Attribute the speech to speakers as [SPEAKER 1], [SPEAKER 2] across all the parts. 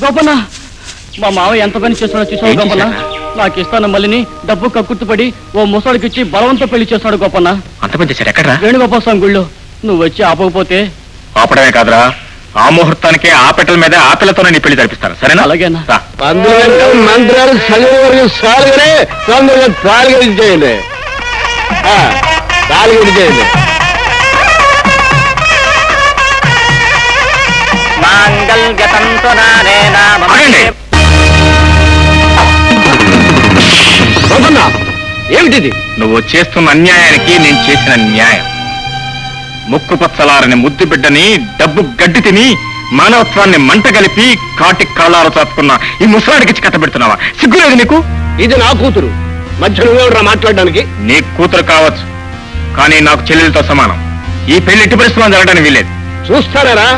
[SPEAKER 1] గోపన్న మా మావ ఎంత పని చేస్తున్నాడో చూసావు
[SPEAKER 2] ఏం
[SPEAKER 1] గోపన్న
[SPEAKER 2] చేశాడా?
[SPEAKER 1] నాకు ఇస్తాను మళ్ళీని డబ్బు కక్కుర్తుపడి ఓ ముసడికి ఇచ్చి బలవంతో పెళ్లి చేస్తాడు గోపన్న
[SPEAKER 2] అంత పని చేశాడు ఎక్కడ్రా
[SPEAKER 1] వేణుగోపాల స్వామి గుళ్ళో నువ్వు వచ్చి ఆపకపోతే
[SPEAKER 2] ఆపడమే కాదురా ఆ ముహూర్తానికి ఆ పెట్టల మీద ఆ పిల్లతోనే నీ పెళ్లి జరిపిస్తాను సరేనా
[SPEAKER 1] అలాగేనా?
[SPEAKER 2] రా.
[SPEAKER 3] అందులో మంత్రాలు చదివే వరకు సాలుగానే తొందరగా తాళిగడి చేయండి ఆ, తాళిగడి చేయండి
[SPEAKER 2] ఆగండి.
[SPEAKER 3] గోపన్న ఏమిటిది
[SPEAKER 2] నువ్వు చేస్తున్న అన్యాయానికి నేను చేసిన న్యాయం ముక్కు పచ్చలారని ముద్దు బిడ్డని డబ్బు గడ్డి తిని మానవత్వాన్ని మంట కలిపి కాటి కళ్ళారు చాపుకున్న ఈ ముసలాడికి కథ పెడుతున్నావా సిగ్గులేదు నీకు
[SPEAKER 3] ఇది నా కూతురు మధ్య నువ్వెవడరా మాట్లాడడానికి
[SPEAKER 2] నీ కూతురు కావచ్చు కానీ నాకు చెల్లెలతో సమానం ఈ పెళ్లి ఎట్టి పరిస్థితుల్లో జరగడానికి వీలేదు
[SPEAKER 3] చూస్తారా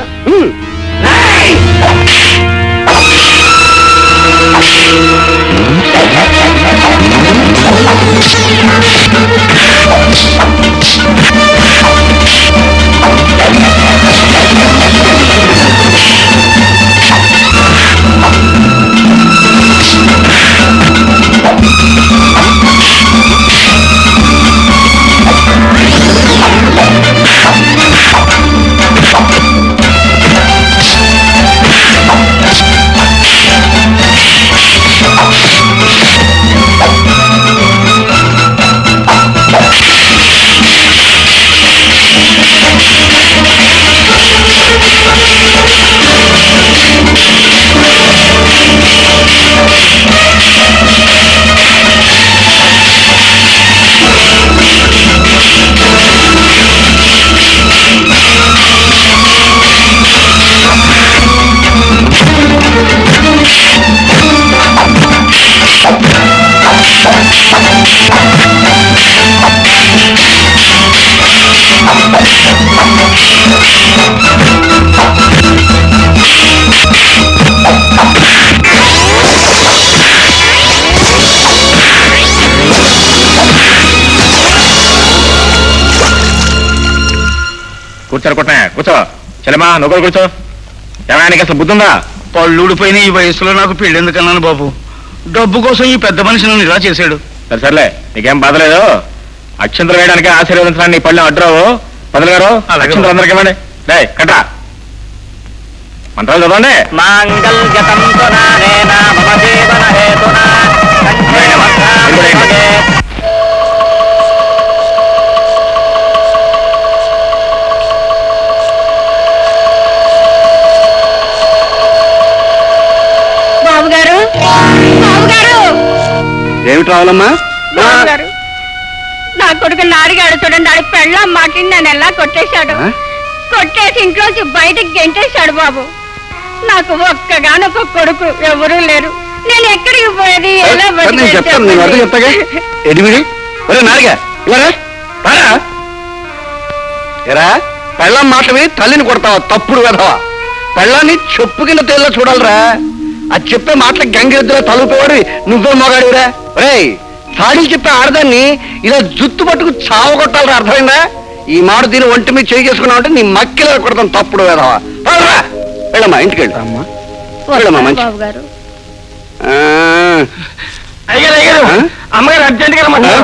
[SPEAKER 2] కూర్చోరు కొట్టినా కూర్చో చెల్లెమా నువ్వు కూడా కూర్చో ఏమైనా నీకు అసలు బుద్ధి ఉందా
[SPEAKER 4] పళ్ళుడిపోయిన ఈ వయసులో నాకు పెళ్లి ఎందుకన్నాను బాబు డబ్బు కోసం ఈ పెద్ద మనిషి నన్ను ఇలా చేశాడు
[SPEAKER 2] సరే సర్లే నీకేం బాధలేదు అక్షంతలు వేయడానికి ఆశీర్వదించడానికి నీ పళ్ళు అడ్రావు పదులు గారు
[SPEAKER 4] అలాగే.
[SPEAKER 2] అక్షంతలు అందరికి ఇవ్వండి డే కట్ట మంత్రాలు చదవండి
[SPEAKER 5] బాబు గారు బాబు గారు
[SPEAKER 3] ఏమిటి రావాలమ్మా
[SPEAKER 5] బాబు గారు నా కొడుకు నాడిగాడు చూడండి ఆడి పెళ్ళం మాకి నన్ను ఎలా కొట్టేశాడు
[SPEAKER 3] ఆ?
[SPEAKER 5] కొట్టేసి ఇంట్లోంచి బయటకు గెంటేశాడు బాబు నాకు ఒక్కగానొక్క కొడుకు ఎవరూ లేరు నేను ఎక్కడికి పోయేది ఎలా
[SPEAKER 3] సరే, నేను
[SPEAKER 5] బతికేది
[SPEAKER 3] చెప్తాను నేను అర్థం చెప్తాగా
[SPEAKER 5] చెప్పండి.
[SPEAKER 3] ఎనిమిది ఒరే నారిగా ఇలారా రారా ఎరా పెళ్ళం మాటవి తల్లిని కొడతావా తప్పుడు వెధవా పెళ్ళాన్ని చెప్పు కింద తేల్లో చూడాలరా అది చెప్పే మాటలు గంగిరెద్దులో తలుపేవాడు నువ్వే మొగాడివిరా రేయ్ సాడీలు చెప్పే ఆడదాన్ని ఇలా జుత్తు పట్టుకు చావ కొట్టాలరా అర్థమైందా ఈ మాట దీని ఒంటి మీద చేయి చేసుకున్నావు అంటే నీ మక్కిలో కొడతాం తప్పుడు వెధవా వెళ్ళరా వెళ్ళమ్మా ఇంటికి వెళ్ళు అమ్మా వెళ్ళమ్మా మంచి
[SPEAKER 5] బాబు గారు
[SPEAKER 3] ఆ,
[SPEAKER 4] అయ్యారు అయ్యారు
[SPEAKER 3] ఆ?
[SPEAKER 4] అమ్మగారు అర్జెంట్ గా రమ్మంటారు.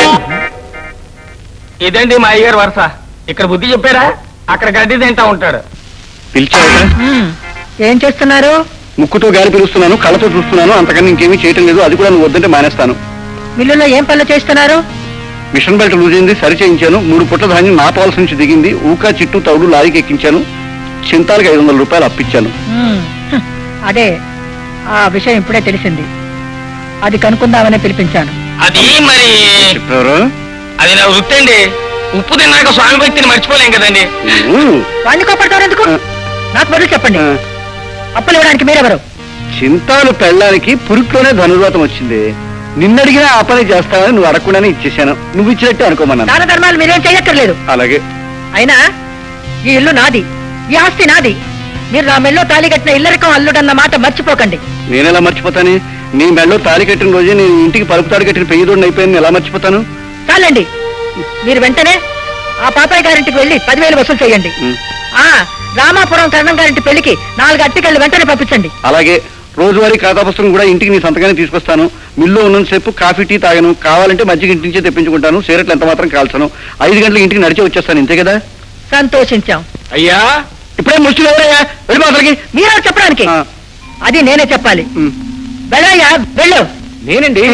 [SPEAKER 4] ఇదండి మా అయ్యగారు వరుస ఇక్కడ బుద్ధి చెప్పారా అక్కడ గడ్డి తింటా ఉంటాడు
[SPEAKER 3] పిలిచావుగా
[SPEAKER 5] ఏం చేస్తున్నారు
[SPEAKER 3] ముక్కుతో గాలి పిలుస్తున్నాను కళ్ళతో చూస్తున్నాను అంతకన్నా ఇంకేమీ చేయటం లేదు అది కూడా నువ్వు వద్దంటే మానేస్తాను
[SPEAKER 5] మిల్లులో ఏం పనులు చేస్తున్నారు
[SPEAKER 3] మిషన్ బెల్ట్ లూజ్ అయింది సరి చేయించాను మూడు పుట్ల ధాన్యం నా పాలసీ నుంచి దిగింది ఊకా చిట్టు తౌడు లారీకి ఎక్కించాను చింతాలకి ఐదు వందల రూపాయలు అప్పించాను
[SPEAKER 5] అదే ఆ విషయం ఇప్పుడే తెలిసింది అది కనుక్కుందామని పిలిపించాను
[SPEAKER 4] అది మరి
[SPEAKER 3] చెప్పారు
[SPEAKER 4] అది నా వృత్తి అండి ఉప్పు తిన్నాక స్వామి భక్తిని మర్చిపోలేం కదండి
[SPEAKER 5] వాడిని కోపడతారు ఎందుకు నాకు బదులు చెప్పండి అప్పులు ఇవ్వడానికి మీరెవరు
[SPEAKER 3] చింతాలు పెళ్ళడానికి పురుట్లోనే ధనుర్వాతం వచ్చింది నిన్నడిగినా ఆ పని చేస్తావని నువ్వు అడగకుండానే ఇచ్చేశాను నువ్వు ఇచ్చినట్టే అనుకోమన్నాను
[SPEAKER 5] దాన ధర్మాలు మీరేం చేయక్కర్లేదు
[SPEAKER 3] అలాగే
[SPEAKER 5] అయినా ఈ ఇల్లు నాది ఈ ఆస్తి నాది మీరు నా మెల్లో తాళి కట్టిన ఇల్లరికం అల్లుడన్న మాట మర్చిపోకండి
[SPEAKER 3] నేనెలా మర్చిపోతాను నీ మెళ్ళో తాలి కట్టిన రోజే నేను ఇంటికి పలుపు తాడు కట్టిన పెయ్యదోడిని అయిపోయాను ఎలా మర్చిపోతాను
[SPEAKER 5] చాలండి మీరు వెంటనే ఆ పాపాయ్ గారింటికి వెళ్ళి పదివేలు వసూలు చేయండి
[SPEAKER 3] ఉం.
[SPEAKER 5] ఆ రామాపురం కరణం గారింటి పెళ్లికి నాలుగు అట్టికళ్ళు వెంటనే పంపించండి
[SPEAKER 3] అలాగే రోజువారీ ఖాతా పుస్తకం కూడా ఇంటికి నీ సంతకాన్ని తీసుకొస్తాను మిల్లు ఉన్నంతసేపు కాఫీ టీ తాగను కావాలంటే మజ్జిగ ఇంటి నుంచే తెప్పించుకుంటాను సిగరెట్లు ఎంత మాత్రం కాల్చను ఐదు గంటలకు ఇంటికి నడిచి వచ్చేస్తాను ఇంతే కదా
[SPEAKER 6] సంతోషించాం
[SPEAKER 3] అయ్యా ఇప్పుడే ముష్టి ఎవరయ్యా వెళ్ళిపోతలకి
[SPEAKER 6] మీరే చెప్పడానికి అది నేనే చెప్పాలి వెళ్ళయ్యా వెళ్ళు
[SPEAKER 3] నేనండి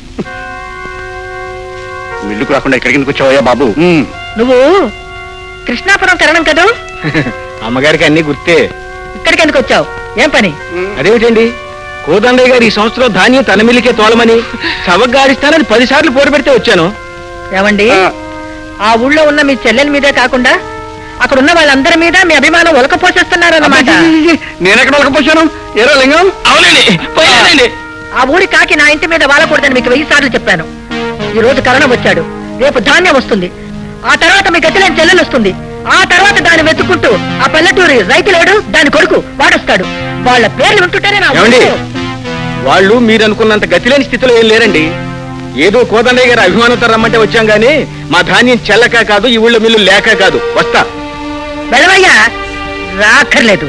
[SPEAKER 3] మిల్లుకు రాకుండా ఎక్కడికి ఎందుకు వచ్చావయ్యా బాబు
[SPEAKER 6] నువ్వు కృష్ణాపురం కరణం కదా
[SPEAKER 4] అమ్మగారికి అన్ని గుర్తే
[SPEAKER 6] ఇక్కడికి ఎందుకు వచ్చావు ఏం పని
[SPEAKER 4] అదేమిటండి కోదండయ్య గారు ఈ సంవత్సరం ధాన్యం తన మిల్లికే తోలమని సవగ్గారిస్తానని పది సార్లు పోరు పెడితే వచ్చాను
[SPEAKER 6] ఏమండి ఆ ఊళ్ళో ఉన్న మీ చెల్లెల మీదే కాకుండా అక్కడ ఉన్న వాళ్ళందరి మీద మీ అభిమానం ఒలకపోసేస్తున్నారన్నమాట
[SPEAKER 3] నేనెక్కడ వెళ్ళకపోయాను ఏరో లింగం
[SPEAKER 4] అవునండి పోయానండి
[SPEAKER 6] ఆ ఊరి కాకి నా ఇంటి మీద వాలకూడదని మీకు వెయ్యి సార్లు చెప్పాను ఈ రోజు కరణం వచ్చాడు రేపు ధాన్యం వస్తుంది ఆ తర్వాత మీ గతిలేని చెల్లెలు వస్తుంది ఆ తర్వాత దాన్ని వెతుక్కుంటూ ఆ పల్లెటూరి రైతు లేడు దాని కొడుకు వాడొస్తాడు వాళ్ళ పేర్లు వింటుంటేనే నా
[SPEAKER 4] ఏమండి?
[SPEAKER 6] ఊరు.
[SPEAKER 4] వాళ్ళు మీరు అనుకున్నంత గతిలేని స్థితిలో ఏం లేరండి ఏదో కోదండయ్య గారు అభిమానంతో రమ్మంటే వచ్చాం గానీ మా ధాన్యం చెల్లక కాదు ఈ ఊళ్ళో మిల్లు లేక కాదు వస్తా
[SPEAKER 6] వెళ్ళవయ్యా రాక్కర్లేదు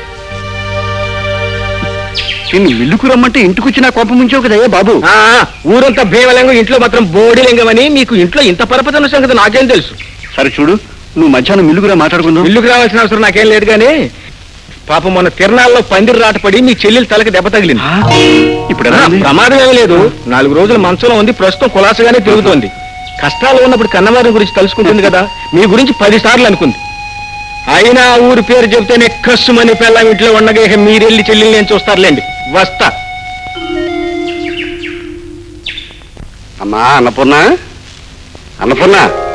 [SPEAKER 3] నిన్ను మిల్లుకు రమ్మంటే ఇంటికి వచ్చి నా కోపం ఉంచావు కదయ్యా బాబు
[SPEAKER 4] ఆ, ఆ, ఊరంతా భీమలింగం ఇంట్లో మాత్రం బోడిలింగం అని మీకు ఇంట్లో ఇంత పరపతన సంగతి నాకేం తెలుసు
[SPEAKER 3] సరే చూడు నువ్వు మధ్యాహ్నం మిల్లుకురా మాట్లాడుకుందాం
[SPEAKER 4] ఇల్లుకు రావాల్సిన అవసరం నాకేం లేదు కానీ పాపం మొన్న తిరణాల్లో పందిరి రాటపడి మీ చెల్లెలు తలకి దెబ్బ తగిలింది
[SPEAKER 3] ఆ, ఇప్పుడు ఎలా ఉంది?
[SPEAKER 4] ప్రమాదం ఏమీ లేదు నాలుగు రోజులు మంచంలో ఉంది ప్రస్తుతం కులాసగానే తిరుగుతోంది కష్టాలు ఉన్నప్పుడు కన్నవారి గురించి తలుసుకుంటుంది కదా మీ గురించి పది సార్లు అనుకుంది అయినా ఆ ఊరి పేరు చెప్తేనే కస్సుమని పిల్ల ఇంట్లో ఉండగా ఇక మీరెళ్ళి చెల్లెల్ని నేను చూస్తారులేండి వస్తా
[SPEAKER 3] అమ్మా అన్నపూర్ణ అన్నపూర్ణ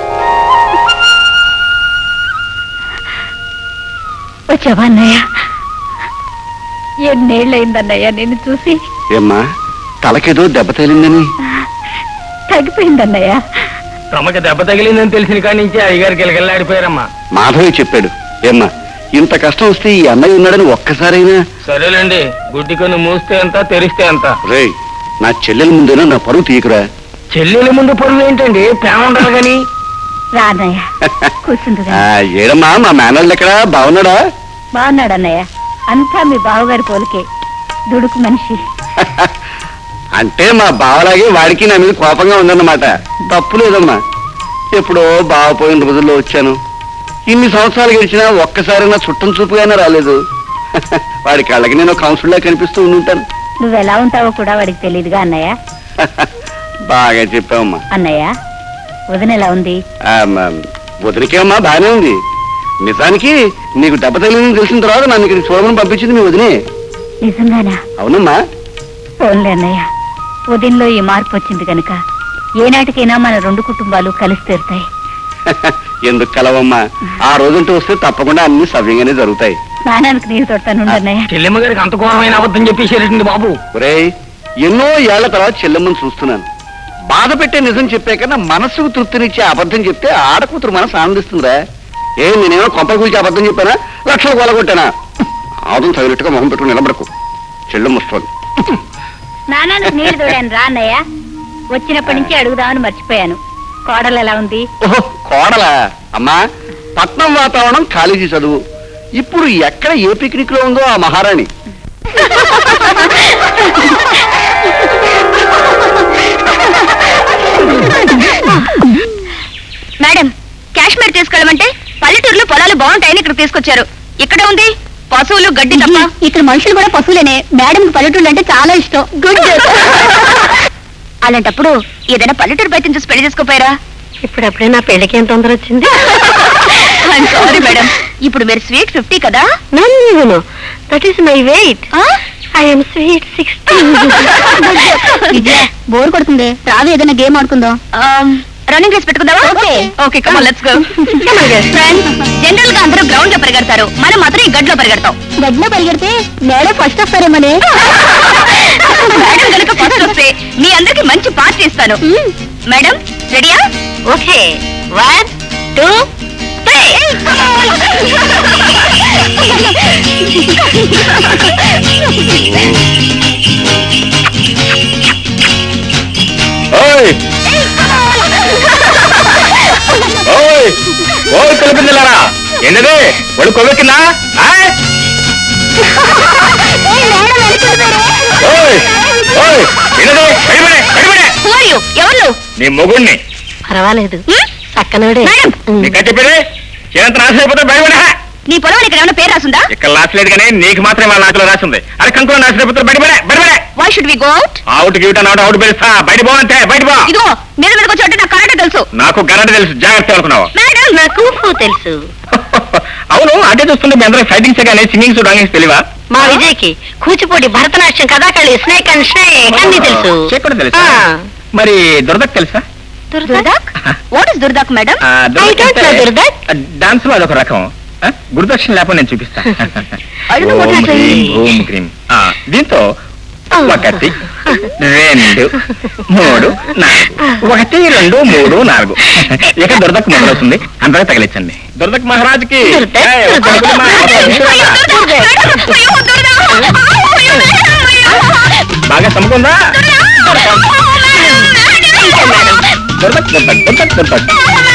[SPEAKER 5] వచ్చావా అన్నయ్య ఎన్నేళ్ళయిందన్నయ్య నేను చూసి
[SPEAKER 3] ఏమ్మా తలకేదో దెబ్బ తగిలిందని
[SPEAKER 5] తగ్గిపోయిందన్నయ్య
[SPEAKER 4] తమకి దెబ్బ తగిలిందని తెలిసిన కాడి నుంచి అయ్యగారికి గిలగిల్లాడిపోయారమ్మా
[SPEAKER 3] మాధవి చెప్పాడు ఏమ్మా ఇంత కష్టం వస్తే ఈ అన్నయ్య ఉన్నాడని ఒక్కసారైనా
[SPEAKER 4] సరేలేండి గుడ్డి కొన్ని మూస్తే ఎంత తెరిస్తే ఎంత
[SPEAKER 3] రేయ్ నా చెల్లెల ముందేనా నా పరువు తీయకురా
[SPEAKER 4] చెల్లెల ముందు పొరుగు ఏంటండి ప్రేమ ఉండాలి కానీ
[SPEAKER 5] రా అన్నయ్య కూర్చుందిగా
[SPEAKER 3] ఆ, ఏడమ్మా మా మేనల్ని ఎక్కడా బాగున్నాడా
[SPEAKER 5] బాగున్నాడు అన్నయ్య అంతా మీ బావగారి పోలికే దుడుకు మనిషి
[SPEAKER 3] అంటే మా బావలాగే వాడికి నా మీద కోపంగా ఉందన్నమాట తప్పు లేదమ్మా ఎప్పుడో బావ పోయిన రోజుల్లో వచ్చాను ఇన్ని సంవత్సరాలు గడిచినా ఒక్కసారి నా చుట్టం చూపుగానే రాలేదు వాడి కళ్ళకి నేను కౌన్సిల్లా కనిపిస్తూ ఉండి ఉంటాను
[SPEAKER 5] నువ్వు ఎలా ఉంటావో కూడా వాడికి తెలియదుగా అన్నయ్య
[SPEAKER 3] బాగా చెప్పావమ్మా
[SPEAKER 5] అన్నయ్య వదిన ఎలా ఉంది
[SPEAKER 3] ఆ, మ- వదినకే అమ్మా బాగానే ఉంది నిజానికి నీకు దెబ్బ తగిలిందని తెలిసిన తర్వాత నన్ను ఇక్కడ చూడమని పంపించింది మీ వదినే
[SPEAKER 5] నిజంగానా
[SPEAKER 3] అవునమ్మా
[SPEAKER 5] పోన్లే అన్నయ్య ఉదయంలో ఈ మార్పు వచ్చింది కనుక ఏనాటికైనా మన రెండు కుటుంబాలు కలిసి తీరుతాయి
[SPEAKER 3] ఎందుకు కలవమ్మా ఆ రోజంటూ వస్తే తప్పకుండా అన్ని సవ్యంగానే జరుగుతాయి
[SPEAKER 5] స్నానానికి నీరు తొడతాను అన్నయ్య
[SPEAKER 4] చెల్లెమ్మ గారికి అంత ఘోరమైన అబద్ధం చెప్పేసారండి బాబు
[SPEAKER 3] ఒరేయ్ ఎన్నో ఏళ్ల తర్వాత చెల్లెమ్మని చూస్తున్నాను బాధ పెట్టే నిజం చెప్పే కన్నా మనస్సుకు తృప్తినిచ్చే అబద్ధం చెప్తే ఆడకూతురు మనసు ఆనందిస్తుందిరా ఏ నేనేమో కొంప గురించి అబద్ధం చెప్పానా లక్షలు కొలగొట్టానా ఆదం తగినట్టుగా మొహం పెట్టుకుని నిలబడకు చెల్లెమ్మ వస్తుంది
[SPEAKER 5] స్నానానికి నీళ్లు తోడాను రా అన్నయ్య వచ్చినప్పటి నుంచి అడుగుదామని మర్చిపోయాను కోడలు ఎలా ఉంది
[SPEAKER 3] ఓహో కోడలా అమ్మా పట్నం వాతావరణం కాలేజీ చదువు ఇప్పుడు ఎక్కడ ఏ పిక్నిక్ లో ఉందో ఆ మహారాణి
[SPEAKER 5] మేడం కాశ్మీర్ తీసుకెళ్ళమంటే పల్లెటూరులో పొలాలు బాగుంటాయని ఇక్కడ తీసుకొచ్చారు ఇక్కడ ఉంది పశువులు గడ్డి తప్ప ఇక్కడ మనుషులు కూడా పశువులేనే మేడం పల్లెటూరు అంటే చాలా ఇష్టం గుడ్ అలాంటప్పుడు ఏదైనా పల్లెటూరు బయట చూసి పెళ్లి చేసుకోపోయారా
[SPEAKER 6] ఇప్పుడప్పుడే నా పెళ్లికి ఏం తొందర వచ్చింది
[SPEAKER 5] సారీ మేడం ఇప్పుడు మీరు స్వీట్ ఫిఫ్టీ కదా
[SPEAKER 6] that is my weight I'm sweet sixty
[SPEAKER 5] bore కొడుతుంది రాదు ఏదైనా గేమ్ ఆడుకుందాం రన్నింగ్ రేస్ పెట్టుకుందామా okay okay come let's go friends general గా అందరూ గ్రౌండ్ లో పరిగెడతారు మనం మాత్రం ఈ గడ్లో పరిగెడతాం గడ్లో పరిగెడితే నేనే ఫస్ట్ వస్తారేమని మేడం కనుక ఫస్ట్ వస్తే మీ అందరికి మంచి పార్టీ ఇస్తాను మేడం రెడీయా ఓకే వన్ టూ త్రీ
[SPEAKER 2] ఓయ్ ఓయ్ ఓయ్ పిల్లపిల్లలారా ఏంటది ఒళ్ళు కొవ్వెక్కిందా ఆ?
[SPEAKER 5] మేడం వెనక్కి
[SPEAKER 2] ఓయ్, ఓయ్, వినదే, బయటపడే, బయటపడే.
[SPEAKER 5] Who are you? ఎవరు నువ్వు?
[SPEAKER 2] నీ మొగుణ్ణి
[SPEAKER 6] పర్వాలేదు
[SPEAKER 5] హ్మ్?
[SPEAKER 6] చక్కనోడే
[SPEAKER 5] మేడం
[SPEAKER 2] నీకా చెప్పేది చిరంత నాశనం అయిపోతే బయటపడే
[SPEAKER 5] నీ పొలం ఇక్కడ ఏమైనా పేరు రాసుందా
[SPEAKER 2] ఇక్కడ రాసలేదు కానీ నీకు మాత్రమే వాళ్ళ నాకులో రాసింది అరే కంకులో నాశనం అయిపోతే బయటపడే బయటపడే
[SPEAKER 5] why should we go out
[SPEAKER 2] out give it not out పిలుస్తా బయట పోవంతే బయట పో
[SPEAKER 5] ఇదిగో మీద మీదకి వచ్చి నాకు కరెక్ట్ తెలుసు
[SPEAKER 2] నాకు గరట తెలుసు జాగ్రత్త అనుకున్నావు
[SPEAKER 5] మేడం నాకు తెలుసు
[SPEAKER 2] అవును అదే చూస్తుంటే మీ అందరూ ఫైటింగ్స్ కానీ సింగింగ్స్ డాంగింగ్స్ తెలివా
[SPEAKER 6] మా విజయ్కి Kuchipudi Bharatanatyam Kathakali snake and snake అన్ని తెలుసు
[SPEAKER 2] చెక్ కూడా తెలుసా
[SPEAKER 6] ఆ.
[SPEAKER 2] మరి దురదక్ తెలుసా
[SPEAKER 5] దుర్దాక్ వాట్ ఇస్ దుర్దాక్ మేడం
[SPEAKER 2] ఆ, దురదక్
[SPEAKER 6] I don't know
[SPEAKER 2] అంటే-
[SPEAKER 6] దురదక్.
[SPEAKER 2] ఆ, డాన్స్ లో అదొక రకం ఆ, గురుదక్షిణ లేకపోతే నేను చూపిస్తా
[SPEAKER 5] I don't know what
[SPEAKER 2] Om
[SPEAKER 5] you're saying.
[SPEAKER 2] హ్రీం, ఓం హ్రీం. ఆ, దీంతో ఒకటి రెండు మూడు నాలుగు ఒకటి రెండు మూడు నాలుగు ఇక దురదక్ మొదలవుతుంది అందరూ తగిలించండి దురదక్ మహారాజ్కి
[SPEAKER 6] దురదక్,
[SPEAKER 2] ఏయ్, ఒక
[SPEAKER 6] దురదక్.
[SPEAKER 2] దురదక్ మహారాజ్ బాగా చమ్ముకుందా దురదక్ దురదక్ దురదక్ దురదక్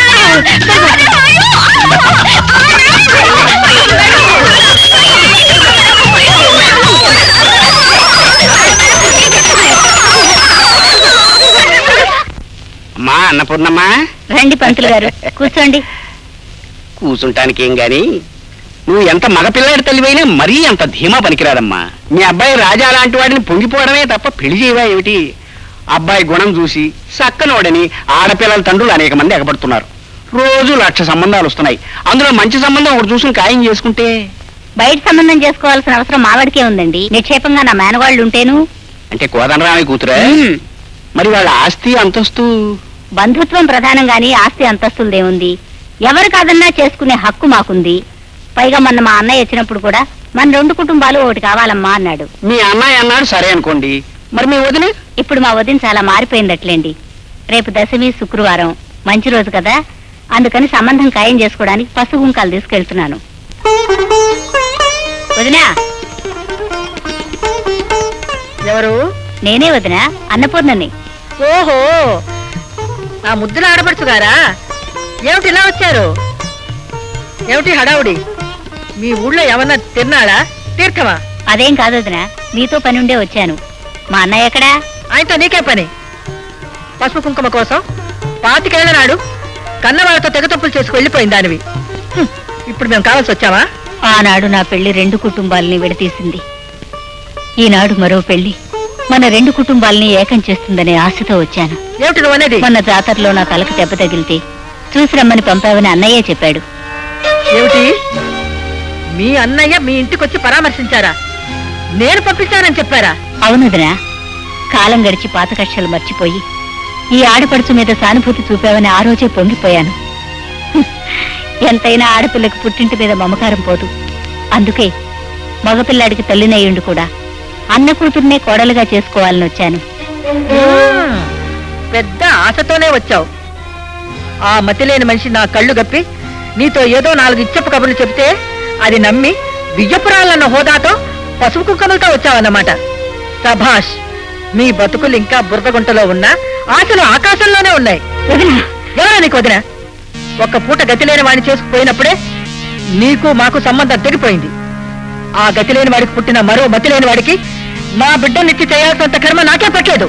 [SPEAKER 3] అమ్మా అన్నపూర్ణమ్మా
[SPEAKER 5] రండి పంతులు గారు కూర్చోండి
[SPEAKER 3] కూర్చుంటానికి ఏం గాని నువ్వు ఎంత మగపిల్లాడి తెలివైనా మరీ అంత ధీమా పనికిరాదమ్మా మీ అబ్బాయి రాజా లాంటి వాడిని పొంగిపోవడమే తప్ప పెళ్లి చేయవా ఏమిటి అబ్బాయి గుణం చూసి సక్కనోడని ఆడపిల్లల తండ్రులు అనేక మంది ఎగబడుతున్నారు రోజు లక్ష సంబంధాలు వస్తున్నాయి అందులో మంచి సంబంధం ఒకటి చూసుకుని ఖాయం చేసుకుంటే
[SPEAKER 5] బయట సంబంధం చేసుకోవాల్సిన అవసరం మావాడికే ఉందండి నిక్షేపంగా నా మేనవాళ్ళు ఉంటేను
[SPEAKER 3] అంటే కోదండరామయ్య కూతురే
[SPEAKER 5] మ్మ్.
[SPEAKER 3] మరి వాళ్ళ ఆస్తి అంతస్తు
[SPEAKER 5] బంధుత్వం ప్రధానం గాని ఆస్తి అంతస్తులదేముంది ఎవరు కాదన్నా చేసుకునే హక్కు మాకుంది పైగా మొన్న మా అన్నయ్య వచ్చినప్పుడు కూడా మన రెండు కుటుంబాలు ఒకటి కావాలమ్మా అన్నాడు
[SPEAKER 3] మీ అన్నయ్య అన్నాడు సరే అనుకోండి మరి మీ వదిన
[SPEAKER 5] ఇప్పుడు మా వదిన చాలా మారిపోయిందట్లేండి రేపు దశమి శుక్రవారం మంచి రోజు కదా అందుకని సంబంధం ఖాయం చేసుకోవడానికి పసుపు కుంకాలు తీసుకెళ్తున్నాను వదినా
[SPEAKER 6] ఎవరు
[SPEAKER 5] నేనే వదినా అన్నపూర్ణని
[SPEAKER 6] ఓహో ఆ ముద్దుల ఆడపడుచు గారా ఏమిటి ఇలా వచ్చారు ఏమిటి హడావుడి మీ ఊళ్ళో ఏమన్నా తిన్నాడా తీర్కమా
[SPEAKER 5] అదేం కాదు వదినా మీతో పని ఉండే వచ్చాను మా అన్నయ్య ఎక్కడా
[SPEAKER 6] ఆయనతో నీకే పని పసుపు కుంకుమ కోసం పాతికేళ్ల నాడు కన్నవాళ్ళతో తెగతప్పులు చేసుకు వెళ్ళిపోయింది దానివి హ్మ్, ఇప్పుడు మేము కావాల్సి వచ్చావా
[SPEAKER 5] ఆనాడు నా పెళ్లి రెండు కుటుంబాలని విడదీసింది ఈనాడు మరో పెళ్లి మన రెండు కుటుంబాలని ఏకం చేస్తుందనే ఆశతో వచ్చాను
[SPEAKER 6] ఏమిటి నువ్వు అనేది
[SPEAKER 5] మొన్న జాతరలో నా తలకు దెబ్బ తగిలితే చూసి రమ్మని పంపావని అన్నయ్యే చెప్పాడు
[SPEAKER 6] ఏమిటి మీ అన్నయ్య మీ ఇంటికి వచ్చి పరామర్శించారా నేను పంపించానని చెప్పారా
[SPEAKER 5] అవునదినా కాలం గడిచి పాత కక్షలు మర్చిపోయి ఈ ఆడపడుచు మీద సానుభూతి చూపావని ఆ రోజే పొంగిపోయాను హ్మ్. ఎంతైనా ఆడపిల్లకి పుట్టింటి మీద మమకారం పోదు అందుకే మగపిల్లాడికి తల్లినయ్యుండు కూడా అన్న కూతుర్నే కోడలుగా చేసుకోవాలని వచ్చాను
[SPEAKER 6] మ్మ్. పెద్ద ఆశతోనే వచ్చావు ఆ మతిలేని మనిషి నా కళ్ళు గప్పి నీతో ఏదో నాలుగు ఇచ్చపు కబుర్లు చెప్తే అది నమ్మి బియ్యపురాలన్న హోదాతో పసుపు కుక్కలతో వచ్చావన్నమాట సభాష్ మీ బతుకులు ఇంకా బురదగుంటలో ఉన్నా ఆశలు ఆకాశంలోనే ఉన్నాయి
[SPEAKER 5] వదినా
[SPEAKER 6] ఎవరా నీకు వదిన ఒక్క పూట గతి లేని వాడిని చేసుకుపోయినప్పుడే నీకు మాకు సంబంధం తెగిపోయింది ఆ గతి లేని వాడికి పుట్టిన మరో మతి లేని వాడికి నా బిడ్డనిచ్చి చేయాల్సినంత కర్మ నాకే పట్టలేదు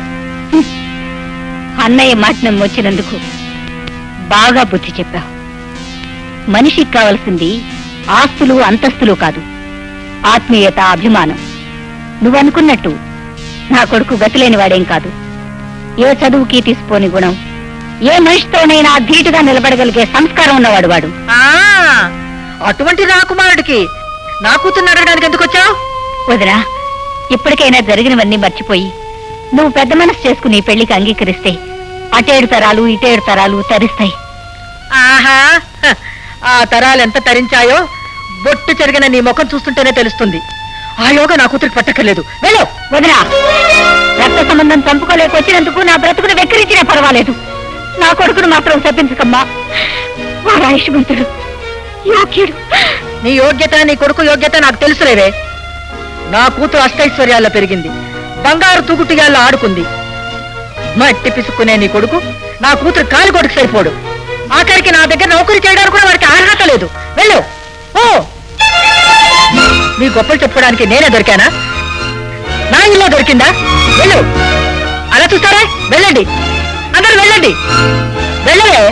[SPEAKER 5] అన్నయ్య మాట నమ్మొచ్చినందుకు బాగా బుద్ధి చెప్పావు మనిషికి కావలసింది ఆస్తులు అంతస్తులు కాదు ఆత్మీయత అభిమానం నువ్వనుకున్నట్టు నా కొడుకు గతిలేని వాడేం కాదు ఏ చదువుకి తీసిపోని గుణం ఏ మనిషితోనైనా ధీటుగా నిలబడగలిగే సంస్కారం ఉన్నవాడు వాడు
[SPEAKER 6] ఆ అటువంటి రాకుమారుడికి నా కూతుర్ని అడగడానికి ఎందుకు వచ్చావు
[SPEAKER 5] వదినా ఇప్పటికైనా జరిగినవన్నీ మర్చిపోయి నువ్వు పెద్ద మనసు చేసుకుని ఈ పెళ్లికి అంగీకరిస్తే అటేడు తరాలు ఇటేడు తరాలు తరిస్తాయి
[SPEAKER 6] ఆహా హ, ఆ తరాలు ఎంత తరించాయో బొట్టు చెరిగిన నీ ముఖం చూస్తుంటేనే తెలుస్తుంది ఆ యోగా నా కూతురికి పట్టక్కర్లేదు వెళ్ళు
[SPEAKER 5] వదినా రక్త సంబంధం చంపుకోలేకొచ్చినందుకు నా బ్రతుకును వెక్కిరించినా పర్వాలేదు నా కొడుకును మాత్రం శపించకమ్మా వాడు ఆయుష్మంతుడు యోగ్యుడు
[SPEAKER 6] నీ యోగ్యత నీ కొడుకు యోగ్యత నాకు తెలుసులేవే నా కూతురు అష్టైశ్వర్యాల్లో పెరిగింది బంగారు తూగుటిగాల్లో ఆడుకుంది మట్టి పిసుక్కునే నీ కొడుకు నా కూతురు కాలి కొడుకు సరిపోడు ఆఖరికి నా దగ్గర నౌకరీ చేయడానికి కూడా వాడికి అర్హత లేదు వెళ్ళు ఓ మీ గొప్పలు చెప్పుకోవడానికి నేనే దొరికానా నా ఇల్లు దొరికిందా వెళ్ళు అలా చూస్తారా వెళ్ళండి అందరూ వెళ్ళండి వెళ్ళవే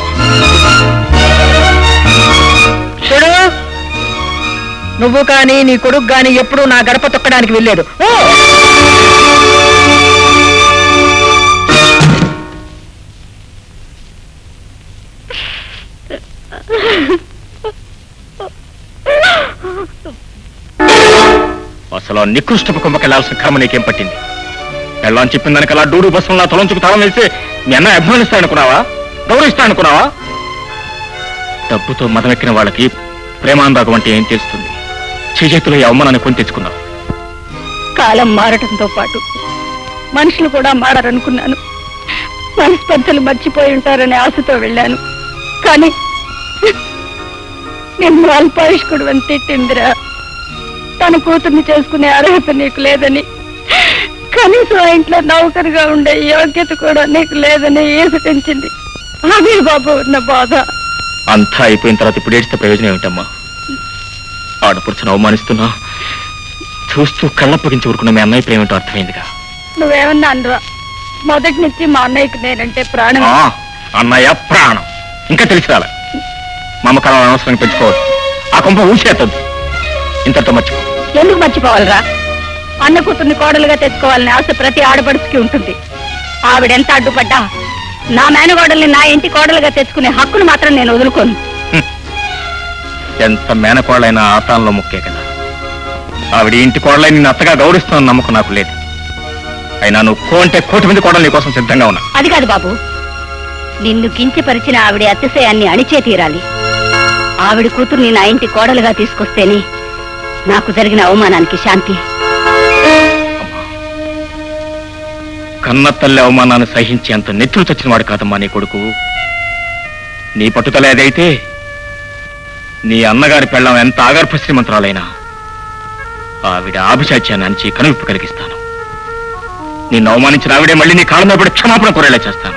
[SPEAKER 6] చూడు నువ్వు కానీ నీ కొడుకు గాని ఎప్పుడూ నా గడప తొక్కడానికి వెళ్ళలేదు ఓ!
[SPEAKER 2] అసలు ఆ నికృష్టపు కుంభకెళ్లాల్సిన కర్మ నీకేం పట్టింది పెళ్ళాన్ని చెప్పిన దానికి అలా డూడు బస్సులో తలంచుకు తాళం వేస్తే మీ అన్న అభిమానిస్తాడనుకున్నావా గౌరవిస్తాడనుకున్నావా డబ్బుతో మదమెక్కిన వాళ్ళకి ప్రేమానురాగం అంటే ఏం తెలుస్తుంది చేతులో ఈ అవమానాన్ని కొని తెచ్చుకున్నావు
[SPEAKER 5] కాలం మారటంతో పాటు మనుషులు కూడా మారనుకున్నాను మనస్పర్ధలు మర్చిపోయి ఉంటారనే ఆశతో వెళ్ళాను కానీ నిన్ను అల్పాయుష్కుడు అని తిట్టిందిరా తన కూతుర్ని చేసుకునే అర్హత నీకు లేదని కనీసం ఆ ఇంట్లో నౌకరుగా ఉండే యోగ్యత కూడా నీకు లేదని ఈసటించింది అదే బాబు ఉన్న బాధ
[SPEAKER 2] అంతా అయిపోయిన తర్వాత ఇప్పుడు ఏడిస్తే ప్రయోజనం ఏమిటమ్మా ఆడపడుచును అవమానిస్తున్నా చూస్తూ కళ్ళప్పగించి ఊరుకున్న మీ అన్నయ్య ప్రేమేంటో అర్థమైందిగా
[SPEAKER 5] నువ్వేమన్నా అనరా మొదటి నుంచి మా అన్నయ్యకి నేనంటే ప్రాణం
[SPEAKER 2] ఆ, అన్నయ్య ప్రాణం ఇంకా తెలిసి రాలే మమకాలం అనవసరంగా పెంచుకోవద్దు ఆ కొంప ఊసేద్దద్దు ఇంతటితో మర్చిపో
[SPEAKER 5] ఎందుకు మర్చిపోవాలరా అన్న కూతుర్ని కోడలుగా తెచ్చుకోవాలని ఆశ ప్రతి ఆడపడుచుకి ఉంటుంది ఆవిడెంత అడ్డుపడ్డా నా మేనగోడల్ని నా ఇంటి కోడలుగా తెచ్చుకునే హక్కును మాత్రం నేను వదులుకోను
[SPEAKER 2] ఎంత మేనకోళ్ళైనా ఆతాంలో ముక్కే కదా ఆవిడ ఇంటి కోడలై నిన్ను అత్తగా గౌరవిస్తున్న నమ్మకం నాకు లేదు అయినా నువ్వు కో అంటే కోటి మంది కోడలు నీ కోసం సిద్ధంగా ఉన్నా
[SPEAKER 5] అది కాదు బాబు నిన్ను కించపరిచిన ఆవిడ అతిశయాన్ని అణిచే తీరాలి ఆవిడ కూతుర్ని నా ఇంటి కోడలుగా తీసుకొస్తేనే నాకు జరిగిన అవమానానికి శాంతి
[SPEAKER 2] కన్న తల్లి అవమానాన్ని సహించి అంత నెత్తులు చచ్చిన వాడు కాదమ్మా నీ కొడుకు నీ పట్టుదల ఏదైతే నీ అన్నగారి పెళ్ళం ఎంత ఆగర్భ శ్రీమంతురాలైనా ఆవిడ ఆభిచాత్యాన్ని అంచి కనువిప్పు కలిగిస్తాను నిన్ను అవమానించిన ఆవిడే మళ్ళీ నీ కాళ్ళ మీద పడి క్షమాపణ కోరేలా చేస్తాను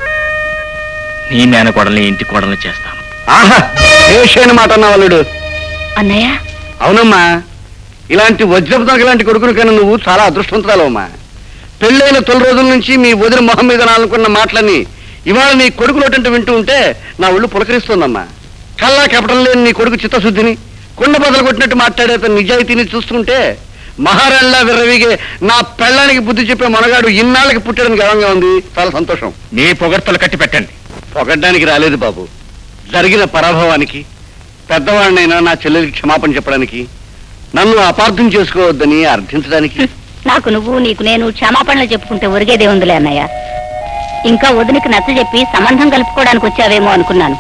[SPEAKER 2] నీ మేనకోడల్ని ఇంటి కోడల్ని చేస్తాను
[SPEAKER 3] ఆహా ఏషేని మాట అన్న వాళ్ళుడు
[SPEAKER 5] అన్నయ్య
[SPEAKER 3] అవునమ్మా ఇలాంటి వజ్రపు ఇలాంటి కొడుకుని కన్నా నువ్వు చాలా అదృష్టవంతురాలమ్మా పెళ్ళైన తొలి రోజుల నుంచి మీ వదిన మొహం మీద నానుకున్న మాటలని ఇవాళ నీ కొడుకు నోటంటే వింటూ ఉంటే నా ఒళ్ళు పులకరిస్తోందమ్మా కల్లా కపటం లేని నీ కొడుకు చిత్తశుద్ధిని కుండ బదలు కొట్టినట్టు మాట్లాడే అతని నిజాయితీని చూస్తుంటే మహారాణిలా విర్రవీగే నా పెళ్ళానికి బుద్ధి చెప్పే మనగాడు ఇన్నాళ్ళకి పుట్టడానికి గర్వంగా ఉంది చాలా సంతోషం
[SPEAKER 2] మీ పొగడ్తలు కట్టి పెట్టండి
[SPEAKER 3] పొగడ్డానికి రాలేదు బాబు జరిగిన పరాభవానికి పెద్దవాడినైనా నా చెల్లెలికి క్షమాపణ చెప్పడానికి నన్ను అపార్థం చేసుకోవద్దని అర్థించడానికి
[SPEAKER 5] నాకు నువ్వు నీకు నేను క్షమాపణలు చెప్పుకుంటే ఒరిగేదే ఉందిలే అన్నయ్య ఇంకా వదినికి నచ్చ చెప్పి సంబంధం కలుపుకోవడానికి వచ్చావేమో అనుకున్నాను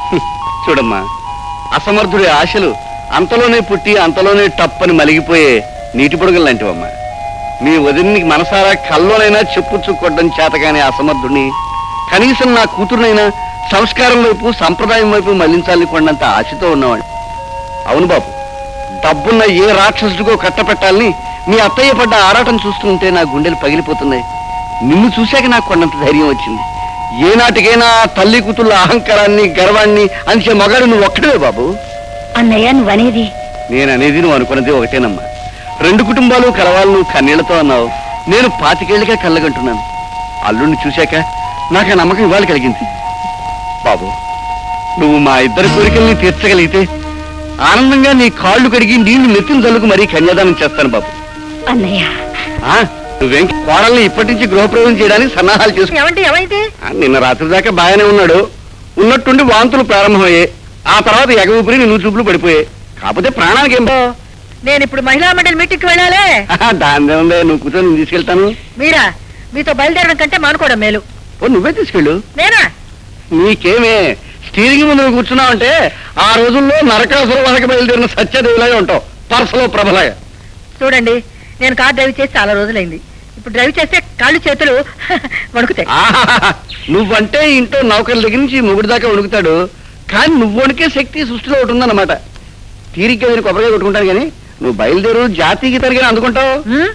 [SPEAKER 3] చూడమ్మా అసమర్థుడి ఆశలు అంతలోనే పుట్టి అంతలోనే టప్పని మలిగిపోయే నీటి పొడుగులు లాంటివమ్మా మీ వదిన్ని మనసారా కల్లోనైనా చెప్పు చుక్కొట్టడం చేతగానే అసమర్థుడిని కనీసం నా కూతురునైనా సంస్కారం వైపు సంప్రదాయం వైపు మళ్లించాలని కొన్నంత ఆశతో ఉన్నవాడు అవును బాబు డబ్బున్న ఏ రాక్షసుడికో కట్టపెట్టాలని మీ అత్తయ్య పడ్డ ఆరాటం చూస్తుంటే నా గుండెలు పగిలిపోతున్నాయి నిన్ను చూశాక నాకు కొన్నంత ధైర్యం వచ్చింది ఏనాటికైనా ఆ తల్లి కూతుళ్ళ అహంకారాన్ని గర్వాన్ని అంచే మగాడు నువ్వు ఒక్కడే బాబు
[SPEAKER 5] అన్నయ్య నువ్వనేది
[SPEAKER 3] నేను అనేది నువ్వు అనుకున్నది ఒకటేనమ్మా రెండు కుటుంబాలు కలవాలి నువ్వు కన్నీళ్లతో అన్నావు నేను పాతికేళ్లుగా కళ్ళగంటున్నాను అల్లుడిని చూశాక నాకు ఆ నమ్మకం ఇవాళ కలిగింది బాబు నువ్వు మా ఇద్దరి కోరికల్ని తీర్చగలిగితే ఆనందంగా నీ కాళ్ళు కడిగి నీళ్లు నెత్తిన జల్లుకు మరీ కన్యాదానం చేస్తాను బాబు
[SPEAKER 5] అన్నయ్య
[SPEAKER 3] ఆ, నువ్వేం కోడల్ని ఇప్పటి నుంచి గృహప్రవేశం చేయడానికి సన్నాహాలు చేసుకో
[SPEAKER 6] ఏమంటే ఏమైంది
[SPEAKER 3] ఆ, నిన్న రాత్రి దాకా బాగానే ఉన్నాడు ఉన్నట్టుండి వాంతులు ప్రారంభమయ్యాయి ఆ తర్వాత ఎగ ఊపిరి నిన్ను చూపులు పడిపోయాయి కాకపోతే ప్రాణానికి ఏం
[SPEAKER 6] నేను ఇప్పుడు మహిళా మండలి మీటింగ్ కి వెళ్ళాలే
[SPEAKER 3] దాని ఉందే నువ్వు కూర్చొని నేను తీసుకెళ్తాను
[SPEAKER 6] మీరా మీతో బయలుదేరడం కంటే మానుకోవడం మేలు
[SPEAKER 3] ఓ నువ్వే తీసుకెళ్ళు
[SPEAKER 6] నేనా
[SPEAKER 3] నీకేమే స్టీరింగ్ ముందు నువ్వు కూర్చున్నావంటే ఆ రోజుల్లో నరకాసుర వరకు బయలుదేరిన సత్యదేవిలాగా ఉంటావు పరసలో ప్రభలాగా
[SPEAKER 6] చూడండి నేను కార్ డ్రైవ్ చేసి చాలా రోజులైంది ఇప్పుడు డ్రైవ్ చేస్తే కాళ్ళు చేతులు వణుకుతాయి
[SPEAKER 3] ఆహాహా. నువ్వంటే ఇంట్లో నౌకర్ల దగ్గర నుంచి ముగుడు దాకా వణుకుతాడు కానీ నువ్వు వణికే శక్తి సృష్టిలో ఒకటి ఉందన్నమాట తీరిగ్గా నేను కొబ్బరిగా కొట్టుకుంటాను కానీ నువ్వు బయలుదేరు జాతికి తరిగిన అందుకుంటావు
[SPEAKER 6] హ్మ్?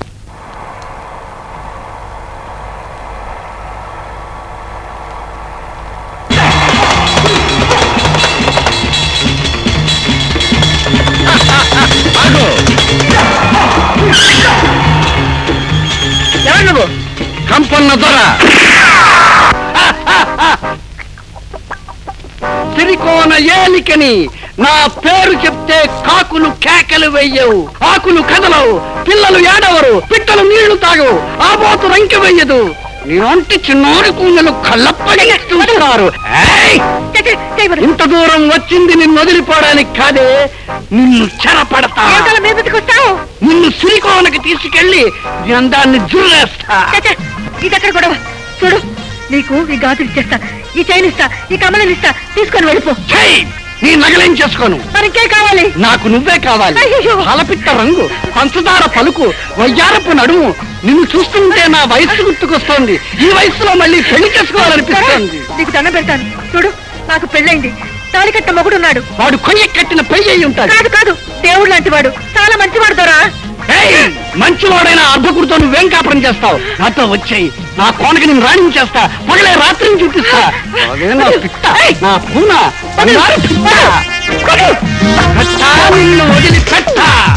[SPEAKER 6] ఎవరు నువ్వు
[SPEAKER 3] కంపన్న దొర సిరికోన ఏలికని నా పేరు చెప్తే కాకులు కేకలు వెయ్యవు ఆకులు కదలవు పిల్లలు ఏడవరు పిట్టలు నీళ్లు తాగవు ఆబోతు రంకె వెయ్యదు నేనంటే చిన్నోడి కూనలు కళ్ళప్పడి చూస్తున్నారు ఏయ్!
[SPEAKER 6] చెయ్, చెయ్, చెయ్ మరి.
[SPEAKER 3] ఇంత దూరం వచ్చింది నిన్ను వదిలిపోవడానికి కాదే నిన్ను చెరపడతా
[SPEAKER 6] ఏమిటలా మీద వస్తావు
[SPEAKER 3] నిన్ను సిరికోనకి తీసుకెళ్లి నీ అందాన్ని జుర్రేస్తా
[SPEAKER 6] ఇది ఎక్కడ గొడవ చూడు నీకు ఈ గాజులు ఇచ్చేస్తా ఈ చైన్ ఇస్తా ఈ కమలను ఇస్తా తీసుకొని వెళ్ళిపో
[SPEAKER 3] ఛై! నీ నగలేం చేసుకోను
[SPEAKER 6] మరి ఇంకేం కావాలి
[SPEAKER 3] నాకు నువ్వే కావాలి
[SPEAKER 6] అయ్యయ్యో.
[SPEAKER 3] పాలపిట్ట రంగు పంచదార పలుకు వయ్యారపు నడుము నిన్ను చూస్తుంటే నా వయస్సు గుర్తుకొస్తోంది ఈ వయసులో మళ్ళీ పెళ్లి చేసుకోవాలనిపిస్తోంది
[SPEAKER 6] నీకు దండం పెడతాను చూడు నాకు పెళ్ళైంది తాళి కట్టిన మొగుడున్నాడు
[SPEAKER 3] వాడు కొయ్య కట్టిన పెళ్లి అయి ఉంటాడు
[SPEAKER 6] కాదు కాదు దేవుడు లాంటి వాడు చాలా మంచివాడు దొరా
[SPEAKER 3] ఏయ్! మంచివాడైన అర్ధకుడితో నువ్వేం కాపురం చేస్తావు నాతో వచ్చాయి నా కోనకి నేను రాణించేస్తా పగలే రాత్రిని చూపిస్తా అదే నా పిట్ట నా పూన బంగారు పిట్ట. పెట్టా, నిన్ను వదిలిపెట్ట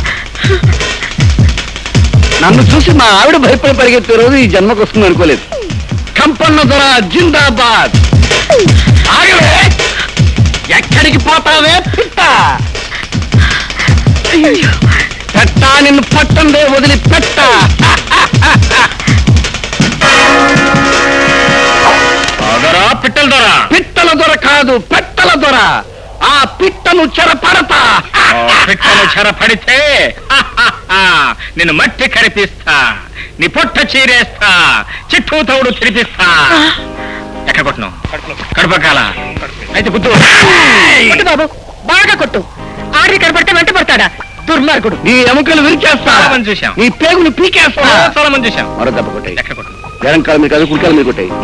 [SPEAKER 3] నన్ను చూసి మా ఆవిడ భయపడి పరిగెత్తే రోజు ఈ జన్మకు వస్తుంది అనుకోలేదు కంపన్న దొర జిందాబాద్ ఆగవే ఎక్కడికి పోతావే పిట్ట పెట్టా నిన్ను పట్టందే వదిలి పెట్ట
[SPEAKER 2] అదరా పిట్టల దొర
[SPEAKER 3] పిట్టల దొర కాదు పెట్టల దొర ఆ పిట్టను చెరపడతా
[SPEAKER 2] ఆ పిట్టలు చెర పడితే నిన్ను మట్టి కరిపిస్తా నీ పొట్ట చీరేస్తా చిట్టూ తౌడు తిరిపిస్తా ఎక్కడ కొట్టను కడుపకాల అయితే బుద్ధు
[SPEAKER 6] కొట్టు బాబు బాగా కొట్టు ఆడి కనపడితే వెంట పడతాడా దుర్మార్గుడు
[SPEAKER 3] నీ ఎముకలు విరిచేస్తా
[SPEAKER 2] చాలా మంది చూశాం.
[SPEAKER 3] నీ పేగులు పీకేస్తా
[SPEAKER 2] చాలా మంది చూశాం
[SPEAKER 3] మరో దెబ్బ కొట్టాయి
[SPEAKER 2] ఎక్కడ కొట్టు
[SPEAKER 3] ఎడంకాల మీరు కాదు కుడికాల మీరు కొట్టాయి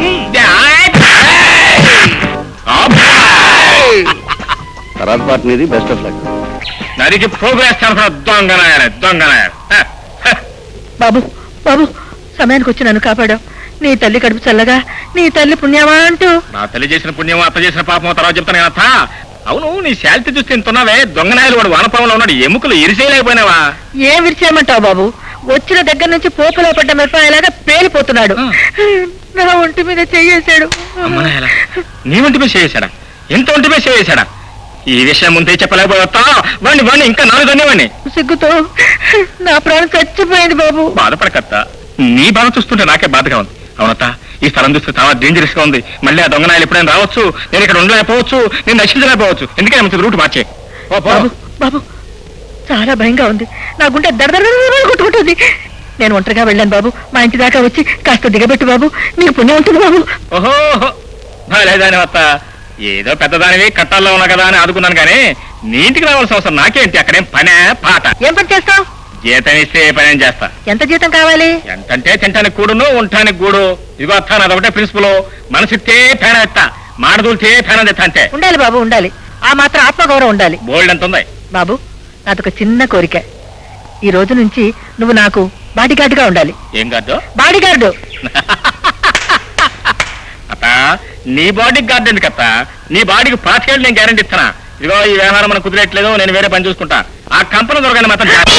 [SPEAKER 3] తర్వాత పాట నీది బెస్ట్ ఆఫ్ లక్
[SPEAKER 2] నరికి పోగేస్తాను దొంగనాయన దొంగనాయన హ, హ.
[SPEAKER 6] బాబు బాబు సమయానికి వచ్చి నన్ను కాపాడావు నీ తల్లి కడుపు చల్లగా నీ తల్లి పుణ్యమా అంటూ
[SPEAKER 2] నా తల్లి చేసిన పుణ్యం అత్త చేసిన పాపం తర్వాత చెప్తాను అత్త అవును నీ శాలిటీ చూస్తే ఇంతున్నావే దొంగనాయలు వాడు వానపాములో ఉన్నాడు ఎముకలు ఇరిసేయలేకపోయినావా
[SPEAKER 6] ఏం విరిచేయమంటావు బాబు వచ్చిన దగ్గర నుంచి పోపులో పడ్డ మిరపకాయలాగా పేలిపోతున్నాడు
[SPEAKER 2] ఆ.
[SPEAKER 6] నా ఒంటి మీద చెయ్యేశాడు
[SPEAKER 2] అమ్మనాయలా నీ ఒంటి మీద చేసాడా ఎంత ఒంటి మీద చేసాడా ఈ విషయం ముందే చెప్పలేకపోతా వాడిని వాడిని ఇంకా నాలుగు అనేవాడిని
[SPEAKER 6] సిగ్గుతో నా ప్రాణం చచ్చిపోయింది బాబు
[SPEAKER 2] బాధపడకత్త నీ బాధ చూస్తుంటే నాకే బాధగా ఉంది అవునత్త ఈ స్థలం చూస్తే చాలా డేంజరస్ గా ఉంది మళ్ళీ ఆ దొంగనాయలు ఎప్పుడైనా రావచ్చు నేను ఇక్కడ ఉండలేకపోవచ్చు నేను నశించలేకపోవచ్చు ఎందుకని మంచి రూట్ మార్చే ఓ, పో.
[SPEAKER 6] బాబు బాబు చాలా భయంగా ఉంది నా గుండె దడదడ కొట్టుకుంటుంది నేను ఒంటరిగా వెళ్ళాను బాబు మా ఇంటి దాకా వచ్చి కాస్త దిగబెట్టు బాబు నీకు పుణ్యం ఉంటుంది బాబు
[SPEAKER 2] ఓహో బాలేదాని అత్త ఏదో పెద్దదానివి కట్టాల్లో ఉన్నా కదా అని ఆదుకున్నాను కానీ నీ ఇంటికి రావాల్సిన అవసరం నాకేంటి అక్కడేం పనే పాట
[SPEAKER 6] ఏం పని చేస్తావు
[SPEAKER 2] జీతం ఇస్తే ఏ పని చేస్తా
[SPEAKER 6] ఎంత జీతం కావాలి
[SPEAKER 2] ఎంతంటే తింటానికి కూడును ఉంటానికి గూడు ఇదిగో అత్త నాదొకటే ప్రిన్సిపల్ మనసిస్తే పేన ఎత్తా మాడదూల్తే పేన తెత్తా అంతే
[SPEAKER 6] ఉండాలి బాబు ఉండాలి ఆ మాత్రం ఆత్మగౌరవం ఉండాలి
[SPEAKER 2] బోల్డ్ ఎంత ఉంది
[SPEAKER 6] బాబు నాదొక చిన్న కోరిక ఈ రోజు నుంచి నువ్వు నాకు బాడీగార్డుగా ఉండాలి
[SPEAKER 2] ఏం కాదు
[SPEAKER 6] బాడీగార్డు
[SPEAKER 2] అత్త నీ బాడీకి గార్డ్ ఎందుకు అత్త నీ బాడీకి పాతికేళ్ళు నేను గ్యారంటీ ఇస్తానా ఇదిగో ఈ వ్యవహారం మనకు కుదిరేట్లేదు నేను వేరే పని చూసుకుంటా ఆ కంపెనీ దొరకని మాత్రం జాగ్రత్త.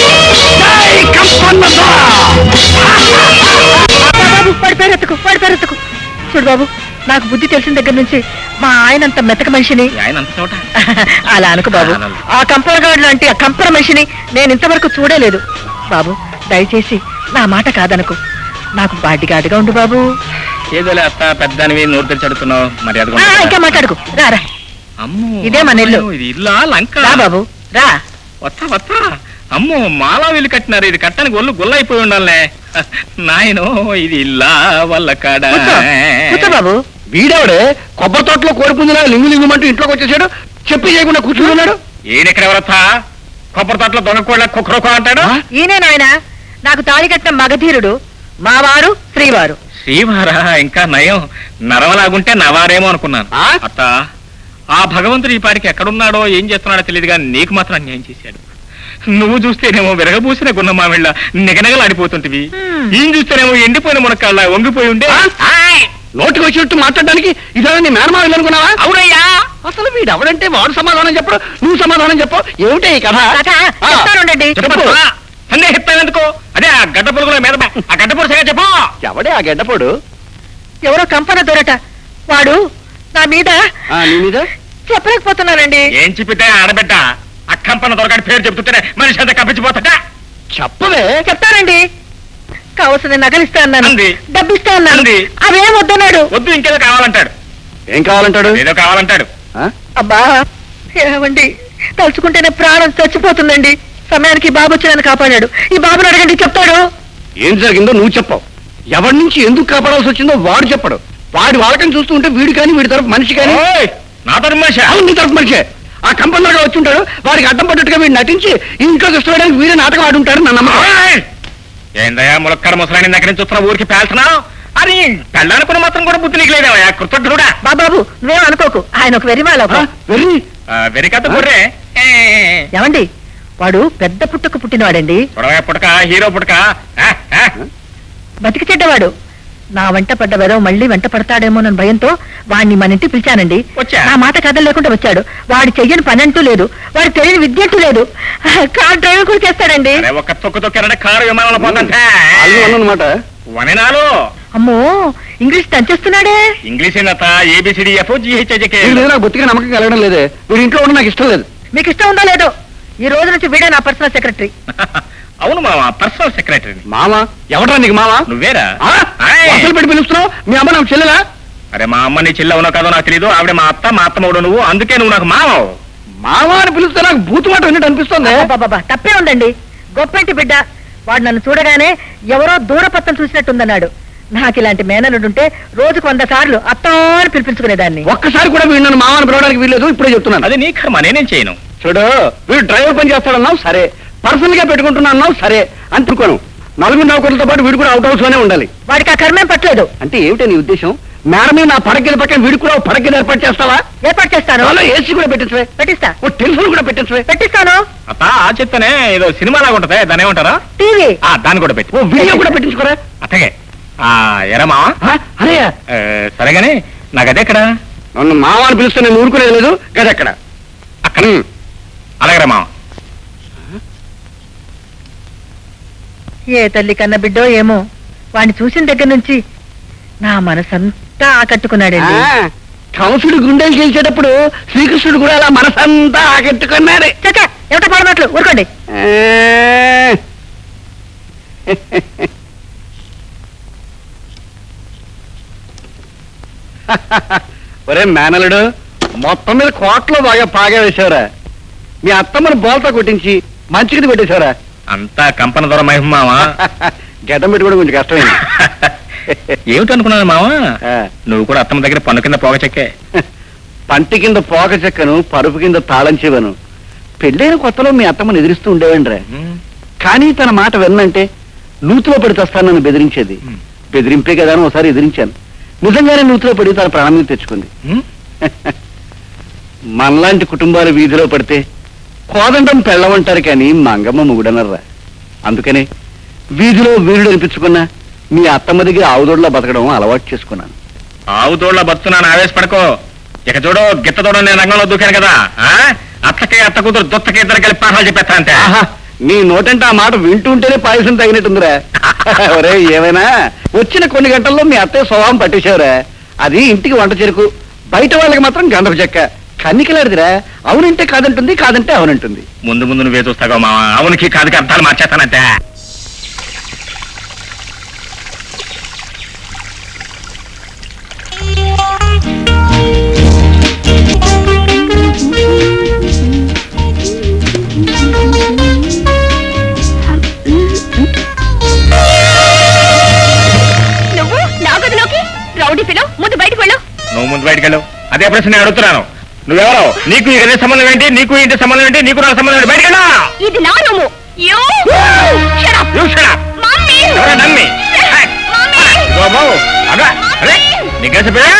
[SPEAKER 6] బాబు వాడి పేరెత్తుకు వాడి పేరెత్తుకు చూడు బాబు నాకు బుద్ధి తెలిసిన దగ్గర నుంచి మా ఆయన అంత మెతక మనిషిని
[SPEAKER 2] ఈ ఆయన అంత చోట
[SPEAKER 6] అలా అనుకు బాబు ఆ కంపరగాడు లాంటి ఆ కంపర మనిషిని నేను ఇంతవరకు చూడలేదు బాబు దయచేసి నా మాట కాదనుకు నాకు బాడీగార్డుగా ఉండు బాబు
[SPEAKER 2] ఏదోలే అత్త పెద్దానివి నోరు తెరిచి అడుగుతున్నావు మరి అది
[SPEAKER 6] ఆ, ఇంకా మాట్లాడుకు రా రా
[SPEAKER 2] అమ్మో
[SPEAKER 6] ఇదే మన ఇల్లు.
[SPEAKER 2] ఇది ఇల్లా లంక
[SPEAKER 6] రా బాబు రా
[SPEAKER 2] వస్తా వస్తా అమ్మో మాలా వీళ్ళు కట్టినారు ఇది కట్టడానికి ఒళ్ళు గుల్ల అయిపోయి ఉండాలే నాయనో ఇది ఇల్లా వల్ల కాడ
[SPEAKER 6] కూర్చో కూర్చో బాబు
[SPEAKER 3] వీడెవడే కొబ్బరి తోటలో కోడిపుందిలా లింగు లింగుమంటూ ఇంట్లోకి వచ్చేసాడు చెప్పి చేయకుండా కూర్చుని ఉన్నాడు
[SPEAKER 2] ఈయనెక్కడ ఎవరొత్తా కొబ్బరి తోటలో దొంగ కోళ్ళ కుక్కరొక్క అంటాడు
[SPEAKER 3] ఆ?
[SPEAKER 6] ఈయనే నాయన నాకు తాళి కట్టిన మగధీరుడు మావారు శ్రీవారు
[SPEAKER 2] శ్రీవారా ఇంకా నయం నరవలాగుంటే నవారేమో అనుకున్నాను
[SPEAKER 3] ఆ?
[SPEAKER 2] అత్త ఆ భగవంతుడు ఈ పాటికి ఎక్కడున్నాడో ఏం చేస్తున్నాడో తెలియదు కానీ నీకు మాత్రం అన్యాయం చేశాడు నువ్వు చూస్తేనేమో విరగబూసిన గున్న మామిళ్ళ నిగనగలాడిపోతుంటివి
[SPEAKER 6] హ్మ్.
[SPEAKER 2] ఈయన చూస్తేనేమో ఎండిపోయిన మునక్కాళ్ళ వంగిపోయి ఉండే
[SPEAKER 3] ఆ?
[SPEAKER 2] ఆయ్!
[SPEAKER 3] నోటికి వచ్చినట్టు మాట్లాడడానికి ఇదే నీ మేనమావిల్ అనుకున్నావా
[SPEAKER 2] అవునయ్యా
[SPEAKER 3] అసలు వీడు ఎవడంటే వాడు సమాధానం చెప్పడు నువ్వు సమాధానం చెప్పు ఏమిటే ఈ కథ
[SPEAKER 6] కాకా
[SPEAKER 3] ఆ.
[SPEAKER 6] చెప్తానుండండి
[SPEAKER 2] చెప్పు సందేహిస్తాను ఎందుకో అదే ఆ గడ్డ పురుగుల మీద బా- ఆ గడ్డ పురుగు సంగతి చెప్పు
[SPEAKER 3] ఎవడే ఆ గడ్డపోడు
[SPEAKER 6] ఎవరో కంపన దొరట వాడు నా మీద
[SPEAKER 3] ఆ, నీ మీద
[SPEAKER 6] చెప్పలేకపోతున్నానండి
[SPEAKER 2] ఏం చెప్పితే ఆడబిడ్డ అక్కంపన్న దొరకని పేరు చెప్తుంటేనే మనిషి అంతా కప్పించిపోతాట
[SPEAKER 3] చెప్పవే
[SPEAKER 6] చెప్తానండి కావలసిన నగలిస్తా అన్నాను
[SPEAKER 2] అంది.
[SPEAKER 6] డబ్బిస్తా అన్నాను
[SPEAKER 2] అంది.
[SPEAKER 6] అవేం వద్దన్నాడు
[SPEAKER 2] వద్దు ఇంకేదో కావాలంటాడు
[SPEAKER 3] ఏం కావాలంటాడు
[SPEAKER 2] ఏదో కావాలంటాడు
[SPEAKER 3] ఆ?
[SPEAKER 6] అబ్బా ఏమండి తలుచుకుంటేనే ప్రాణం చచ్చిపోతుందండి సమయానికి ఈ బాబు వచ్చి నన్ను కాపాడాడు ఈ బాబుని అడగండి చెప్తాడు
[SPEAKER 3] ఏం జరిగిందో నువ్వు చెప్పవు ఎవరి నుంచి ఎందుకు కాపాడాల్సి వచ్చిందో వాడు చెప్పడు వాడి వాళ్ళకని చూస్తూ ఉంటే వీడు కానీ వీడి తరపు మనిషి కానీ
[SPEAKER 2] ఓయ్, నా తరపు మనిషి
[SPEAKER 3] అవును నీ తరపు మనిషే ఆ కంపెనీలో వచ్చి ఉంటాడు వాడికి అడ్డం పడ్డట్టుగా వీడు నటించి ఇంట్లోకి ఇష్టపడడానికి వీడే నాటకం ఆడుంటాడు నా నమ్మకం
[SPEAKER 2] ఓయ్! ఏందయ్యా ములక్కడ ముసలాని దగ్గర నుంచి చూస్తున్నా ఊరికి పేల్చున్నావు అని పెళ్ళానుకున్న మాత్రం కూడా బుద్ధి నీకు లేదేవయ్యా కృతజ్ఞుడా
[SPEAKER 6] బాబాబు నువ్వేం అనుకోకు ఆయన ఒక వెరిమాల
[SPEAKER 3] ఆ, వెర్రి
[SPEAKER 2] వెరికత బుర్రే ఏ,
[SPEAKER 6] ఏమండి వాడు పెద్ద పుట్టకు పుట్టినవాడండి
[SPEAKER 2] పొడవ పుడక హీరో పుడక ఆ, ఆ.
[SPEAKER 6] బతికి చెడ్డవాడు నా వెంట పడ్డ వెదవ మళ్ళీ వెంట పడతాడేమోనని భయంతో వాడిని మన ఇంటికి పిలిచానండి
[SPEAKER 2] వచ్చా?
[SPEAKER 6] నా మాట కథ లేకుండా వచ్చాడు వాడు చెయ్యని పని అంటూ లేదు వాడు తెలియని విద్య అంటూ లేదు కార్ డ్రైవర్ కూడా చేస్తాడండి
[SPEAKER 2] అరే ఒక తొక్కు తొక్కారంటే కారు విమానంలో పోతుంటే
[SPEAKER 3] వాళ్ళు అన్నమాట
[SPEAKER 2] వననాలు
[SPEAKER 6] అమ్మో ఇంగ్లీష్ దంచేస్తున్నాడే
[SPEAKER 2] ఇంగ్లీష్ ఏందత ఏబిసిడి ఎఫ్ జిహెచ్ఐజకే
[SPEAKER 3] వీడి మీద నాకు బొత్తిగా నమ్మకం కలగడం లేదే వీడి ఇంట్లో ఉండడం నాకు ఇష్టం లేదు
[SPEAKER 6] మీకు ఇష్టం ఉందో లేదో ఈ రోజు నుంచి వీడే నా పర్సనల్ సెక్రటరీ
[SPEAKER 2] అవును మామ పర్సనల్ సెక్రటరీని
[SPEAKER 3] మామ ఎవడ్రా నీకు మామ
[SPEAKER 2] నువ్వేరా
[SPEAKER 3] ఆ?
[SPEAKER 2] ఆయ్.
[SPEAKER 3] వరుసలు పెట్టి పిలుస్తున్నావు మీ అమ్మ నాకు చెల్లెలా
[SPEAKER 2] అరే మా అమ్మ నీ చెల్లి అవునో కాదో నాకు తెలియదు ఆవిడ మా అత్త మా అత్త మూడు నువ్వు అందుకే నువ్వు నాకు మావవు
[SPEAKER 3] మామ అని పిలిస్తే నాకు బూతు మాట విన్నట్టు అనిపిస్తుంది
[SPEAKER 6] బాబా తప్పే ఉందండి గొప్పింటి బిడ్డ వాడు నన్ను చూడగానే ఎవరో దూరపత్తం చూసినట్టుందన్నాడు నాకు ఇలాంటి మేనలుంటే రోజుకు వంద సార్లు అత్తా అని పిలిపించుకునేదాన్ని
[SPEAKER 3] ఒక్కసారి కూడా వీడు నన్ను మామ అని పిలవడానికి వీల్లేదు ఇప్పుడే చెప్తున్నాను
[SPEAKER 2] అది నీ కర్మ నేనేం చేయను
[SPEAKER 3] చూడు వీడు డ్రైవర్ పని చేస్తాడన్నావు సరే పర్సనల్ గా పెట్టుకుంటున్నా అన్నావు సరే అనుకోను నలుగురు నౌకర్లతో పాటు వీడు కూడా అవుట్ హౌస్ లోనే ఉండాలి
[SPEAKER 6] వాడికి ఆ కర్మేం పట్టలేదు
[SPEAKER 3] అంటే ఏమిటి నీ ఉద్దేశం మేడం మీద నా పడగల పక్కన వీడు కూడా పడగలు ఏర్పాటు చేస్తావా
[SPEAKER 6] ఏర్పాటు చేస్తాను
[SPEAKER 3] అందులో ఏసీ కూడా పెట్టించవే
[SPEAKER 6] పెట్టిస్తా
[SPEAKER 3] ఓ టెలిఫోన్ కూడా పెట్టించవే
[SPEAKER 6] పెట్టిస్తాను
[SPEAKER 2] అత్త ఆ చెప్తానే ఏదో సినిమా లాగా ఉంటది దాని ఏమంటారా
[SPEAKER 6] టీవీ
[SPEAKER 2] ఆ దాన్ని కూడా పెట్టి
[SPEAKER 3] ఓ వీడియో కూడా పెట్టించుకోరా
[SPEAKER 2] అత్తగే ఆ ఎరా మావా
[SPEAKER 3] ఆ, అరే
[SPEAKER 2] ఏ, సరేగాని నాకు అదే ఎక్కడ
[SPEAKER 3] నన్ను మామ అని పిలిస్తే నేను ఊరుకునేది లేదు గదెక్కడ
[SPEAKER 2] అక్కడ అలాగే మావ
[SPEAKER 6] ఏ తల్లి కన్న బిడ్డో ఏమో వాడిని చూసిన దగ్గర నుంచి నా మనసంతా ఆకట్టుకున్నాడండి
[SPEAKER 3] కంసుడు గుండెలు చేసేటప్పుడు శ్రీకృష్ణుడు కూడా అలా మనసంతా ఆకట్టుకున్నాడు
[SPEAKER 6] చచ్చా ఏమిటో పాడమాటలు ఊరుకోండి
[SPEAKER 3] ఆ. ఒరే మేనలుడు మొత్తం మీద కోట్లో బాగా పాగా వేశావురా మీ అత్తమ్మని బోల్తా కొట్టించి మంచిది పెట్టేశావురా
[SPEAKER 2] అంతా కంపన దూరం మహిమ మావా
[SPEAKER 3] గడ్డం పెట్టుకోవడం కొంచెం కష్టమైంది
[SPEAKER 2] ఏమిటనుకున్నాను మావా
[SPEAKER 3] ఆ.
[SPEAKER 2] నువ్వు కూడా అత్తమ్మ దగ్గర పన్ను కింద పోగ చెక్కే
[SPEAKER 3] పంటి కింద పోక చెక్కను పరుపు కింద తాళం చెవను పెళ్ళైన కొత్తలో మీ అత్తమ్మని ఎదిరిస్తూ ఉండేవండ్రా కానీ తన మాట విన్నంటే నూతులో పడి తెస్తానని బెదిరించేది
[SPEAKER 2] Hmm.
[SPEAKER 3] బెదిరింపే కదా అని ఒకసారి ఎదిరించాను నిజంగానే నూతిలో పడి తన ప్రాణం మీద తెచ్చుకుంది మనలాంటి కుటుంబాలు వీధిలో పడితే కోదండం పెళ్ళమంటారు కానీ మంగమ్మ ముగుడనర్రా అందుకనే వీధిలో వీరుడు అనిపించుకున్న మీ అత్తమ్మ దగ్గర ఆవుదోడ్లా బతకడం అలవాటు చేసుకున్నాను
[SPEAKER 2] ఆవు తోళ్ళ బతున్నాను ఆవేశపడకో ఇక చూడు గిత్త తోడు నేను రంగంలో దూకాను కదా ఆ? అత్తకి అత్త కూతురు దొత్తకి ఇద్దరు కలిపి పాఠాలు చెప్పేస్తా అంతే
[SPEAKER 3] ఆహా నీ నోటంటే ఆ మాట వింటుంటేనే పాయసం తగినట్టుందిరా ఒరే ఏమైనా వచ్చిన కొన్ని గంటల్లో మీ అత్తయ్య స్వభావం పట్టేశావురా అది ఇంటికి వంట చెరుకు బయట వాళ్ళకి మాత్రం గంధపు చెక్క కన్నికలాడిదిరా అవునంటే కాదంటుంది కాదంటే అవునంటుంది
[SPEAKER 2] ముందు ముందు నువ్వే చూస్తాగో మా అవునికి కాదుకి అర్థాలు మార్చేస్తానంతే
[SPEAKER 5] నువ్వు నా గదిలోకి రౌడీ ఫిలో ముందు బయటకు వెళ్ళు
[SPEAKER 2] నువ్వు ముందు బయటికి వెళ్ళు అదే ప్రశ్న నేను అడుగుతున్నాను నువ్వెవరో నీకు ఈ గది సంబంధం ఏంటి నీకు ఇంటి సంబంధం ఏంటి నీకు నాకు సంబంధం ఏంటి బయటికి వెళ్ళు
[SPEAKER 5] ఇది నా room you Shut up.
[SPEAKER 2] You shut up.
[SPEAKER 5] మమ్మీ
[SPEAKER 2] ఎవరా నమ్మి హే.
[SPEAKER 5] మమ్మీ
[SPEAKER 2] ఇదిగో బాబు అగా అరే నీకు కలిసిపోయా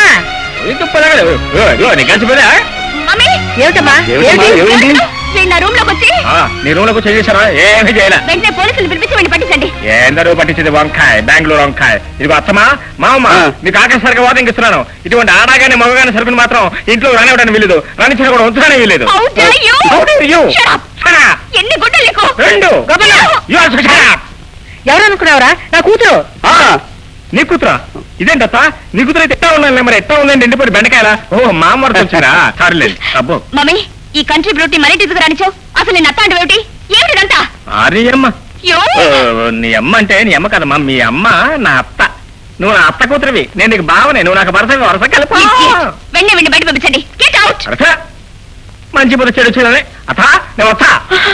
[SPEAKER 2] నీకు కలిసిపోయా
[SPEAKER 6] మమ్మీ ఏమిటమ్మా
[SPEAKER 3] ఏమిటమ్మా,
[SPEAKER 6] ఏంటి?
[SPEAKER 3] ఏమైంది?
[SPEAKER 5] వీడు నా రూమ్ లోకి వచ్చి
[SPEAKER 2] నీ రూమ్ లోకి చేసారా ఏమీ చేయలే
[SPEAKER 5] వెంటనే పోలీసులు పిలిపించి వీడిని పట్టించండి
[SPEAKER 2] ఏందరూ పట్టించేది వంకాయ బెంగళూరు వంకాయ ఇదిగో అత్తమా మామమ్మ
[SPEAKER 3] ఆ.
[SPEAKER 2] మీకు ఆకస్మిక వాదం ఇస్తున్నాను ఇటువంటి ఆడగానే మగగానే సరుకుని మాత్రం ఇంట్లో రానివ్వడానికి వీలేదు రాణించిన కూడా ఉంచడానికి వీలేదు
[SPEAKER 5] How dare you?
[SPEAKER 2] How dare you?
[SPEAKER 5] Shut up.
[SPEAKER 2] Shut up.
[SPEAKER 5] ఎన్ని గుడ్డలు నీకు
[SPEAKER 2] రెండు
[SPEAKER 5] గబలా.
[SPEAKER 2] You also shut up.
[SPEAKER 6] ఎవరనుకున్నావురా నా కూతురు
[SPEAKER 2] ఆ, నీ కూతురా ఇదేంటత్త నీ కూతురు అయితే ఎట్టా ఉన్నాను మరి ఎట్టా ఉందండి ఎండిపోయి బెండకాయలా ఓ మా అమ్మ వచ్చిందా సరేలేదు అబ్బో
[SPEAKER 5] మమ్మీ ఈ కంట్రీ బ్యూటీ మరీ తీసుకురానిచావు అసలు నేను అత్త అంటే ఏమిటి ఏమిటిదంతా
[SPEAKER 2] అరే అమ్మ
[SPEAKER 5] యో
[SPEAKER 2] ఓ, నీ అమ్మ అంటే నీ అమ్మ కదమ్మా మీ అమ్మ నా అత్త నువ్వు నా అత్త కూతురివి నేను నీకు బావనే నువ్వు నాకు వరస వరస కలిపి
[SPEAKER 5] వెండి వెండి బయట పంపించండి గెట్ అవుట్
[SPEAKER 2] వరస మంచి పొద్దు చెడు చూడాలి అత్త నేను వస్తా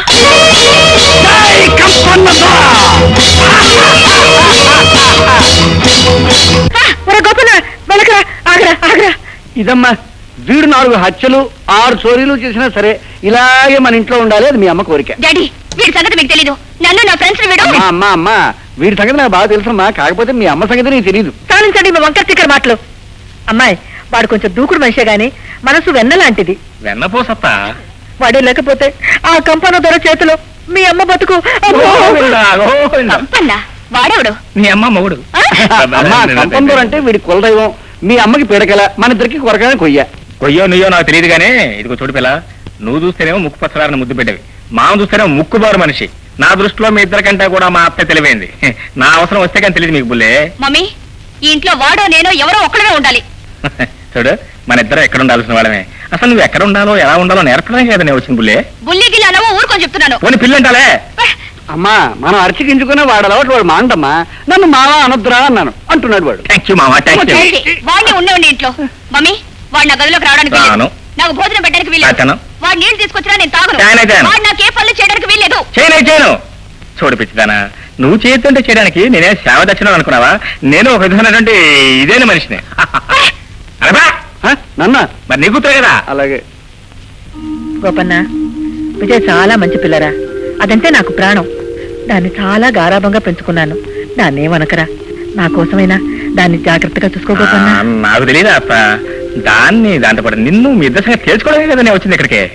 [SPEAKER 6] ఒరే గోపన్న వెళ్ళకరా ఆగరా ఆగరా
[SPEAKER 3] ఇదమ్మా వీడు నాలుగు హత్యలు ఆరు చోరీలు చేసినా సరే ఇలాగే మన ఇంట్లో ఉండాలి అది మీ అమ్మ కోరిక
[SPEAKER 5] డాడీ వీడి సంగతి మీకు తెలీదు నన్ను నా ఫ్రెండ్స్ వీడు
[SPEAKER 3] అమ్మా అమ్మా అమ్మా వీడి సంగతి నాకు బాగా తెలుసమ్మా కాకపోతే మీ అమ్మ సంగతి నీకు తెలియదు
[SPEAKER 6] సాధించండి మీ వంకర తిక్కర మాటలు అమ్మాయి వాడు కొంచెం దూకుడు మనిషే గాని మనసు వెన్న లాంటిది
[SPEAKER 2] వెన్నపోసత్తా
[SPEAKER 6] వాడే లేకపోతే ఆ కంపన దొర చేతిలో మీ అమ్మ బతుకు అమ్మో!
[SPEAKER 2] గోవిందా, గోవిందా.
[SPEAKER 5] కంపన్నా వాడేవాడు
[SPEAKER 2] నీ అమ్మ మొగుడు
[SPEAKER 5] ఆ?
[SPEAKER 3] అమ్మా కంపందూరు అంటే వీడి కులదైవం మీ అమ్మకి పీడకల మన ఇద్దరికి కొరకనే కొయ్య
[SPEAKER 2] కొయ్యో నుయ్యో నాకు తెలియదు కానీ ఇదిగో చూడు పిల్ల నువ్వు చూస్తేనేమో ముక్కు పచ్చలారని ముద్దు పెట్టేవి మామ చూస్తేనేమో ముక్కుబారు మనిషి నా దృష్టిలో మీ ఇద్దరికంటే కూడా మా అత్త తెలివైంది నా అవసరం వస్తే కానీ తెలియదు మీకు బుల్లే
[SPEAKER 5] మమ్మీ ఈ ఇంట్లో వాడో నేనో ఎవరో ఒక్కడమే ఉండాలి
[SPEAKER 2] చూడు మన ఇద్దరం ఎక్కడ ఉండాల్సిన వాళ్ళమే అసలు నువ్వు ఎక్కడ ఉండాలో ఎలా ఉండాలో నేర్పడానికి కదా నేను వచ్చింది బుల్లే
[SPEAKER 5] బుల్లి గిల్లి అనవో ఊరుకొని చెప్తున్నాను
[SPEAKER 2] పోనీ పిల్లంటాలే
[SPEAKER 3] అమ్మా మనం అరచికించుకునే వాడు అలవాటు వాడు మాండమ్మా నన్ను మావా అనొద్దురా అన్నాను అంటున్నాడు వాడు
[SPEAKER 2] థ్యాంక్ యూ మామ థ్యాంక్ యూ
[SPEAKER 5] డాడీ, వాడిని ఉండే ఉండి ఇంట్లో మమ్మీ వాడు నా గదిలోకి రావడానికి వీల్లేదు.
[SPEAKER 2] రాను.
[SPEAKER 5] నాకు భోజనం పెట్టడానికి వీలేదు
[SPEAKER 2] తాతను.
[SPEAKER 5] వాడు నీళ్లు తీసుకొచ్చినా నేను తాగను
[SPEAKER 2] తాగనే తాగను.
[SPEAKER 5] వాడు నాకు ఏ పనులు చేయడానికి వీల్లేదు
[SPEAKER 2] చేయనే చేయను చూడు పిచ్చిదానా నువ్వు చేస్తుంటే చేయడానికి నేనే సేవ దక్షిణం అనుకున్నావా నేను ఒక విధమైనటువంటి ఇదేన మనిషిని అరబా
[SPEAKER 3] ఆ, నాన్న
[SPEAKER 2] మరి నీ కూతురే కదా
[SPEAKER 3] అలాగే
[SPEAKER 6] గోపన్న విజయ్ చాలా మంచి పిల్లరా అదంటే నాకు ప్రాణం దాన్ని చాలా గారాభంగా పెంచుకున్నాను దాన్ని ఏమనకరా నా కోసమైనా దాన్ని జాగ్రత్తగా చూసుకో గోపన్న
[SPEAKER 2] ఆ, నాకు తెలియదు అత్త దాన్ని దాంతో పాటు నిన్ను మీ ఇద్దరు సంగతి తెలుసుకోవడమే కదా నేను వచ్చింది ఇక్కడికి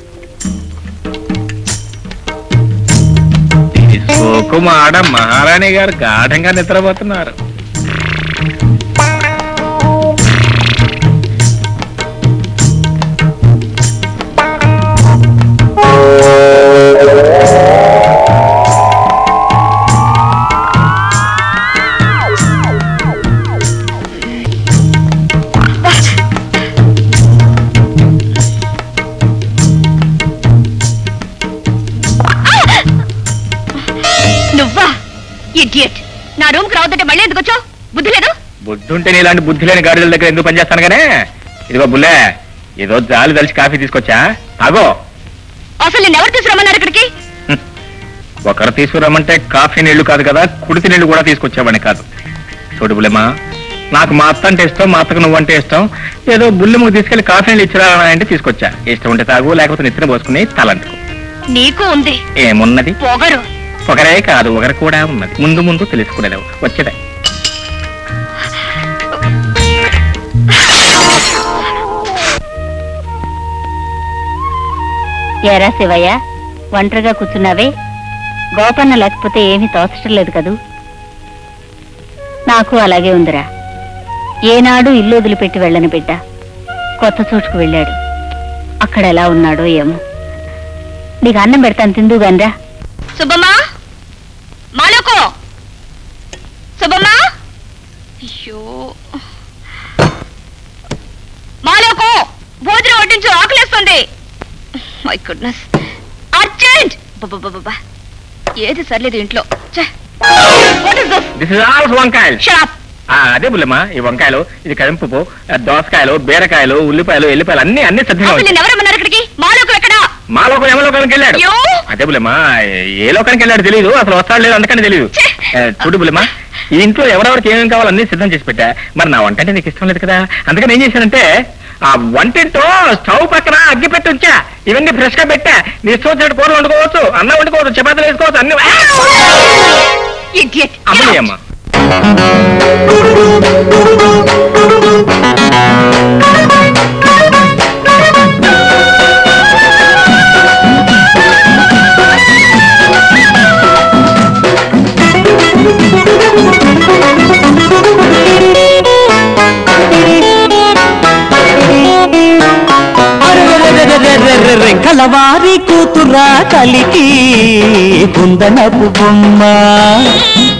[SPEAKER 2] సోకుమాడ మహారాణి గారు గాఢంగా నిద్రపోతున్నారు
[SPEAKER 5] నువ్వా ఇడియట్ నా రూమ్ కి రావద్దంటే మళ్ళీ ఎందుకు వచ్చావు బుద్ధి లేదు
[SPEAKER 2] బుద్ధి ఉంటే నీ ఇలాంటి బుద్ధి లేని గాడిదల దగ్గర ఎందుకు పనిచేస్తాను గానే ఇదిగో బుల్లే ఏదో జాలి తలిచి కాఫీ తీసుకొచ్చా తాగో
[SPEAKER 5] అసలు నేను ఎవరు తీసుకురమ్మన్నారు ఇక్కడికి
[SPEAKER 2] ఒకరు తీసుకురమ్మంటే కాఫీ నీళ్లు కాదు కదా కుడితి నీళ్లు కూడా తీసుకొచ్చేవాడిని కాదు చూడు బుల్లెమ్మా నాకు మా అత్త అంటే ఇష్టం మా అత్తకు నువ్వంటే ఇష్టం ఏదో బుల్లెమ్మకు తీసుకెళ్లి కాఫీ నీళ్ళు ఇచ్చిరా అంటే తీసుకొచ్చా ఇష్టం ఉంటే తాగు లేకపోతే నెత్తిన పోసుకుని తలంటుకో
[SPEAKER 5] నీకు ఉంది
[SPEAKER 2] ఏమున్నది
[SPEAKER 5] పొగరు
[SPEAKER 2] ఒకరే కాదు ఒకరు కూడా ఉన్నది ముందు ముందు తెలుసుకునేది వచ్చేదే
[SPEAKER 7] ఏరా శివయ్య ఒంటరిగా కూర్చున్నావే గోపన్న లేకపోతే ఏమీ తోచటం లేదు కదూ నాకు అలాగే ఉందిరా ఏనాడు ఇల్లు వదిలిపెట్టి వెళ్ళని బిడ్డ కొత్త చోటుకు వెళ్ళాడు అక్కడ ఎలా ఉన్నాడో ఏమో నీకు అన్నం పెడతాను తిందు గన్రా
[SPEAKER 5] సుబ్బమ్మా మాలోకో సుబ్బమ్మా అయ్యో మాలోకో భోజనం వడ్డించు ఆకలేస్తుంది మై గుడ్నెస్ అర్జెంట్ బాబా ఏది సర్లేదు ఇంట్లో what is this
[SPEAKER 2] this is ఆల్స్ వంకాయలు
[SPEAKER 5] షాప్
[SPEAKER 2] ఆ, అదే బుల్లెమ్మా ఈ వంకాయలు ఇది కరింపు దోసకాయలు బీరకాయలు ఉల్లిపాయలు ఎల్లిపాయలు అన్ని అన్ని సిద్ధంగా
[SPEAKER 5] అసలు
[SPEAKER 2] ఉన్నాయి
[SPEAKER 5] నేను ఎవరమ్మన్నారు ఇక్కడికి మాలోకో ఎక్కడా
[SPEAKER 2] మాలోకం యమలోకానికి వెళ్ళాడు
[SPEAKER 5] అయ్యో!
[SPEAKER 2] అదే బుల్లెమ్మా ఏ లోకానికి వెళ్ళాడు తెలియదు అసలు వస్తాడు లేదు అందుకని తెలియదు
[SPEAKER 5] ఛే!
[SPEAKER 2] ఆ, చూడు బుల్లెమ్మా ఈ ఇంట్లో ఎవరెవరికి ఏమేమి కావాలో అన్ని సిద్ధం చేసి పెట్టా మరి నా వంట అంటే నీకు ఇష్టం లేదు కదా అందుకని ఏం చేశానంటే ఆ వంటింటో స్టవ్ పక్కన అగ్గి పెట్టి ఉంచా ఇవన్నీ ఫ్రెష్ గా పెట్టా నీ ఇష్టం వచ్చినట్టు కూరలు వండుకోవచ్చు అన్నం వండుకోవచ్చు చపాతీలు వేసుకోవచ్చు అన్ని
[SPEAKER 5] ఇడియట్
[SPEAKER 2] అమ్మని అమ్మ
[SPEAKER 8] అరెరెరెరెరెరెరె, కలవారి కూతురా కలికి కుందనపు బొమ్మ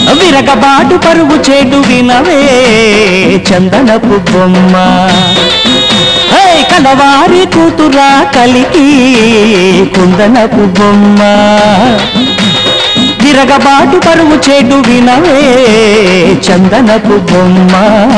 [SPEAKER 8] విరగబాటు పరుగు చేటు వినవే చందనపు బొమ్మ హే కలవారి కూతురా కలికి కుందనపు బొమ్మ విరగబాటు పరుగు చేటు వినవే చందనపు బొమ్మ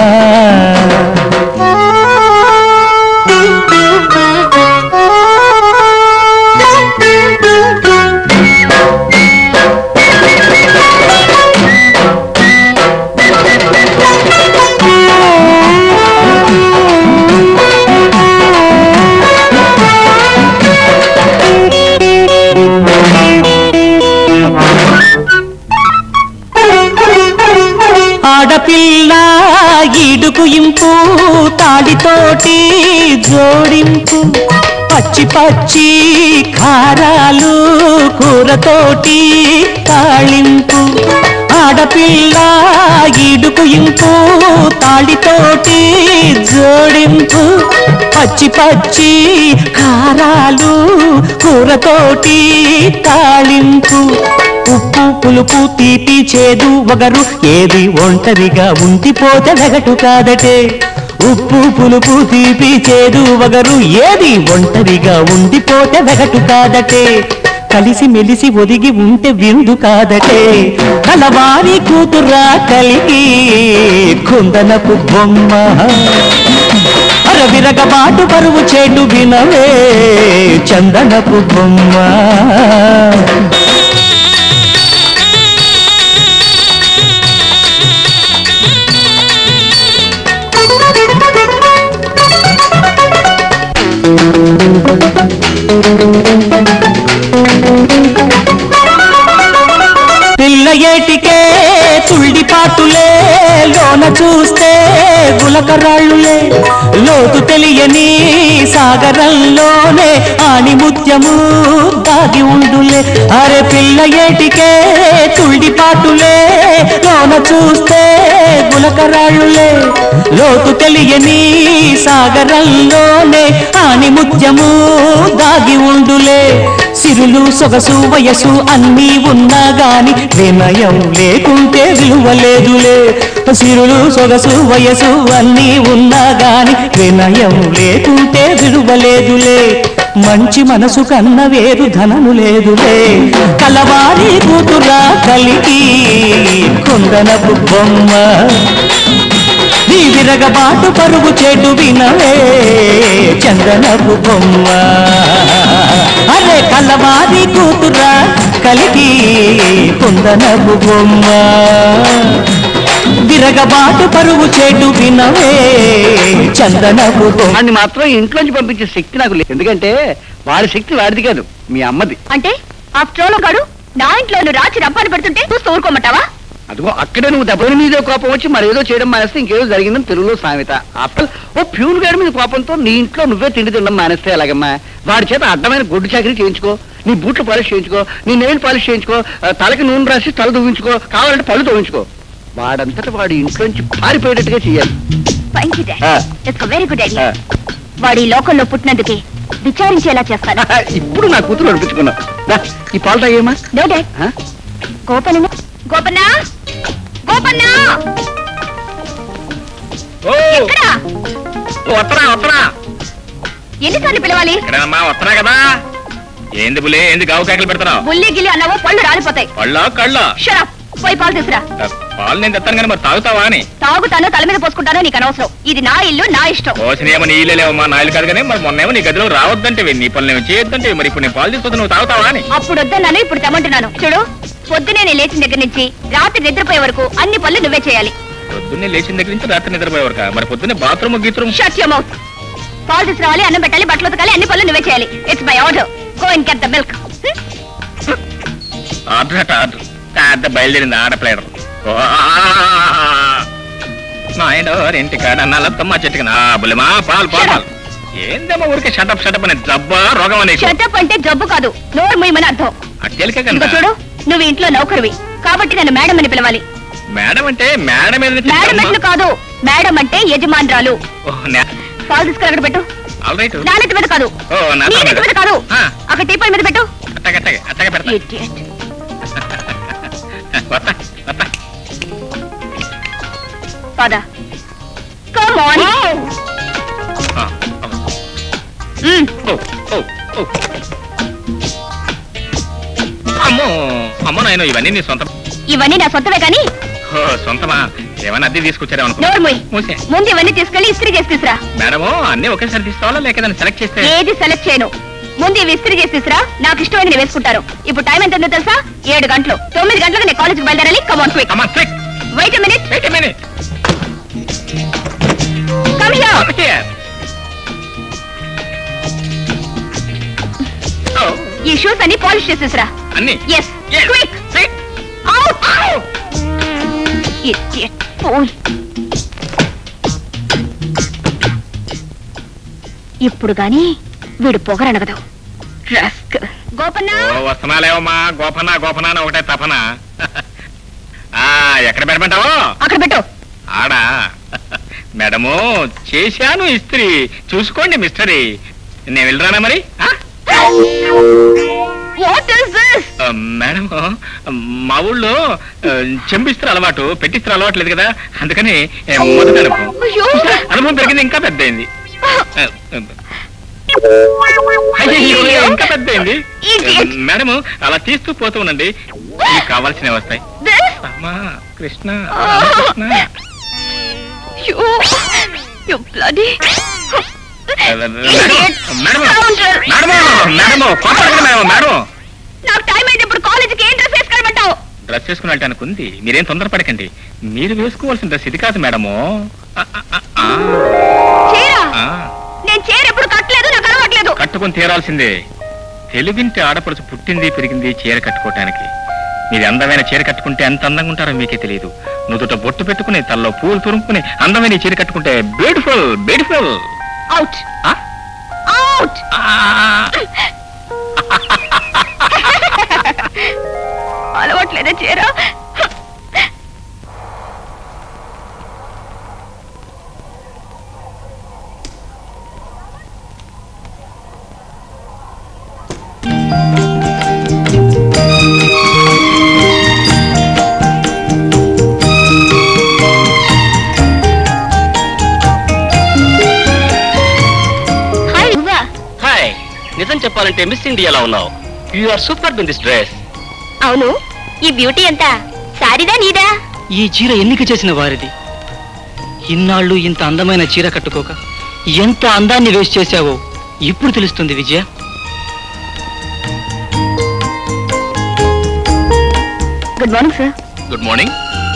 [SPEAKER 8] ఆడపిల్ల ఈడుకు ఇంపు తాడితోటి జోడింపు పచ్చి పచ్చి కారాలు కూరతోటి తాళింపు ఆడపిల్ల ఈడుకు ఇంపు తాడితోటి జోడింపు పచ్చి పచ్చి కారాలు కూరతోటి తాళింపు ఉప్పు పులుపు తీపి చేదు వగరు ఏది ఒంటరిగా ఉండిపోతే వెగటు కాదటే ఉప్పు పులుపు తీపి చేదు వగరు ఏది ఒంటరిగా ఉండిపోతే వెగటు కాదటే కలిసి మెలిసి ఒదిగి ఉంటే విందు కాదటే కలవారి కూతురా కలిగి కుందనపు బొమ్మ అరవిరగబాటు బరువు చేటు వినవే చందనపు బొమ్మ పిల్ల ఏటికే తుళ్ళి పాటులే లోన చూస్తే గులకరాళ్ళులే లోతు తెలియని సాగరంలోనే ఆణి ముత్యము దాగి ఉండులే అరే పిల్ల ఏటికే తుళ్ళి పాటులే లోన చూస్తే గులకరాళ్ళులే లోతు తెలియని సాగరంలోనే ఆని ముత్యము దాగి ఉండులే సిరులు సొగసు వయసు అన్నీ ఉన్నా గాని వినయం లేకుంటే విలువ లేదులే సిరులు సొగసు వయసు అన్నీ ఉన్నా గాని వినయం లేకుంటే విలువ లేదులే మంచి మనసు కన్న వేరు ధనము లేదులే కలవారి కూతురా కలిగి కుందనపు బొమ్మ నీ విరగబాటు పరుగు చెడు వినవే చందనపు బొమ్మ అరే కలవారి కూతురా కలిగి కుందనపు బొమ్మ విరగబాటు పరుగు చెడు వినవే చందనపు బొమ్మ
[SPEAKER 3] వాడిని మాత్రం ఇంట్లోంచి పంపించే శక్తి నాకు లేదు ఎందుకంటే వాడి శక్తి వాడిది కాదు మీ అమ్మది
[SPEAKER 5] అంటే ఆఫ్టర్ ఆల్ గాడు నా ఇంట్లో నువ్వు రాచి రంపాన్ని పెడుతుంటే చూస్తూ ఊరుకోమంటావా
[SPEAKER 3] అదిగో అక్కడే నువ్వు దెబ్బల మీద కోపం వచ్చి మరేదో చేయడం మానేస్తే ఇంకేదో జరిగిందని తెలుగులో సామెత అప్పల్ ఓ ప్యూన్ గారి మీద కోపంతో నీ ఇంట్లో నువ్వే తిండి తినడం మానేస్తే ఎలాగమ్మా వాడి చేత అడ్డమైన గుడ్డు చాకరీ చేయించుకో నీ బూట్లు పాలిష్ చేయించుకో నీ నెయిల్ పాలిష్ చేయించుకో ఆ, తలకి నూనె రాసి తల దువ్వించుకో కావాలంటే పళ్ళు తవ్వించుకో వాడంతట వాడి ఇంట్లోంచి పారిపోయేటట్టుగా చెయ్యాలి
[SPEAKER 5] థ్యాంక్ యూ
[SPEAKER 3] ఆ.
[SPEAKER 5] ఇట్స్ వెరీ గుడ్ ఐడియా
[SPEAKER 3] ఆ.
[SPEAKER 5] వాడి ఈ లోకంలో పుట్టినందుకే విచారించేలా చేస్తాను
[SPEAKER 3] ఇప్పుడు నా కూతురు అనిపించుకున్నావు దా, ఈ పాలు తాగేమా
[SPEAKER 5] నో డాడ్
[SPEAKER 3] ఆ?
[SPEAKER 5] గోపన్న గోపన్న గోపన్న ఎక్కడా
[SPEAKER 2] వత్తరా వత్తరా
[SPEAKER 5] ఎన్నిసార్లు పిలవాలి
[SPEAKER 2] ఇక్కడమ్మా వత్తరా కదా ఏంది బులే ఏంది గావు కేకలు పెడతావు
[SPEAKER 5] బుల్లి గిల్లి అన్నావో పళ్ళు రాలిపోతాయి
[SPEAKER 2] పళ్ళ కళ్ళ
[SPEAKER 5] షరప్ పోయి పాలు తీసురా
[SPEAKER 2] పాలు నేను తెస్తాను కానీ మరి తాగుతావా అని
[SPEAKER 5] తాగుతాను తల మీద పోసుకుంటాను నీకు అనవసరం ఇది నా ఇల్లు నా ఇష్టం
[SPEAKER 2] పోసినేమో నీళ్ళే లేవమ్మా నాయలు కాదు కానీ మరి మొన్నేమో నీ గదిలో రావద్దంటే నీ పనులు చేయొద్దంటే మరి ఇప్పుడు నేను పాలు తీసుకొస్తే నువ్వు తాగుతావా అని
[SPEAKER 5] అప్పుడు వద్దన్నాను ఇప్పుడు తెమ్మంటున్నాను చూడు పొద్దునే నేను లేచిన దగ్గర నుంచి రాత్రి నిద్రపోయే వరకు అన్ని పనులు నువ్వే చేయాలి
[SPEAKER 2] పొద్దున్నే లేచిన దగ్గర నుంచి రాత్రి నిద్రపోయే వరకు మరి పొద్దున్నే బాత్రూమ్ గీత్రూమ్
[SPEAKER 5] షట్ యువర్ మౌత్ పాలు తీసుకురావాలి అన్నం పెట్టాలి బట్టలు ఉతకాలి అన్ని పనులు నువ్వే చేయాలి it's my order go and get the milk
[SPEAKER 2] order అట ఆర్డర్ పెద్ద బయలుదేరింది ఆడప్లేయర్ నాయన ఇంటి కాడ నల్లత్తమ్మ చెట్టుకి నా బుల్లెమా పాలు పాలు పాలు ఏందమ్మా ఊరికే షటప్ షటప్ అనే జబ్బా రోగం అనే
[SPEAKER 5] షటప్ అంటే జబ్బు కాదు నోరు ముయ్యమని అర్థం
[SPEAKER 2] అట్టెలికే
[SPEAKER 5] ఇంకా
[SPEAKER 2] కనుక
[SPEAKER 5] చూడు నువ్వు ఇంట్లో నౌకరువి కాబట్టి నన్ను మేడం అని పిలవాలి
[SPEAKER 2] మేడం అంటే మేడం మీద నుంచి
[SPEAKER 5] మేడం
[SPEAKER 2] అమ్మా.
[SPEAKER 5] ఎట్లు కాదు మేడం అంటే యజమానురాలు
[SPEAKER 2] ఓ, నే-
[SPEAKER 5] పాలు తీసుకుని అక్కడ పెట్టు
[SPEAKER 2] ఆల్ రైట్
[SPEAKER 5] నా నెత్తి మీద కాదు
[SPEAKER 2] ఓ, నా
[SPEAKER 5] నీ
[SPEAKER 2] తల
[SPEAKER 5] నెత్తి మీద
[SPEAKER 2] మీద.
[SPEAKER 5] కాదు
[SPEAKER 2] ఆ.
[SPEAKER 5] అక్కడ టీపాయ్ మీద పెట్టు
[SPEAKER 2] అట్టగే అట్టగే అట్టగే పెడతా
[SPEAKER 5] Idiot.
[SPEAKER 2] వస్తా వస్తా
[SPEAKER 5] పద కమ్ ఆన్
[SPEAKER 2] ఆ, ఓ, ఓ, ఓ. అమ్మో అమ్మో నాయన ఇవన్నీ నీ సొంతం
[SPEAKER 5] ఇవన్నీ నా సొంతమే కానీ
[SPEAKER 2] ఓ, సొంతమా ఏమైనా అద్దె తీసుకొచ్చారేమో అనుకో
[SPEAKER 5] నోరు మూయ్
[SPEAKER 2] మూసే
[SPEAKER 5] ముందు ఇవన్నీ తీసుకెళ్లి ఇస్త్రీ చేసి తీసురా
[SPEAKER 2] మేడము అన్ని ఒకేసారి తీసుకోవాలా లేక దాన్ని సెలెక్ట్ చేస్తే
[SPEAKER 5] ఏది సెలెక్ట్ చేయను ముందు ఇవి ఇస్త్రీ చేసి తీసురా నాకు ఇష్టమైన నేను వేసుకుంటారు ఇప్పుడు టైం ఎంత ఉందో తెలుసా ఏడు గంటలు తొమ్మిది గంటలకు నేను కాలేజ్కి బయలుదేరాలి come on quick
[SPEAKER 2] come on quick
[SPEAKER 5] wait minute
[SPEAKER 2] wait a minute
[SPEAKER 5] come here ఈ షూస్ అన్ని పాలిష్ చేసి తీసురా
[SPEAKER 2] అన్ని
[SPEAKER 5] yes
[SPEAKER 2] Yes.
[SPEAKER 5] Quick
[SPEAKER 2] Quick.
[SPEAKER 5] Idiot fool ఇప్పుడు గాని వీడు పొగరనగదు రస్క్ గోపన్న
[SPEAKER 2] ఓ వస్తున్నాలేవమ్మా గోపన గోపన అని ఒకటే తపన ఆ ఎక్కడ పెట్టమంటావు
[SPEAKER 5] అక్కడ పెట్టు
[SPEAKER 2] ఆడా మేడము చేశాను ఇస్త్రీ చూసుకోండి మిస్టరీ నేను వెళ్ళరానా మరి ఆ?
[SPEAKER 5] వాట్ ఇస్ దిస్
[SPEAKER 2] ఆ, మేడం మా ఊళ్ళో ఆ, చెంపిస్త్ర అలవాటు పెట్టిస్త్ర అలవాటు లేదు కదా అందుకని ఏ, మొదటి అనుభవం
[SPEAKER 5] అయ్యో
[SPEAKER 2] అనుభవం పెరిగింది ఇంకా పెద్ద అయింది అయ్యయ్యో, ఇంకా పెద్ద అయింది
[SPEAKER 5] Idiot.
[SPEAKER 2] మేడం అలా తీస్తూ పోతూ ఉండండి మీకు కావాల్సినవి వస్తాయి
[SPEAKER 5] దిస్
[SPEAKER 2] అమ్మా Krishna
[SPEAKER 5] Ah.
[SPEAKER 2] Krishna
[SPEAKER 5] you you bloody
[SPEAKER 2] madam madam madam కోపడకండి మేడం మేడం
[SPEAKER 5] నాకు టైం అయితే ఇప్పుడు కాలేజీకి ఏం డ్రెస్ వేసుకెళ్ళమంటావు
[SPEAKER 2] డ్రెస్ వేసుకుని వెళ్ళటానికి ఉంది మీరేం తొందరపడకండి మీరు వేసుకోవాల్సిన డ్రెస్ ఇది కాదు మేడము ఆ, ఆ, ఆ, ఆ,
[SPEAKER 5] చీర
[SPEAKER 2] ఆ,
[SPEAKER 5] నేను చీర ఎప్పుడు కట్టలేదు నాకు అలవాట్లేదు
[SPEAKER 2] కట్టుకుని తీరాల్సిందే తెలుగింటి ఆడపడుచు పుట్టింది పెరిగింది చీర కట్టుకోవటానికి మీరు అందమైన చీర కట్టుకుంటే ఎంత అందంగా ఉంటారో మీకే తెలియదు నుదుట బొట్టు పెట్టుకుని తల్లో పూలు తురుముకుని అందమైన ఈ చీర కట్టుకుంటే బ్యూటిఫుల్ బ్యూటిఫుల్
[SPEAKER 5] అవుట్ అవుట్ అలవాట్లేదా చీర హాయ్ నువ్వా
[SPEAKER 1] హాయ్ నిజం చెప్పాలంటే మిస్ ఇండియాలో ఉన్నావు you are super in this dress
[SPEAKER 5] అవును ఈ బ్యూటీ ఎంత సారీదా నీదా
[SPEAKER 1] ఈ చీర ఎన్నిక చేసిన వారిది ఇన్నాళ్ళు ఇంత అందమైన చీర కట్టుకోక ఎంత అందాన్ని వేస్ట్ చేశావో ఇప్పుడు తెలుస్తుంది Vijaya
[SPEAKER 5] good morning sir
[SPEAKER 2] good morning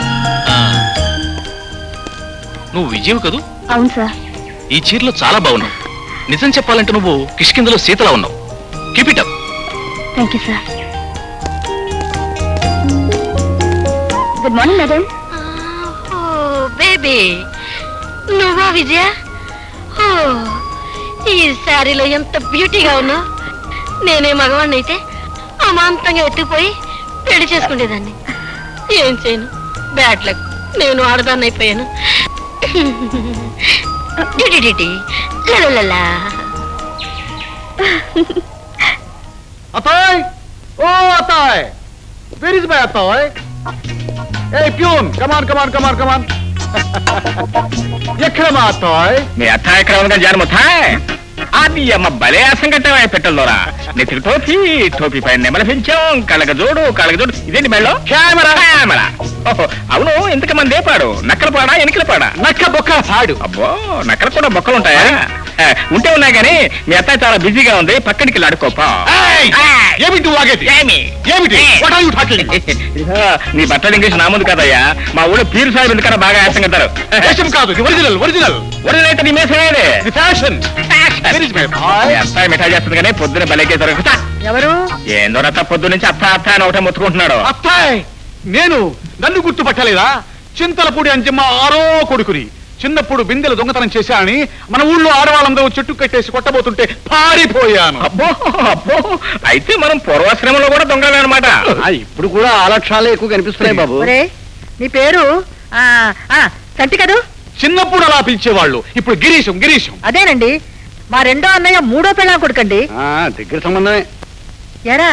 [SPEAKER 2] నువ్వు విజయ్ కదూ
[SPEAKER 5] అవును సార్
[SPEAKER 2] ఈ చీరలో చాలా బాగున్నావు నిజం చెప్పాలంటే నువ్వు కిష్కిందలో సీతలా ఉన్నావు keep it up
[SPEAKER 5] thank you sir good morning madam
[SPEAKER 6] baby నువ్వా విజయ ఓ ఈ శారీలో ఎంత బ్యూటీగా ఉన్నావు నేనే మగవాణ్ణి అయితే అమాంతంగా ఎత్తుకుపోయి పెళ్లి చేసుకునేదాన్ని ఏం చేయను బ్యాడ్ లక్ నేను ఆడదాన్ని అయిపోయాను డిడిడిడి, లలలలా.
[SPEAKER 3] అతాయ్ ఓ అతాయ్ వేర్ ఇస్ మై అతాయ్ a peon come on come on come on come on ఎక్కడ మా అతాయ్
[SPEAKER 2] మీ అత్త ఎక్కడ ఉందా జానము థాయ్ అది అమ్మ భలే ఆసం కట్టావా పెట్టల్లోరా నెత్తికి టోపీ టోపీ పైన నెమల పెంచాం కళ్ళక జోడు కళ్ళక జోడు ఇదేంటి మెళ్ళో కెమెరా కెమెరా ఓహో అవును ఇంతకమంది ఏ పాడు నక్కల పాడా ఎనికల పాడా
[SPEAKER 3] నక్క బొక్క పాడు
[SPEAKER 2] అబ్బో నక్కల కూడా బొక్కలు ఉంటాయా ఆ, ఉంటే ఉన్నాయి కానీ మీ అత్త చాలా బిజీగా ఉంది పక్కడికి వెళ్ళి ఆడుకోపా
[SPEAKER 3] ఏయ్! ఏమిటి వాగేది
[SPEAKER 2] ఏమి
[SPEAKER 3] ఏమిటి వాట్ ఆర్ యు టాకింగ్
[SPEAKER 2] ఇదిగో, నీ బట్టలు ఇంగ్లీష్ నా ముందు కదయ్యా మా ఊళ్ళో పీరు సాహిబ్ ఎందుకన్నా బాగా యాసం కట్టారు
[SPEAKER 3] దేశం కాదు ఒరిజినల్ ఒరిజినల్
[SPEAKER 2] ఒళ్ళైతే నీ మేసేది
[SPEAKER 3] the fashion where is my
[SPEAKER 2] మీ అత్త మిఠాయి చేస్తుంది కానీ పొద్దున బలేకే దొరకతా
[SPEAKER 6] ఎవరు
[SPEAKER 2] ఏందో రత్త పొద్దు నుంచి అత్త అత్త అని ఒకటే మొత్తుకుంటున్నాడు
[SPEAKER 3] అత్తాయ్ నేను నన్ను గుర్తుపట్టలేదా చింతలపూడి అంజమ్మ ఆరో కొడుకుని చిన్నప్పుడు బిందెలు దొంగతనం చేశానని మన ఊళ్ళో ఆడవాళ్ళందరూ చెట్టు కట్టేసి కొట్టబోతుంటే పారిపోయాను
[SPEAKER 2] అబ్బో అబ్బో అయితే మనం పూర్వాశ్రమంలో కూడా దొంగలే అనమాట
[SPEAKER 3] ఇప్పుడు కూడా ఆ లక్షణాలే ఎక్కువ కనిపిస్తున్నాయి బాబు
[SPEAKER 6] ఒరే నీ పేరు ఆ, ఆ, చంటి కదూ
[SPEAKER 3] చిన్నప్పుడు అలా పిలిచేవాళ్ళు ఇప్పుడు గిరీశం గిరీశం
[SPEAKER 6] అదేనండి మా రెండో అన్నయ్య మూడో పెళ్ళాం కొడుకండి
[SPEAKER 3] దగ్గర సంబంధమే
[SPEAKER 6] ఎరా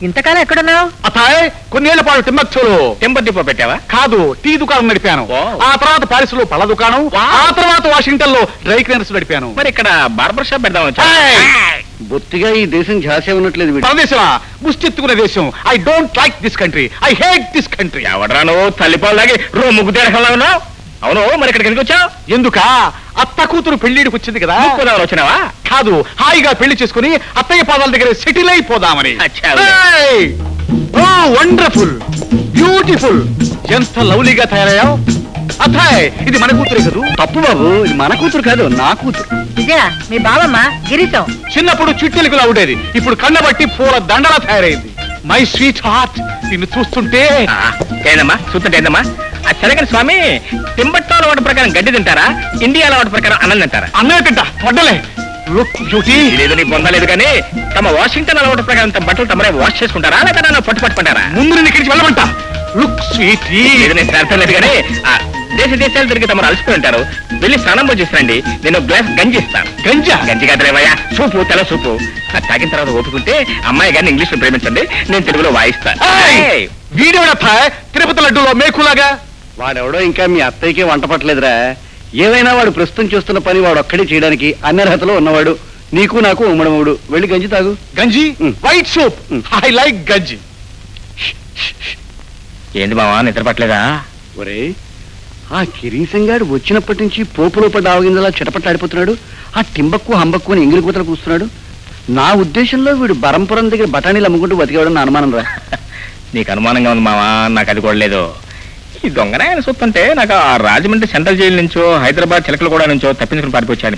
[SPEAKER 6] ఇంతకాలం ఎక్కడున్నావు
[SPEAKER 3] అతాయ్ కొన్నేళ్ల పాటు తిమ్మచ్చులో
[SPEAKER 2] టెంపర్ డిపో పెట్టావా
[SPEAKER 3] కాదు టీ దుకాణం నడిపాను
[SPEAKER 2] వావ్.
[SPEAKER 3] ఆ తర్వాత పారిస్ లో పళ్ళ దుకాణం
[SPEAKER 2] వావ్.
[SPEAKER 3] ఆ తర్వాత వాషింగ్టన్ లో డ్రై క్లీనర్స్ నడిపాను
[SPEAKER 2] మరి ఇక్కడ బార్బర్ షాప్ పెడదాం
[SPEAKER 3] ఏయ్!
[SPEAKER 4] బొత్తిగా ఈ దేశం ఝాసే ఉన్నట్లేదు వీడు.
[SPEAKER 3] పరదేశమా ముష్టెత్తుకునే దేశం I don't like this country I hate this country
[SPEAKER 2] ఎవడరా నువ్వు తల్లిపాలలాగి రో ముగ్గు తేడకల్లా ఉన్నావు అవును మరి ఇక్కడికి ఎందుకు వచ్చావు
[SPEAKER 3] ఎందుక అత్త కూతురు పెళ్లిడికి వచ్చింది కదా
[SPEAKER 2] ముక్కుదామని వచ్చినావా
[SPEAKER 3] కాదు హాయిగా పెళ్లి చేసుకుని అత్తయ్య పాదాల దగ్గర సెటిల్ అయిపోదామని
[SPEAKER 2] అచ్చా.
[SPEAKER 3] ఓ వండర్ఫుల్ బ్యూటిఫుల్ ఎంత లవ్లీగా తయారయ్యావు అత్తాయ్ ఇది మన కూతురే కదూ
[SPEAKER 4] తప్పు బాబు ఇది మన కూతురు కాదు నా కూతురు
[SPEAKER 6] విజయ మీ బావమ్మ గిరీశం
[SPEAKER 3] చిన్నప్పుడు చిట్టెలుగులా ఉండేది ఇప్పుడు కన్నబట్టి పూల దండలా తయారైంది మై స్వీట్ హార్ట్ నిన్ను చూస్తుంటే
[SPEAKER 2] ఆ, ఏందమ్మా చూస్తుంటే ఏందమ్మా ఆ చెరగని స్వామి తింబట్టు అలవాటు ప్రకారం గడ్డి తింటారా ఇండియా అలవాటు ప్రకారం అన్నం తింటారా
[SPEAKER 3] అన్నయ్య తింటా వడ్డలే లుక్ బ్యూటీ
[SPEAKER 2] లేదు నీకు పొందలేదు కానీ తమ వాషింగ్టన్ అలవాటు ప్రకారం తమ బట్టలు తమరే వాష్ చేసుకుంటారా లేదా నన్ను పట్టు పట్టుకుంటారా
[SPEAKER 3] ముందు నేను ఇక్కడికి వెళ్ళమంటా లుక్ స్వీట్
[SPEAKER 2] లేదు నేను అర్థం లేదు కానీ ఆ, దేశ దేశాలు తిరిగి తమరు అలసిపోయి ఉంటారు వెళ్ళి స్నానం చేసిరండి నేను ఒక గ్లాస్ గంజి ఇస్తాను
[SPEAKER 3] గంజా
[SPEAKER 2] గంజి కాదులేవయ్యా సూపు తెల్ల సూపు అది తాగిన తర్వాత ఓపుకుంటే అమ్మాయి గారిని ఇంగ్లీష్ లో ప్రేమించండి నేను తెలుగులో వాయిస్తాను ఏయ్!
[SPEAKER 3] వీడియోడప్ప తిరుపతి లడ్డూలో మేకులాగా
[SPEAKER 4] వాడెవడో ఇంకా మీ అత్తయ్యకి వంట పట్టలేదురా ఏమైనా వాడు ప్రస్తుతం చేస్తున్న పని వాడు ఒక్కడే చేయడానికి అన్ని అర్హతలో ఉన్నవాడు నీకు నాకు ఉమ్మడముడు వెళ్ళి గంజి తాగు
[SPEAKER 3] గంజి
[SPEAKER 4] మ్.
[SPEAKER 3] వైట్ సోప్
[SPEAKER 4] మ్.
[SPEAKER 3] ఐ లైక్ గంజి
[SPEAKER 2] ఏంది మావా నిద్ర పట్టలేదా
[SPEAKER 4] ఒరే ఆ కిరీసంగాడు వచ్చినప్పటి నుంచి పోపులో పడ్డ ఆవగింజలా చిటపట్లాడిపోతున్నాడు ఆ టింబక్కు హంబక్కు అని ఎంగిలి కూతలు కూస్తున్నాడు నా ఉద్దేశంలో వీడు బరంపురం దగ్గర బఠానీలు అమ్ముకుంటూ బతికేవాడు నా అనుమానం రా
[SPEAKER 2] నీకు అనుమానంగా ఉంది మావా నాకు అది కూడా లేదు ఈ దొంగనాయన చూస్తుంటే నాకు ఆ రాజమండ్రి సెంట్రల్ జైలు నుంచో హైదరాబాద్ చిలకలు కూడా నుంచో తప్పించుకుని పారిపోయాడు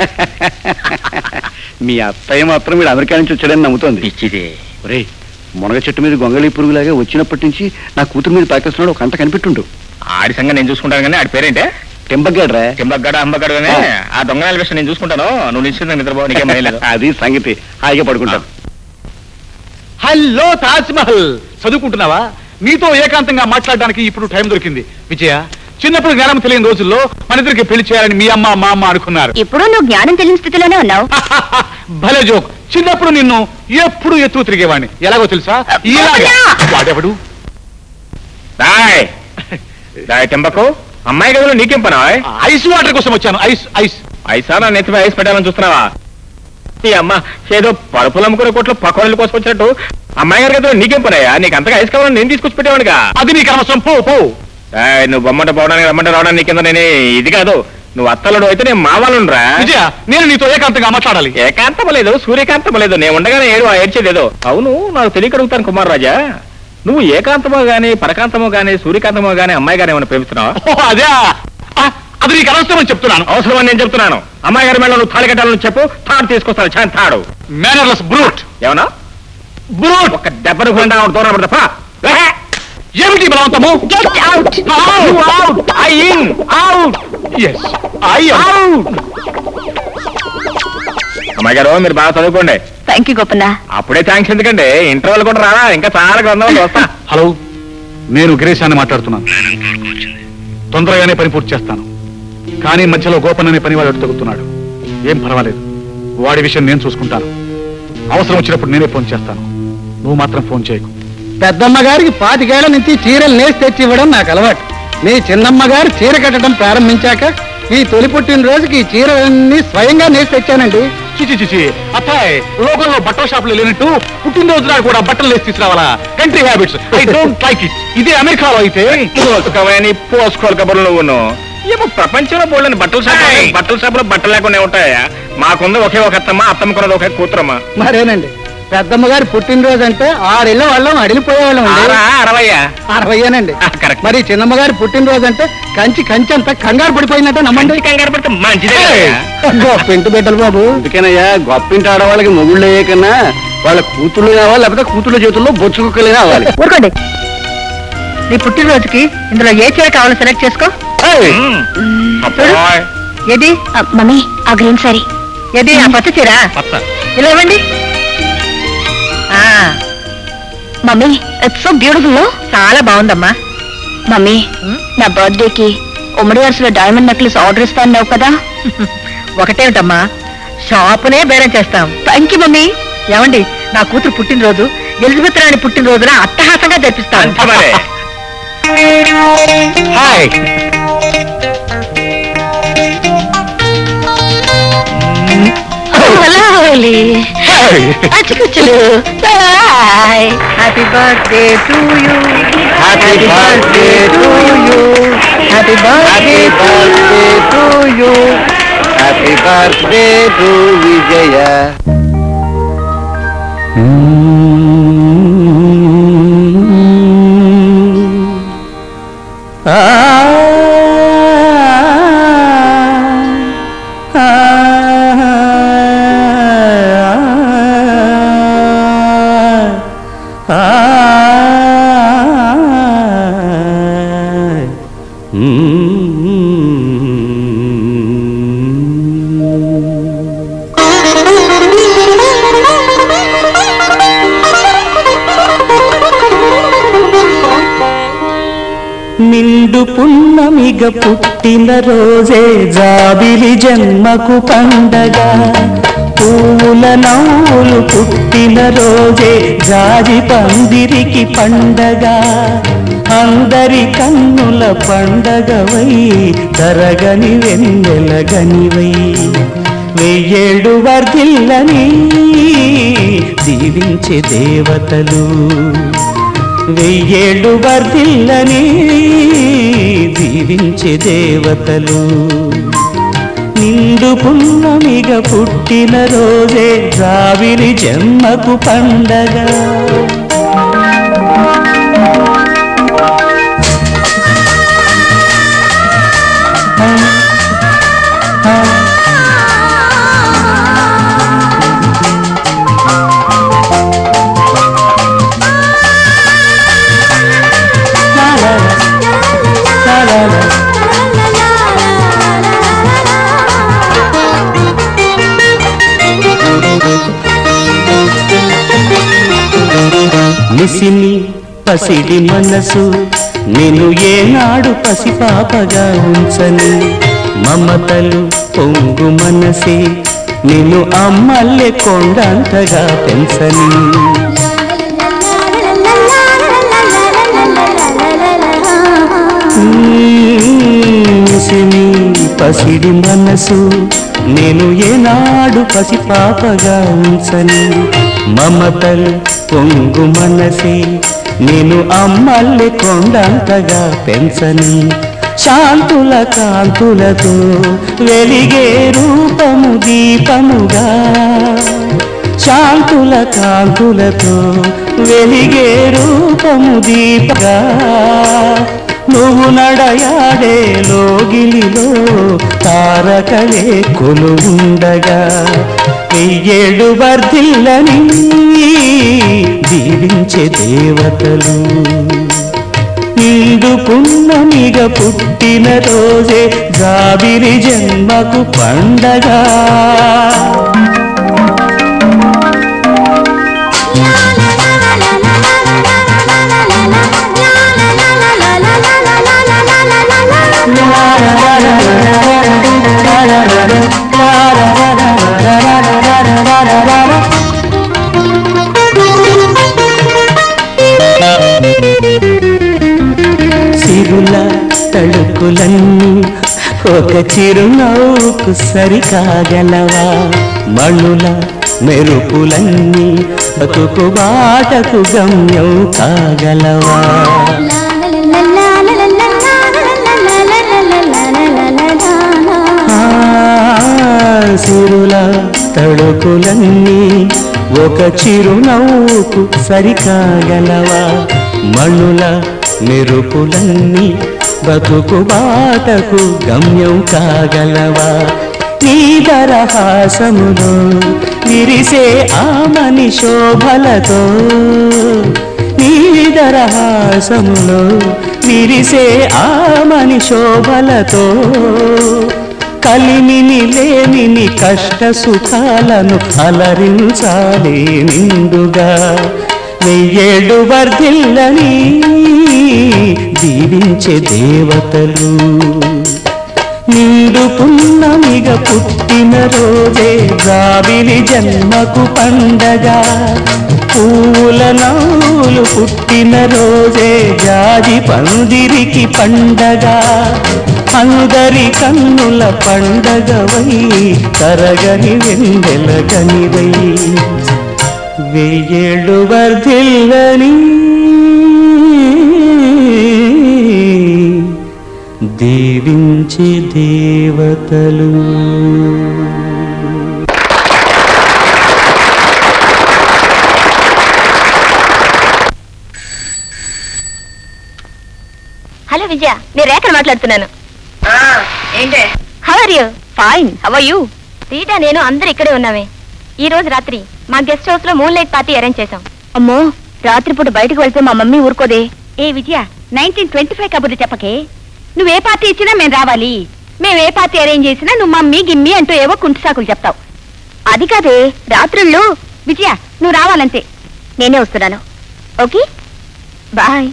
[SPEAKER 4] మీ అత్తయ్య మాత్రం వీడు అమెరికా నుంచి వచ్చాడని నమ్ముతోంది
[SPEAKER 2] పిచ్చిది
[SPEAKER 4] ఒరే మునగ చెట్టు మీద గొంగళి పురుగులాగా వచ్చినప్పటి నుంచి నా కూతురు మీద పాకేస్తున్నాడు ఒక కంట కనిపెట్టుండు
[SPEAKER 2] ఆడి సంగతి నేను చూసుకుంటాను కానీ ఆడి పేరేంటే
[SPEAKER 4] టెంబగ్గాడు రా
[SPEAKER 2] టింబగ్గడ అంబగ్గడ ఆ దొంగనాయల విషయం నేను చూసుకుంటాను నువ్వు నిశ్చితంగా నిద్రపో నీకేం భయం లేదు
[SPEAKER 4] అది సంగతి హాయిగా పడుకుంటాను
[SPEAKER 3] హలో తాజ్ మహల్ చదువుకుంటున్నావా నీతో ఏకాంతంగా మాట్లాడడానికి ఇప్పుడు టైం దొరికింది విజయ చిన్నప్పుడు జ్ఞానం తెలియని రోజుల్లో మన ఇద్దరికి పెళ్లి చేయాలని మీ అమ్మ మా అమ్మ అనుకున్నారు
[SPEAKER 5] ఇప్పుడు నువ్వు జ్ఞానం తెలియని స్థితిలోనే ఉన్నావు
[SPEAKER 3] భలే జోక్ చిన్నప్పుడు నిన్ను ఎప్పుడు ఎత్తు తిరిగేవాడిని ఎలాగో తెలుసా ఇలాగా వాడెవడు
[SPEAKER 2] రాయ్ రాయ్ టెంబకు అమ్మాయి గదిలో నీకేం పనా
[SPEAKER 3] ఐస్ వాటర్ కోసం వచ్చాను ఐస్ ఐస్
[SPEAKER 2] ఐసా నా నెత్తిపై ఐస్ పెట్టాలని చూస్తున్నావా ఈ అమ్మ ఏదో పరుపులు అమ్ముకునే కోట్లు పకోడీల కోసం వచ్చినట్టు అమ్మాయి గారి గదిలో నీకేం పనాయా నీకు అంతగా ఐస్ కావాలని నేను తీసుకొచ్చి పెట్టేవాడిగా
[SPEAKER 3] అది నీ కనవసం పో పో
[SPEAKER 2] ఏయ్, నువ్వు బొమ్మంట పోవడానికి రమ్మంట రావడానికి నీ కింద నేనే ఇది కాదు నువ్వు అత్తలుడు అయితే నేను మావాలుండ్రా
[SPEAKER 3] విజయ నేను నీతో ఏకాంతంగా మాట్లాడాలి
[SPEAKER 2] ఏకాంతం లేదు సూర్యకాంతం లేదు నేను ఉండగానే ఏడు ఏడ్చేదేదో అవును నాకు తెలియకడుగుతాను కుమార్ రాజా నువ్వు ఏకాంతమో గానీ పరకాంతమో గానీ సూర్యకాంతమో గానీ అమ్మాయి గానీ ఏమైనా ప్రేమిస్తున్నావా
[SPEAKER 3] ఓ, అదే ఆ, అది నీకు అనవసరమని చెప్తున్నాను
[SPEAKER 2] అవసరమని నేను చెప్తున్నాను అమ్మాయి గారి మేళ నువ్వు తాళి కట్టాలని చెప్పు తాడు తీసుకొస్తాను చాన్ తాడు
[SPEAKER 3] మేనర్లెస్ బ్రూట్
[SPEAKER 2] ఏమన్నా
[SPEAKER 3] బ్రూట్
[SPEAKER 2] ఒక దెబ్బను కొండా దూరం పడతా
[SPEAKER 3] ఏమిటి బలవంతము ఎస్ ఐ
[SPEAKER 2] అమ్మాయి గారు మీరు బాగా చదువుకోండి
[SPEAKER 5] థ్యాంక్ యూ గోపన్న
[SPEAKER 2] అప్పుడే థ్యాంక్స్ ఎందుకండి ఇంటర్వల్ కూడా రారా ఇంకా చాలా గ్రంథం వస్తా
[SPEAKER 3] హలో నేను గిరీశాన్ని మాట్లాడుతున్నాను తొందరగానే పని పూర్తి చేస్తాను కానీ మధ్యలో గోపన్ అనే పని వాడు తగ్గుతున్నాడు ఏం పర్వాలేదు వాడి విషయం నేను చూసుకుంటాను అవసరం వచ్చినప్పుడు నేనే ఫోన్ చేస్తాను నువ్వు మాత్రం ఫోన్ చేయకు
[SPEAKER 9] పెద్దమ్మ గారికి పాతికేళ్ల నుంచి చీరలు నేసి తెచ్చి ఇవ్వడం నాకు అలవాటు మీ చిన్నమ్మ గారు చీర కట్టడం ప్రారంభించాక ఈ తొలి పుట్టినరోజుకి ఈ చీరలన్నీ స్వయంగా నేసి తెచ్చానండి
[SPEAKER 3] చిచి చిచి అత్తాయ్ లోకల్లో బట్టల షాపులు లేనట్టు పుట్టినరోజు నాడు కూడా బట్టలు వేసి తీసుకురావాలా country habits I don't like it ఇదే అమెరికాలో అయితే
[SPEAKER 2] పోసుకోవని పోసుకోవాలి కబుర్లు నువ్వును ఏమో ప్రపంచంలో పోలేని బట్టల షాప్ బట్టల షాప్ లో బట్టలు లేకుండా ఉంటాయా మాకుంది ఒకే ఒక అత్తమ్మ అత్తమ్మ కొన్నది ఒకే కూతురమ్మ
[SPEAKER 9] మరేనండి పెద్దమ్మ గారి పుట్టినరోజు అంటే ఆరేళ్ల వాళ్ళం అడిలిపోయేవాళ్ళం
[SPEAKER 2] ఆరా, అరవయ్యా
[SPEAKER 9] అరవయ్యానండి
[SPEAKER 2] ఆ, కరెక్ట్.
[SPEAKER 9] మరి చిన్నమ్మ గారి పుట్టినరోజు అంటే కంచి కంచి అంతా కంగారు పడిపోయినట్టే నమ్మండి
[SPEAKER 2] మంచి కంగారు పడితే మంచిదే కదయ్యా.
[SPEAKER 9] గొప్పింటి బిడ్డలు బాబు
[SPEAKER 4] అందుకేనయ్యా గొప్పింటి ఆడవాళ్ళకి మొగుళ్ళు అయ్యే కన్నా వాళ్ళ కూతుళ్ళు కావాలి లేకపోతే కూతుళ్ళ చేతుల్లో బొచ్చు కుక్కలే కావాలి
[SPEAKER 6] ఊరుకోండి నీ పుట్టినరోజుకి ఇందులో ఏ చీర కావాలో సెలెక్ట్ చేసుకో
[SPEAKER 2] మ్మ్. అబ్బోయ్.
[SPEAKER 6] ఏది
[SPEAKER 5] మమ్మీ ఆ గ్రీన్ సారీ
[SPEAKER 6] ఏది ఆ పచ్చ చీర
[SPEAKER 2] పచ్చ.
[SPEAKER 6] ఇలా ఇవ్వండి ఆ,
[SPEAKER 5] మమ్మీ ఇట్స్ సో బ్యూటిఫుల్
[SPEAKER 6] చాలా బాగుందమ్మా
[SPEAKER 5] మమ్మీ
[SPEAKER 6] Hmm?
[SPEAKER 5] నా బర్త్డేకి ఉమ్మడి వరుసలో డైమండ్ నెక్లెస్ ఆర్డర్ ఇస్తాను కదా
[SPEAKER 6] ఒకటేమిటమ్మా షాపునే బేరం చేస్తాం
[SPEAKER 5] థ్యాంక్ యూ మమ్మీ
[SPEAKER 6] ఏమండి నా కూతురు పుట్టినరోజు ఎలిజబెత్ రాణి పుట్టినరోజున అట్టహాసంగా జరిపిస్తాను
[SPEAKER 2] అంతమరే
[SPEAKER 3] హాయ్
[SPEAKER 6] అచ్చుకుచ్చులు happy birthday to you
[SPEAKER 3] happy birthday to you
[SPEAKER 6] happy
[SPEAKER 3] happy birthday to you happy birthday to Vijaya
[SPEAKER 8] నిండు పున్నమిగ పుట్టిన రోజే జాబిలి జన్మకు పండగ పూల నవ్వులు పుట్టిన రోజే జాజి పందిరికి పండగ అందరి కన్నుల పండగవై తరగని వెన్నెలగనివై వెయ్యేడు వర్ధిల్లని దీవించే దేవతలు వెయ్యేళ్ళు వర్ధిల్లని దీవించే దేవతలు నిండు పున్నమిగ పుట్టిన రోజే జావిలి జన్మకు పండగ లా లా లా, లా లా లా. నిసిని పసిడి మనసు నేను ఏనాడు పసిపాపగా ఉంచని మమతలు పొంగు మనసే నేను అమ్మల్లే కొండంతగా పెంచని నిసిని పసిడి మనసు నేను ఏనాడు పసిపాపగా ఉంచని మమతలు పొంగు మనసే నేను అమ్మల్లి కొండంతగా పెంచని శాంతుల కాంతులతో వెలిగే రూపము దీపముగా శాంతుల కాంతులతో వెలిగే రూపము దీపగా నువ్వు నడయాడే లోగిలిలో తారకలే కొలువుండగా వెయ్యేడు వర్ధిల్లని దీవించే దేవతలు నిండు పున్నమిగ పుట్టిన రోజే జాబిరి జన్మకు పండగ సిరుల తళుకులన్నీ ఒక చిరునవ్వుకు సరికాగలవా మణుల మెరుపులన్నీ బతుకు బాటకు గమ్యం కాగలవా ఆ, సిరుల తడుకులన్నీ ఒక చిరునవ్వుకు సరికాగలవా మణుల మెరుపులన్నీ బతుకు బాటకు గమ్యం కాగలవా నీ దరహాసములో విరిసే ఆమని శోభలతో నీ దరహాసములో విరిసే ఆమని శోభలతో కలిమిని లేమిని కష్ట సుఖాలను అలరించాలి నిండుగా వెయ్యేడు వర్ధిల్లని దీవించే దేవతలు నిండు పున్నమిగ పుట్టిన రోజే జాబిలి జన్మకు పండగ పూల నవ్వులు పుట్టిన రోజే జాజి పందిరికి పండగ అందరి కన్నుల పండగవై తరగని వెందెల గనివై వెయ్యేళ్ళు వర్ధిల్లని దీవించి దేవతలు
[SPEAKER 5] హలో విజయ నేను రేఖను మాట్లాడుతున్నాను
[SPEAKER 6] ఏంటే
[SPEAKER 5] how are you fine how are you Rita నేను అందరు ఇక్కడే ఉన్నామే ఈ రోజు రాత్రి మా గెస్ట్ హౌస్ లో మూన్ లైట్ పార్టీ అరేంజ్ చేశాం అమ్మో రాత్రిపూట బయటకు వెళ్తే మా మమ్మీ ఊరుకోదే ఏ విజయ నైన్టీన్ ట్వంటీ ఫైవ్ కబుర్లు చెప్పకే నువ్వు ఏ పార్టీ ఇచ్చినా మేము రావాలి మేము ఏ పార్టీ అరేంజ్ చేసినా నువ్వు మమ్మీ గిమ్మి అంటూ ఏవో కుంటి సాకులు చెప్తావు అది కాదే రాత్రుళ్ళు విజయ నువ్వు రావాలంతే నేనే వస్తున్నాను okay bye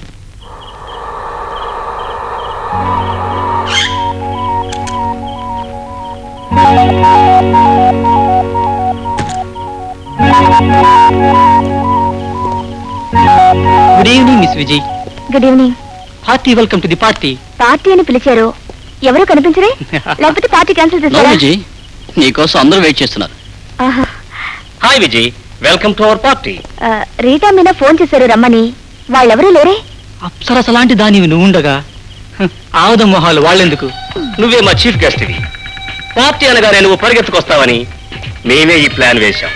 [SPEAKER 1] good evening Miss Vijay
[SPEAKER 5] good evening
[SPEAKER 1] hearty welcome to the party
[SPEAKER 5] party అని పిలిచారు ఎవరు కనిపించరే లేకపోతే పార్టీ క్యాన్సిల్ చేస్తారా
[SPEAKER 4] నీకోసం అందరూ వెయిట్ చేస్తున్నారు
[SPEAKER 5] ఆహా.
[SPEAKER 4] Hi Vijay welcome to our party
[SPEAKER 5] ఆ, రీటా మీనా ఫోన్ చేశారు రమ్మని వాళ్ళెవరూ లేరే
[SPEAKER 1] అప్సరస లాంటి దానివి నువ్వుండగా హ, ఆవుద మొహాలు వాళ్ళెందుకు
[SPEAKER 4] నువ్వే మా చీఫ్ గెస్ట్ ఇది పార్టీ అనగానే నువ్వు పరిగెత్తుకొస్తావని మేమే ఈ ప్లాన్ వేశాం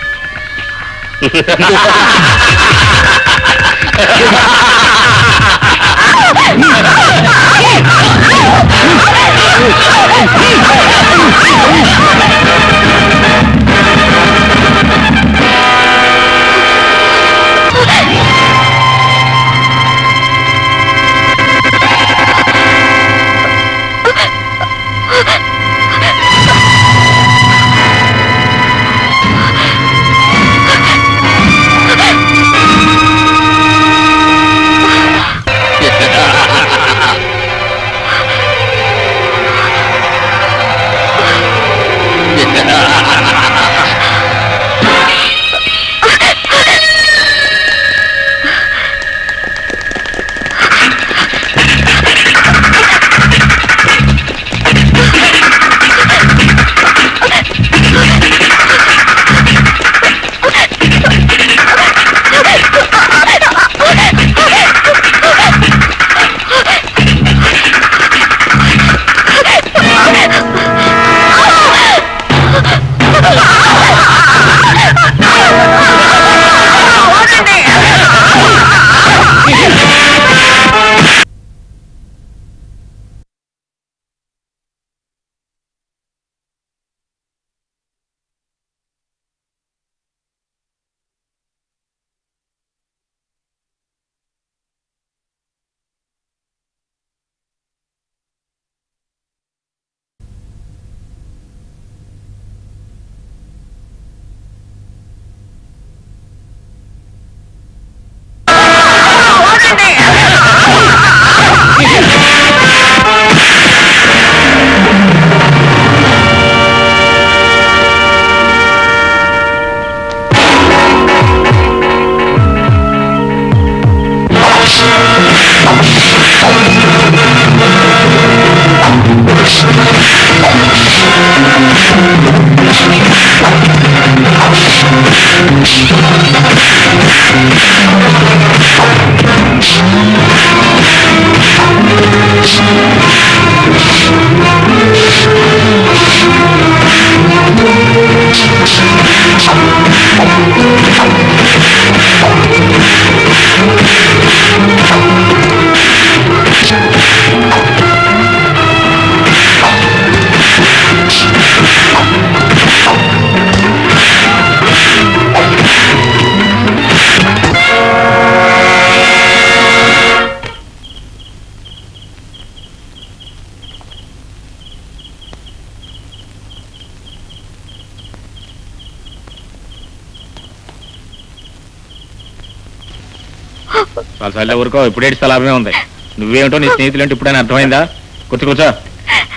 [SPEAKER 2] చాలా ఊరుకో ఇప్పుడేటి స్థలాభమే ఉంది నువ్వేమిటో నీ స్నేహితులు అంటే ఇప్పుడైనా అర్థమైందా కూర్చో కూర్చో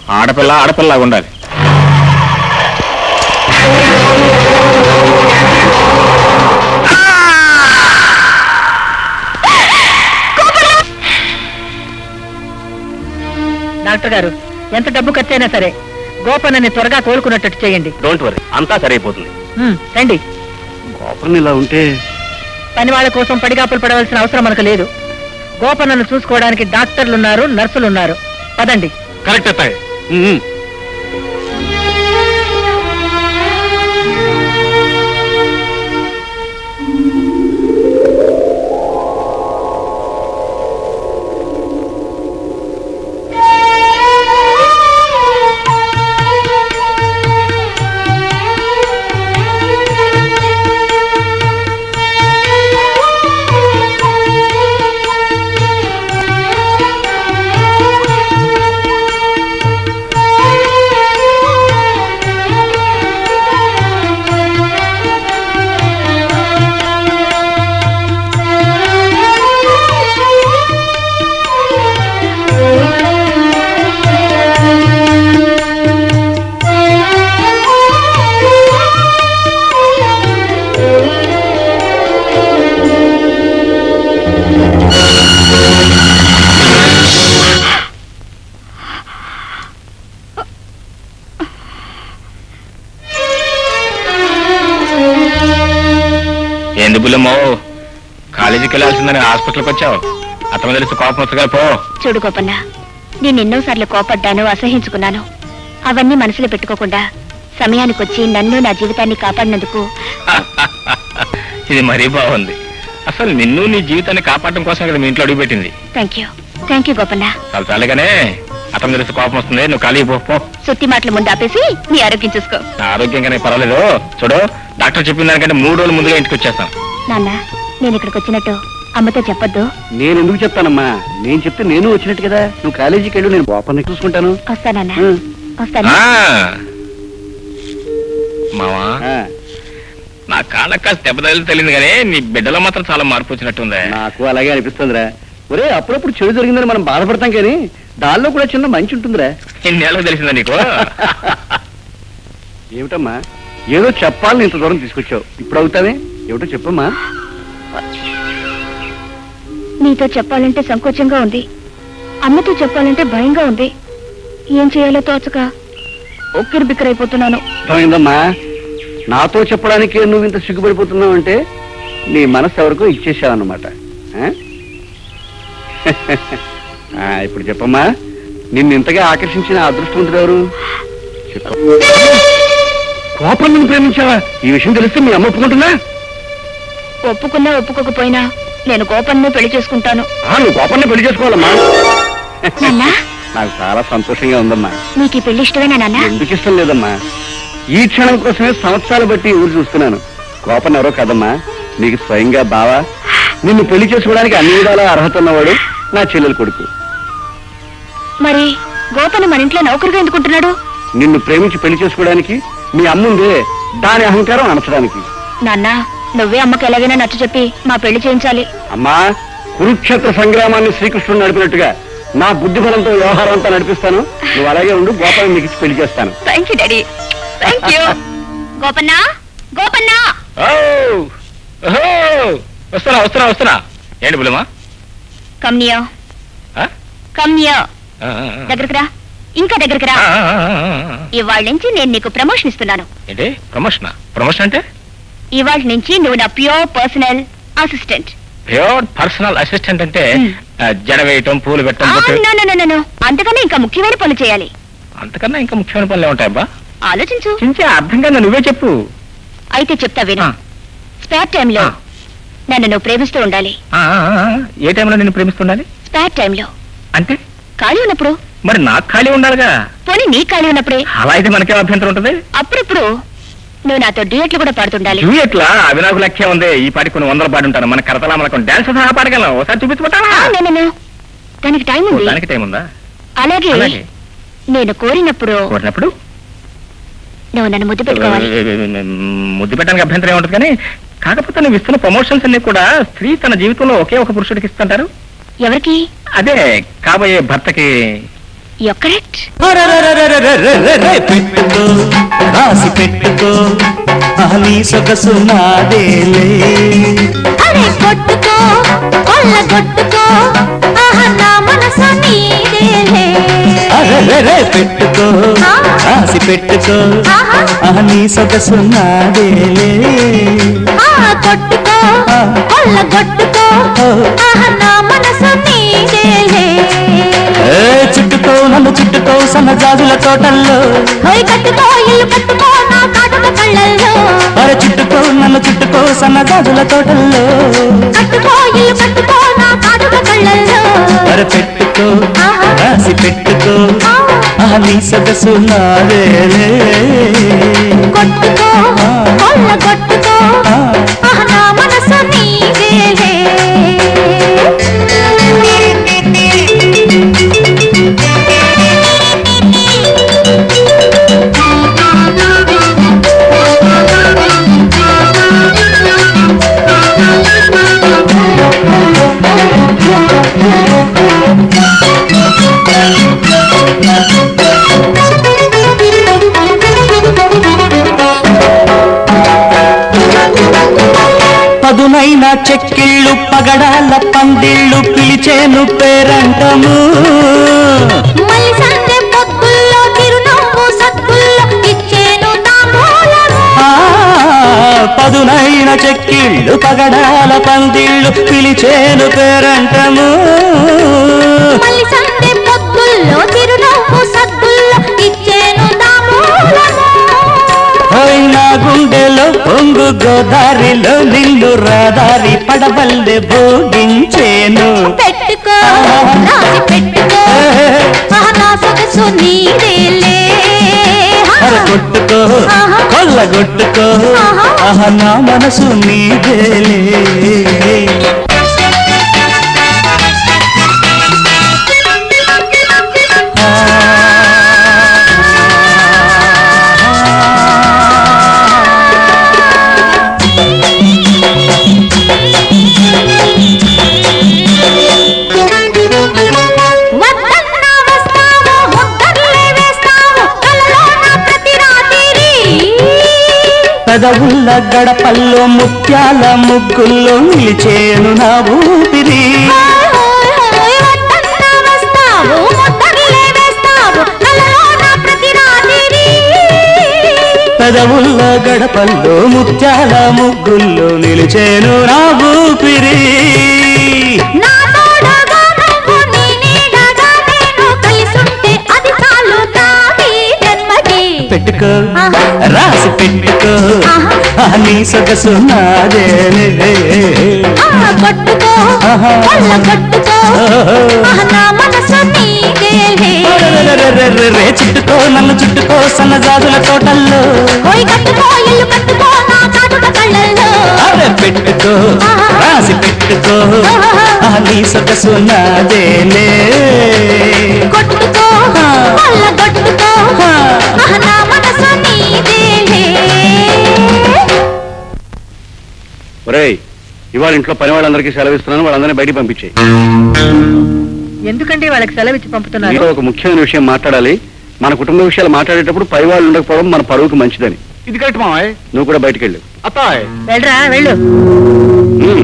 [SPEAKER 2] ఆడపిల్ల ఆడపిల్లగా ఉండాలి
[SPEAKER 6] డాక్టర్ గారు ఎంత డబ్బు ఖర్చైనా సరే గోపన్నని త్వరగా కోలుకున్నట్టు చేయండి
[SPEAKER 3] డోంట్ వరీ అంతా సరైపోతుంది
[SPEAKER 6] ఉమ్, రండి
[SPEAKER 3] గోపన్ ఇలా ఉంటే
[SPEAKER 6] పని వాళ్ళ కోసం పడిగాపులు పడవలసిన అవసరం మనకు లేదు గోపన్నను చూసుకోవడానికి డాక్టర్లు ఉన్నారు నర్సులు ఉన్నారు పదండి
[SPEAKER 2] కరెక్ట్ అత్తాయి
[SPEAKER 3] ఉమ్.
[SPEAKER 2] ఏంది బుల్లమ్మో కాలేజీకి వెళ్ళాల్సిందని హాస్పిటల్కి వచ్చావు అతను తెలిసి కోపం వస్తుగా పో
[SPEAKER 5] చూడు గోపన్న నేను ఎన్నోసార్లు కోపడ్డాను అసహించుకున్నాను అవన్నీ మనసులో పెట్టుకోకుండా సమయానికి వచ్చి నన్ను నా జీవితాన్ని కాపాడినందుకు
[SPEAKER 2] ఇది మరీ బాగుంది అసలు నిన్ను నీ జీవితాన్ని కాపాడడం కోసం కదా మీ ఇంట్లో అడుగుపెట్టింది
[SPEAKER 5] thank you thank you Gopanna
[SPEAKER 2] చాలా చాలుగానే అతను తెలిసి కోపం వస్తుంది నువ్వు ఖాళీ పో పో.
[SPEAKER 5] సుత్తి మాటలు ముందు ఆపేసి నీ ఆరోగ్యం చూసుకో
[SPEAKER 2] నా ఆరోగ్యంగానే పర్వాలేదు చూడు డాక్టర్ చెప్పిన దానికంటే మూడు రోజులు ముందుగా ఇంటికి వచ్చేస్తాను
[SPEAKER 5] నాన్న నేను ఇక్కడికి వచ్చినట్టు అమ్మతో చెప్పొద్దు
[SPEAKER 3] నేను ఎందుకు చెప్తానమ్మా నేను చెప్తే నేను వచ్చినట్టు కదా నువ్వు కాలేజీకి వెళ్ళు నేను గోపన్ని చూసుకుంటాను
[SPEAKER 5] వస్తానన్నా
[SPEAKER 3] ఉమ్.
[SPEAKER 5] వస్తాను
[SPEAKER 2] ఆ. మావా
[SPEAKER 3] ఆ,
[SPEAKER 2] నా కాళ్ళకి కాస్త దెబ్బ తగిలి తెలియదు కానీ నీ బిడ్డలో మాత్రం చాలా మార్పు వచ్చినట్టుందే
[SPEAKER 3] నాకు అలాగే అనిపిస్తుందిరా ఒరే అప్పుడప్పుడు చెడు జరిగిందని మనం బాధపడతాం కానీ దానిలో కూడా చిన్న మంచి ఉంటుందిరా
[SPEAKER 2] ఇన్నేళ్ళకి తెలిసిందా నీకు
[SPEAKER 3] ఏమిటమ్మా ఏదో చెప్పాలని ఇంత దూరం తీసుకొచ్చావు ఇప్పుడు అవుతావే ఏమిటో చెప్పమ్మా
[SPEAKER 5] నీతో చెప్పాలంటే సంకోచంగా ఉంది అమ్మతో చెప్పాలంటే భయంగా ఉంది ఏం చేయాలో తోచక ఒక్కిరి బిక్కరైపోతున్నాను
[SPEAKER 3] అర్థమైందమ్మా నాతో చెప్పడానికి నువ్వు ఇంత సిగ్గుపడిపోతున్నావు అంటే నీ మనసు ఎవరికో ఇచ్చేసావన్నమాట ఆ? ఆ, ఇప్పుడు చెప్పమ్మా నిన్ను ఇంతగా ఆకర్షించిన ఆ అదృష్టవంతుడు ఎవరు చెప్పు కోపం నిన్ను ప్రేమించావా ఈ విషయం తెలిస్తే మీ అమ్మ ఒప్పుకుంటుందా
[SPEAKER 5] ఒప్పుకున్నా ఒప్పుకోకపోయినా నేను గోపన్నే పెళ్లి చేసుకుంటాను
[SPEAKER 3] ఆ, నువ్వు కోపాన్ని పెళ్లి చేసుకోవాలమ్మా
[SPEAKER 5] నాన్నా
[SPEAKER 3] నాకు చాలా సంతోషంగా ఉందమ్మా
[SPEAKER 5] నీకు ఈ పెళ్లి ఇష్టమేనా నాన్న
[SPEAKER 3] ఎందుకు ఇష్టం లేదమ్మా ఈ క్షణం కోసమే సంవత్సరాలు బట్టి ఊరు చూస్తున్నాను కోపం ఎవరో కదమ్మా నీకు స్వయంగా బావా నిన్ను పెళ్లి చేసుకోవడానికి అన్ని విధాల అర్హత ఉన్నవాడు నా చెల్లెలు కొడుకు
[SPEAKER 5] మరి గోపన్న మన ఇంట్లో నౌకరుగా ఎందుకుంటున్నాడు
[SPEAKER 3] నిన్ను ప్రేమించి పెళ్లి చేసుకోవడానికి మీ అమ్ముందే దాని అహంకారం అనచడానికి
[SPEAKER 5] నాన్న నువ్వే అమ్మకి ఎలాగైనా నచ్చ చెప్పి మా పెళ్లి చేయించాలి
[SPEAKER 3] అమ్మా కురుక్షేత్ర సంగ్రామాన్ని శ్రీకృష్ణుడు నడిపినట్టుగా నా బుద్ధి బలంతో వ్యవహారం అంతా నడిపిస్తాను నువ్వు అలాగే ఉండు గోపాలం నీకు ఇచ్చి పెళ్లి చేస్తాను
[SPEAKER 5] thank you daddy thank you Gopanna Gopanna
[SPEAKER 2] ఓ! ఓహో! వస్తున్నా వస్తున్నా వస్తున్నా ఏంటి బుల్లమ్మా
[SPEAKER 5] కమ్నియో
[SPEAKER 2] ఆ?
[SPEAKER 5] కమ్నియో
[SPEAKER 2] ఆ, ఆ, ఆ.
[SPEAKER 5] దగ్గరకు రా ఇంకా దగ్గరకు రా
[SPEAKER 2] ఆ, ఆ, ఆ, ఆ.
[SPEAKER 5] ఇవాళ నుంచి నేను నీకు ప్రమోషన్ ఇస్తున్నాను
[SPEAKER 2] ఏంటి ప్రమోషన్ ప్రమోషన్ అంటే
[SPEAKER 5] ఇవాళ నుంచి నువ్వు నా pure personal assistant
[SPEAKER 2] pure personal assistant అంటే
[SPEAKER 5] Hmm.
[SPEAKER 2] ఆ, జడ వేయటం పూలు పెట్టడం బొట్టు-
[SPEAKER 5] అంతకన్నా ఇంకా ముఖ్యమైన పనులు చేయాలి
[SPEAKER 2] అంతకన్నా ఇంకా ముఖ్యమైన పనులు ఉంటాయబ్బా
[SPEAKER 5] ఆలోచించు
[SPEAKER 2] చించే అర్థం కదా నువ్వే చెప్పు
[SPEAKER 5] అయితే చెప్తా విను
[SPEAKER 2] ఆ.
[SPEAKER 5] స్పేర్ టైంలో
[SPEAKER 2] ఆ.
[SPEAKER 5] నన్ను నువ్వు ప్రేమిస్తూ ఉండాలి
[SPEAKER 2] ఆ, ఆ, ఆ, ఏ టైంలో నేను ప్రేమిస్తుండాలి
[SPEAKER 5] స్పేర్ టైంలో
[SPEAKER 2] అంటే
[SPEAKER 5] ఖాళీ ఉన్నప్పుడు
[SPEAKER 2] మరి నాకు ఖాళీ ఉండాలిగా
[SPEAKER 5] పోనీ నీ ఖాళీ ఉన్నప్పుడే
[SPEAKER 2] అలా అయితే మనకేం అభ్యంతరం ఉంటుంది
[SPEAKER 5] అప్పుడప్పుడు నువ్వు నాతో డ్యూయట్లు కూడా పాడుతుండాలి
[SPEAKER 2] జూయట్లా అవి నాకు లక్ష్యం ఉంది ఈ పాటికి కొన్ని వందలు పాడి ఉంటాను మన కరతలా మనకు డాన్స్ సహా పాడగలం ఒకసారి చూపించుకుంటావా
[SPEAKER 5] ఆ, no, no, no. దానికి టైం
[SPEAKER 2] ఓ,
[SPEAKER 5] ఉంది
[SPEAKER 2] దానికి టైం ఉందా
[SPEAKER 5] అలాగే
[SPEAKER 2] అలాగే
[SPEAKER 5] నేను కోరినప్పుడు
[SPEAKER 2] కోరినప్పుడు
[SPEAKER 5] నువ్వు నన్ను ముద్దు పెట్టుకోవాలి
[SPEAKER 2] ముద్దు పెట్టడానికి అభ్యంతరం ఏముంటుంది కానీ కాకపోతే నువ్వు ఇస్తున్న ప్రమోషన్స్ అన్ని కూడా స్త్రీ తన జీవితంలో ఒకే ఒక పురుషుడికి ఇస్తుంటారు
[SPEAKER 5] ఎవరికి
[SPEAKER 2] అదే కాబోయే భర్తకి
[SPEAKER 5] కరెక్ట్
[SPEAKER 8] అరరరరరరరరరే పెట్టుకో రాసి పెట్టుకో నీ సొగసు నాదేలే
[SPEAKER 5] అరే కొట్టుకో కొల్ల కొట్టుకో ఆహా నా మనసు నీదేలే
[SPEAKER 8] అరరరే పెట్టుకో రాసి పెట్టుకో నీ సొగసు నాదేలే
[SPEAKER 5] ఆ కొట్టుకో కొల్ల కొట్టుకో ఆహా నా మనసు నీదేలే
[SPEAKER 8] ఏ చుట్టుకో నన్ను చుట్టుకో సన్నజాజుల తోటల్లో
[SPEAKER 5] హోయ్ కట్టుకో ఇల్లు కట్టుకో నా కాటుక కళ్ళల్లో
[SPEAKER 8] అరే చుట్టుకో నన్ను చుట్టుకో సన్నజాజుల తోటల్లో
[SPEAKER 5] కట్టుకో ఇల్లు కట్టుకో నా కాటుక కళ్ళల్లో
[SPEAKER 8] అరే పెట్టుకో రాసి పెట్టుకో నీ సొగసు నాదేలే
[SPEAKER 5] కొట్టుకో కొల్ల కొట్టుకో ఆహా నా మనసు నీదేలే
[SPEAKER 8] పదునైన చెక్కిళ్ళు పగడాల పందిళ్ళు పిలిచేను పేరంటము
[SPEAKER 5] మళ్ళీ సండే పొద్దుల్లో తిరునవ్వు సత్తుల్లో ఇచ్చేను తాంబూలము
[SPEAKER 8] ఆ, పదునైన చెక్కిళ్ళు పగడాల పందిళ్ళు పిలిచేను పేరంటము
[SPEAKER 5] మళ్ళీ సండే పొద్దుల్లో తిరునవ్వు సత్తుల్లో ఇచ్చేను తాంబూలము
[SPEAKER 8] ఓయ్ నా గుండెలో పొంగు గోదారిలో నిన్ను రాదారి పడవల్లే భోగించేను
[SPEAKER 5] పెట్టుకో రాసి పెట్టుకో ఆహా నా సొగసు నీదేలే
[SPEAKER 8] అర కొట్టుకో కొల్లగొట్టుకో ఆహ నా మనసు నీదేలే
[SPEAKER 5] వద్దన్నా వస్తావు ముద్దర్లే వేస్తావు కలలో నా ప్రతి రాత్రి
[SPEAKER 8] పెదవుల్ల గడపల్లో ముత్యాల ముగ్గుల్లో నిలిచేను నా ఊపిరి
[SPEAKER 5] వద్దన్నా వస్తావు ముద్దర్లే వేస్తావు కలలో నా ప్రతి రాత్రి
[SPEAKER 8] పెదవుల్ల గడపల్లో ముత్యాల ముగ్గుల్లో నిలిచేను నా ఊపిరి
[SPEAKER 5] నా తోడుగా నువ్వు నీ నీడగా నేను కలిసుంటే అది చాలు నాది జన్మకి
[SPEAKER 8] పెట్టుకో రాసి పెట్టుకో ఆ నీ సొగసు నాదేలే
[SPEAKER 5] ఆ కొట్టుకో కొల్ల కొట్టుకో ఆహా, నా మనసు నీదేలే
[SPEAKER 8] రే చుట్టుకో నన్ను చుట్టుకో సన్నజాజుల తోటల్లో
[SPEAKER 5] పోయి కట్టుకో ఇల్లు కట్టుకో నా కాటుక కళ్ళల్లో
[SPEAKER 8] అరే పెట్టుకో రాసి పెట్టుకో ఆ నీ సొగసు నాదేలే
[SPEAKER 5] కొట్టుకో కొల్ల కొట్టుకో ఆహా, నా మనసు నీదేలే
[SPEAKER 3] ఒరేయ్ ఇవాళ ఇంట్లో పని వాళ్ళందరికీ సెలవిస్తున్నాను వాళ్ళందరినీ బయటికి పంపించే
[SPEAKER 6] ఎందుకండి వాళ్ళకి సెలవు ఇచ్చి పంపుతున్నారు
[SPEAKER 3] మీతో ఒక ముఖ్యమైన విషయం మాట్లాడాలి మన కుటుంబ విషయాలు మాట్లాడేటప్పుడు పై వాళ్ళు ఉండకపోవడం మన పరువుకు మంచిదని
[SPEAKER 2] ఇది కరెక్ట్ మావయ్య
[SPEAKER 3] నువ్వు కూడా బయటికి వెళ్ళు
[SPEAKER 2] అత్తాయ్
[SPEAKER 6] వెళ్ళరా వెళ్ళు
[SPEAKER 3] ఉమ్.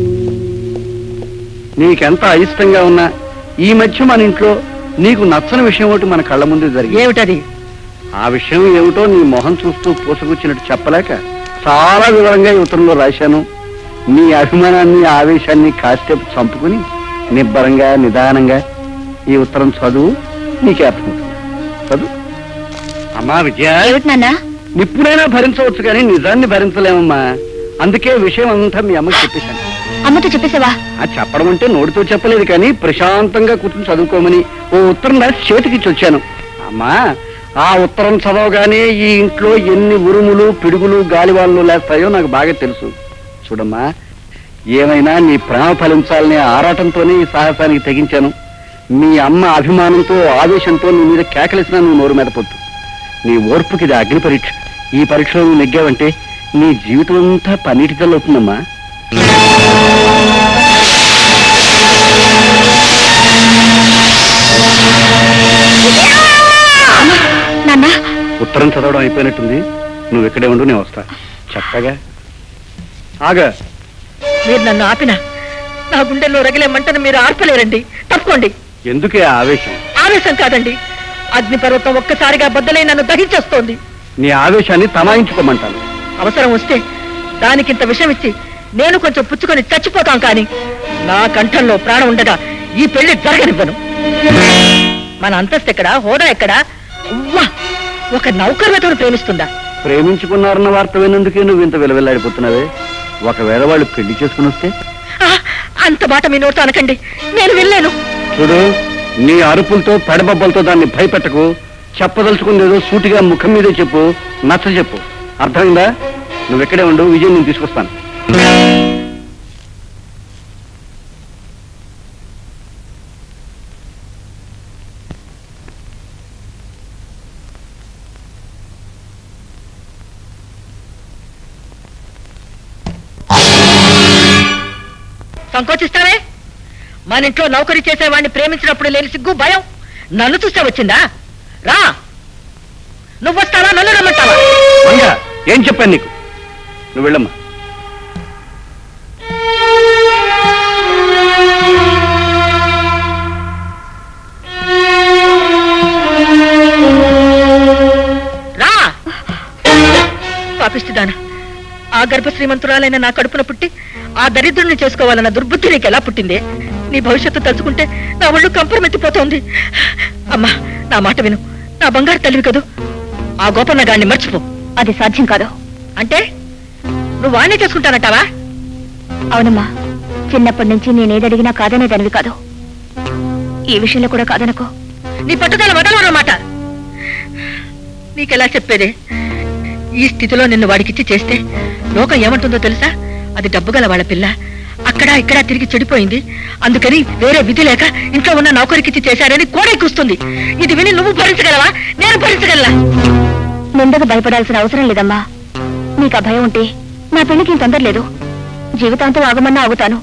[SPEAKER 3] నీకెంత అయిష్టంగా ఉన్నా ఈ మధ్య మన ఇంట్లో నీకు నచ్చని విషయం ఒకటి మన కళ్ళ ముందు జరిగింది
[SPEAKER 6] ఏమిటది
[SPEAKER 3] ఆ విషయం ఏమిటో నీ మొహం చూస్తూ పూసగుచ్చినట్టు చెప్పలేక చాలా వివరంగా ఈ ఉత్తరంలో రాశాను నీ అభిమానాన్ని ఆవేశాన్ని కాసేపు చంపుకుని నిబ్బరంగా నిదానంగా ఈ ఉత్తరం చదువు నీకే అర్థమవుతుంది చదువు అమ్మా విజయ
[SPEAKER 5] ఏమిటి నాన్న
[SPEAKER 3] నిప్పుడైనా భరించవచ్చు కానీ నిజాన్ని భరించలేమమ్మా అందుకే విషయం అంతా మీ అమ్మకి చెప్పేశాను
[SPEAKER 5] అమ్మతో చెప్పేసావా
[SPEAKER 3] ఆ చెప్పడం అంటే నోటితో చెప్పలేదు కానీ ప్రశాంతంగా కూర్చొని చదువుకోమని ఓ ఉత్తరం రాసి చేతికిచ్చి వచ్చాను అమ్మా ఆ ఉత్తరం చదవగానే ఈ ఇంట్లో ఎన్ని ఉరుములు పిడుగులు గాలివాళ్ళు లేస్తాయో నాకు బాగా తెలుసు చూడమ్మా ఏమైనా నీ ప్రేమ ఫలించాలనే ఆరాటంతోనే ఈ సాహసానికి తెగించాను మీ అమ్మ అభిమానంతో ఆవేశంతో నీ మీద కేకలేసినా నువ్వు నోరు మీద పొద్దు నీ ఓర్పుకి ఇది అగ్ని పరీక్ష ఈ పరీక్షలో నువ్వు నెగ్గావంటే నీ జీవితం అంతా పన్నీటి అవుతుందమ్మా ఉత్తరం చదవడం అయిపోయినట్టుంది నువ్వు ఇక్కడే ఉండు నేను వస్తా చెప్పగా ఆగా
[SPEAKER 6] మీరు నన్ను ఆపిన నా గుండెల్లో రగిలే మంటను మీరు ఆర్పలేరండి తప్పుకోండి
[SPEAKER 3] ఎందుకే ఆ ఆవేశం
[SPEAKER 6] ఆవేశం కాదండి అగ్నిపర్వతం ఒక్కసారిగా బద్దలై నన్ను దహించేస్తోంది
[SPEAKER 3] నీ ఆవేశాన్ని తమాయించుకోమంటాను
[SPEAKER 6] అవసరం వస్తే దానికింత విషం ఇచ్చి నేను కొంచెం పుచ్చుకొని చచ్చిపోతాం కానీ నా కంఠంలో ప్రాణం ఉండగా ఈ పెళ్లి జరగనివ్వను మన అంతస్తు ఎక్కడా హోదా ఎక్కడా ఉవ్వా ఒక నౌకర్వతను ప్రేమిస్తుందా
[SPEAKER 3] ప్రేమించుకున్నారన్న వార్త విన్నందుకే నువ్వు ఇంత విలవిల్లాడిపోతున్నావే ఒకవేళ వాళ్ళు పెళ్లి చేసుకుని వస్తే
[SPEAKER 6] ఆ, అంత మాట మీ నోటితో అనకండి నేను వెళ్ళాను
[SPEAKER 3] చూడు నీ అరుపులతో పెడబబ్బలతో దాన్ని భయపెట్టకు చెప్పదలుచుకుందేదో సూటిగా ముఖం మీదే చెప్పు నచ్చ చెప్పు అర్థమైందా నువ్వు ఎక్కడే ఉండు విజయం నేను తీసుకొస్తాను
[SPEAKER 6] సంకోచిస్తావే మన ఇంట్లో నౌకరీ చేసేవాడిని ప్రేమించినప్పుడు లేని సిగ్గు భయం నన్ను చూస్తే వచ్చిందా రా నువ్వు వస్తావా నన్ను రమ్మంటావా
[SPEAKER 3] మంగ ఏం చెప్పాను నీకు నువ్వు వెళ్ళమ్మా
[SPEAKER 6] రా పాపిస్తుదానా ఆ గర్భ శ్రీమంతురాలైన నా కడుపున పుట్టి ఆ దరిద్రుణ్ణి చేసుకోవాలన్న దుర్బుద్ధి నీకు ఎలా పుట్టింది నీ భవిష్యత్తు తలుచుకుంటే నా ఒళ్ళు కంపరమెత్తిపోతోంది అమ్మా నా మాట విను నా బంగారు తల్లివి కదూ ఆ గోపన్న గాడిని మర్చిపో
[SPEAKER 5] అది సాధ్యం కాదు
[SPEAKER 6] అంటే నువ్వు వాణ్ణి చేసుకుంటానంటావా
[SPEAKER 5] అవునమ్మా చిన్నప్పటి నుంచి నేనేదడిగినా కాదనేదానివి కాదు ఈ విషయంలో కూడా కాదనుకో
[SPEAKER 6] నీ పట్టుదల వదలవన్నమాట నీకెలా చెప్పేది ఈ స్థితిలో నిన్ను వాడికిచ్చి చేస్తే లోకం ఏమంటుందో తెలుసా అది డబ్బు గల వాళ్ళ పిల్ల అక్కడ ఇక్కడ తిరిగి చెడిపోయింది అందుకని వేరే విధి లేక ఇంట్లో ఉన్న నౌకరికిచ్చి చేశారని కోడెక్కుస్తుంది ఇది విని నువ్వు భరించగలవా నేను భరించగలలా
[SPEAKER 5] నిందకు భయపడాల్సిన అవసరం లేదమ్మా నీకు ఆ భయం ఉంటే నా పెళ్లికి ఇంత తొందర లేదు జీవితాంతం ఆగమన్నా ఆగుతాను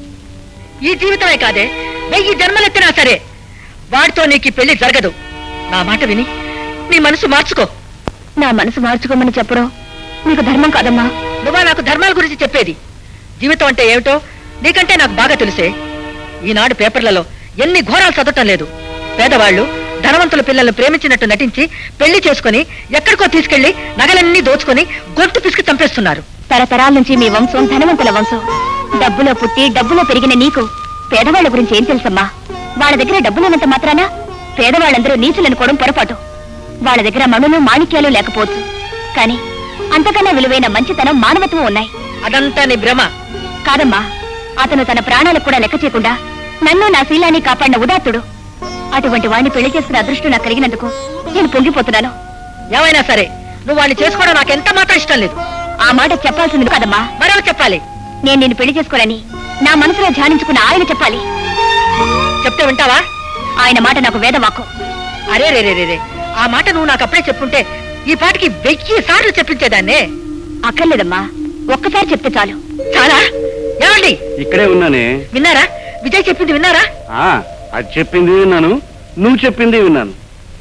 [SPEAKER 6] ఈ జీవితమే కాదే వెయ్యి జన్మలెత్తినా సరే వాడితో నీకు ఈ పెళ్లి జరగదు నా మాట విని నీ మనసు మార్చుకో
[SPEAKER 5] నా మనసు మార్చుకోమని చెప్పడం నీకు ధర్మం కాదమ్మా
[SPEAKER 6] నువ్వా నాకు ధర్మాల గురించి చెప్పేది జీవితం అంటే ఏమిటో నీకంటే నాకు బాగా తెలుసే ఈనాడు పేపర్లలో ఎన్ని ఘోరాలు చదవటం లేదు పేదవాళ్ళు ధనవంతుల పిల్లల్ని ప్రేమించినట్టు నటించి పెళ్లి చేసుకుని ఎక్కడికో తీసుకెళ్లి నగలన్నీ దోచుకొని గొంతు పిసికి చంపేస్తున్నారు
[SPEAKER 5] తరతరాల నుంచి మీ వంశం ధనవంతుల వంశం డబ్బులో పుట్టి డబ్బులో పెరిగిన నీకు పేదవాళ్ళ గురించి ఏం తెలుసమ్మా వాళ్ళ దగ్గర డబ్బులున్నంత మాత్రాన పేదవాళ్ళందరూ నీచులనుకోవడం పొరపాటు వాళ్ళ దగ్గర మణులు మాణిక్యాలు లేకపోవచ్చు కానీ అంతకన్నా విలువైన మంచితనం మానవత్వం ఉన్నాయి
[SPEAKER 6] అదంతా నీ భ్రమ
[SPEAKER 5] కాదమ్మా అతను తన ప్రాణాలకు కూడా లెక్క చేయకుండా నన్ను నా శీలాన్ని కాపాడిన ఉదాత్తుడు అటువంటి వాడిని పెళ్లి చేసుకునే అదృష్టం నాకు కలిగినందుకు నేను పొంగిపోతున్నాను
[SPEAKER 6] ఏమైనా సరే నువ్వు వాడిని చేసుకోవడం నాకు ఎంత మాత్రం ఇష్టం లేదు
[SPEAKER 5] ఆ మాట చెప్పాల్సింది కాదమ్మా
[SPEAKER 6] మరో చెప్పాలి
[SPEAKER 5] నేను నిన్ను పెళ్లి చేసుకోనని నా మనసులో ధ్యానించుకున్న ఆయన చెప్పాలి
[SPEAKER 6] చెప్తే వింటావా
[SPEAKER 5] ఆయన మాట నాకు వేదవాకు
[SPEAKER 6] అరే రే రే రే రే ఆ మాట నువ్వు నాకు అప్పుడే చెప్పుంటే ఈ పాటికి వెయ్యి సార్లు చెప్పించేదాన్నే
[SPEAKER 5] అక్కర్లేదమ్మా ఒక్కసారి చెప్తే చాలు
[SPEAKER 6] చాలా ఏమండి
[SPEAKER 3] ఇక్కడే ఉన్నానే
[SPEAKER 6] విన్నారా విజయ్ చెప్పింది విన్నారా
[SPEAKER 3] ఆ, అది చెప్పింది విన్నాను నువ్వు చెప్పింది విన్నాను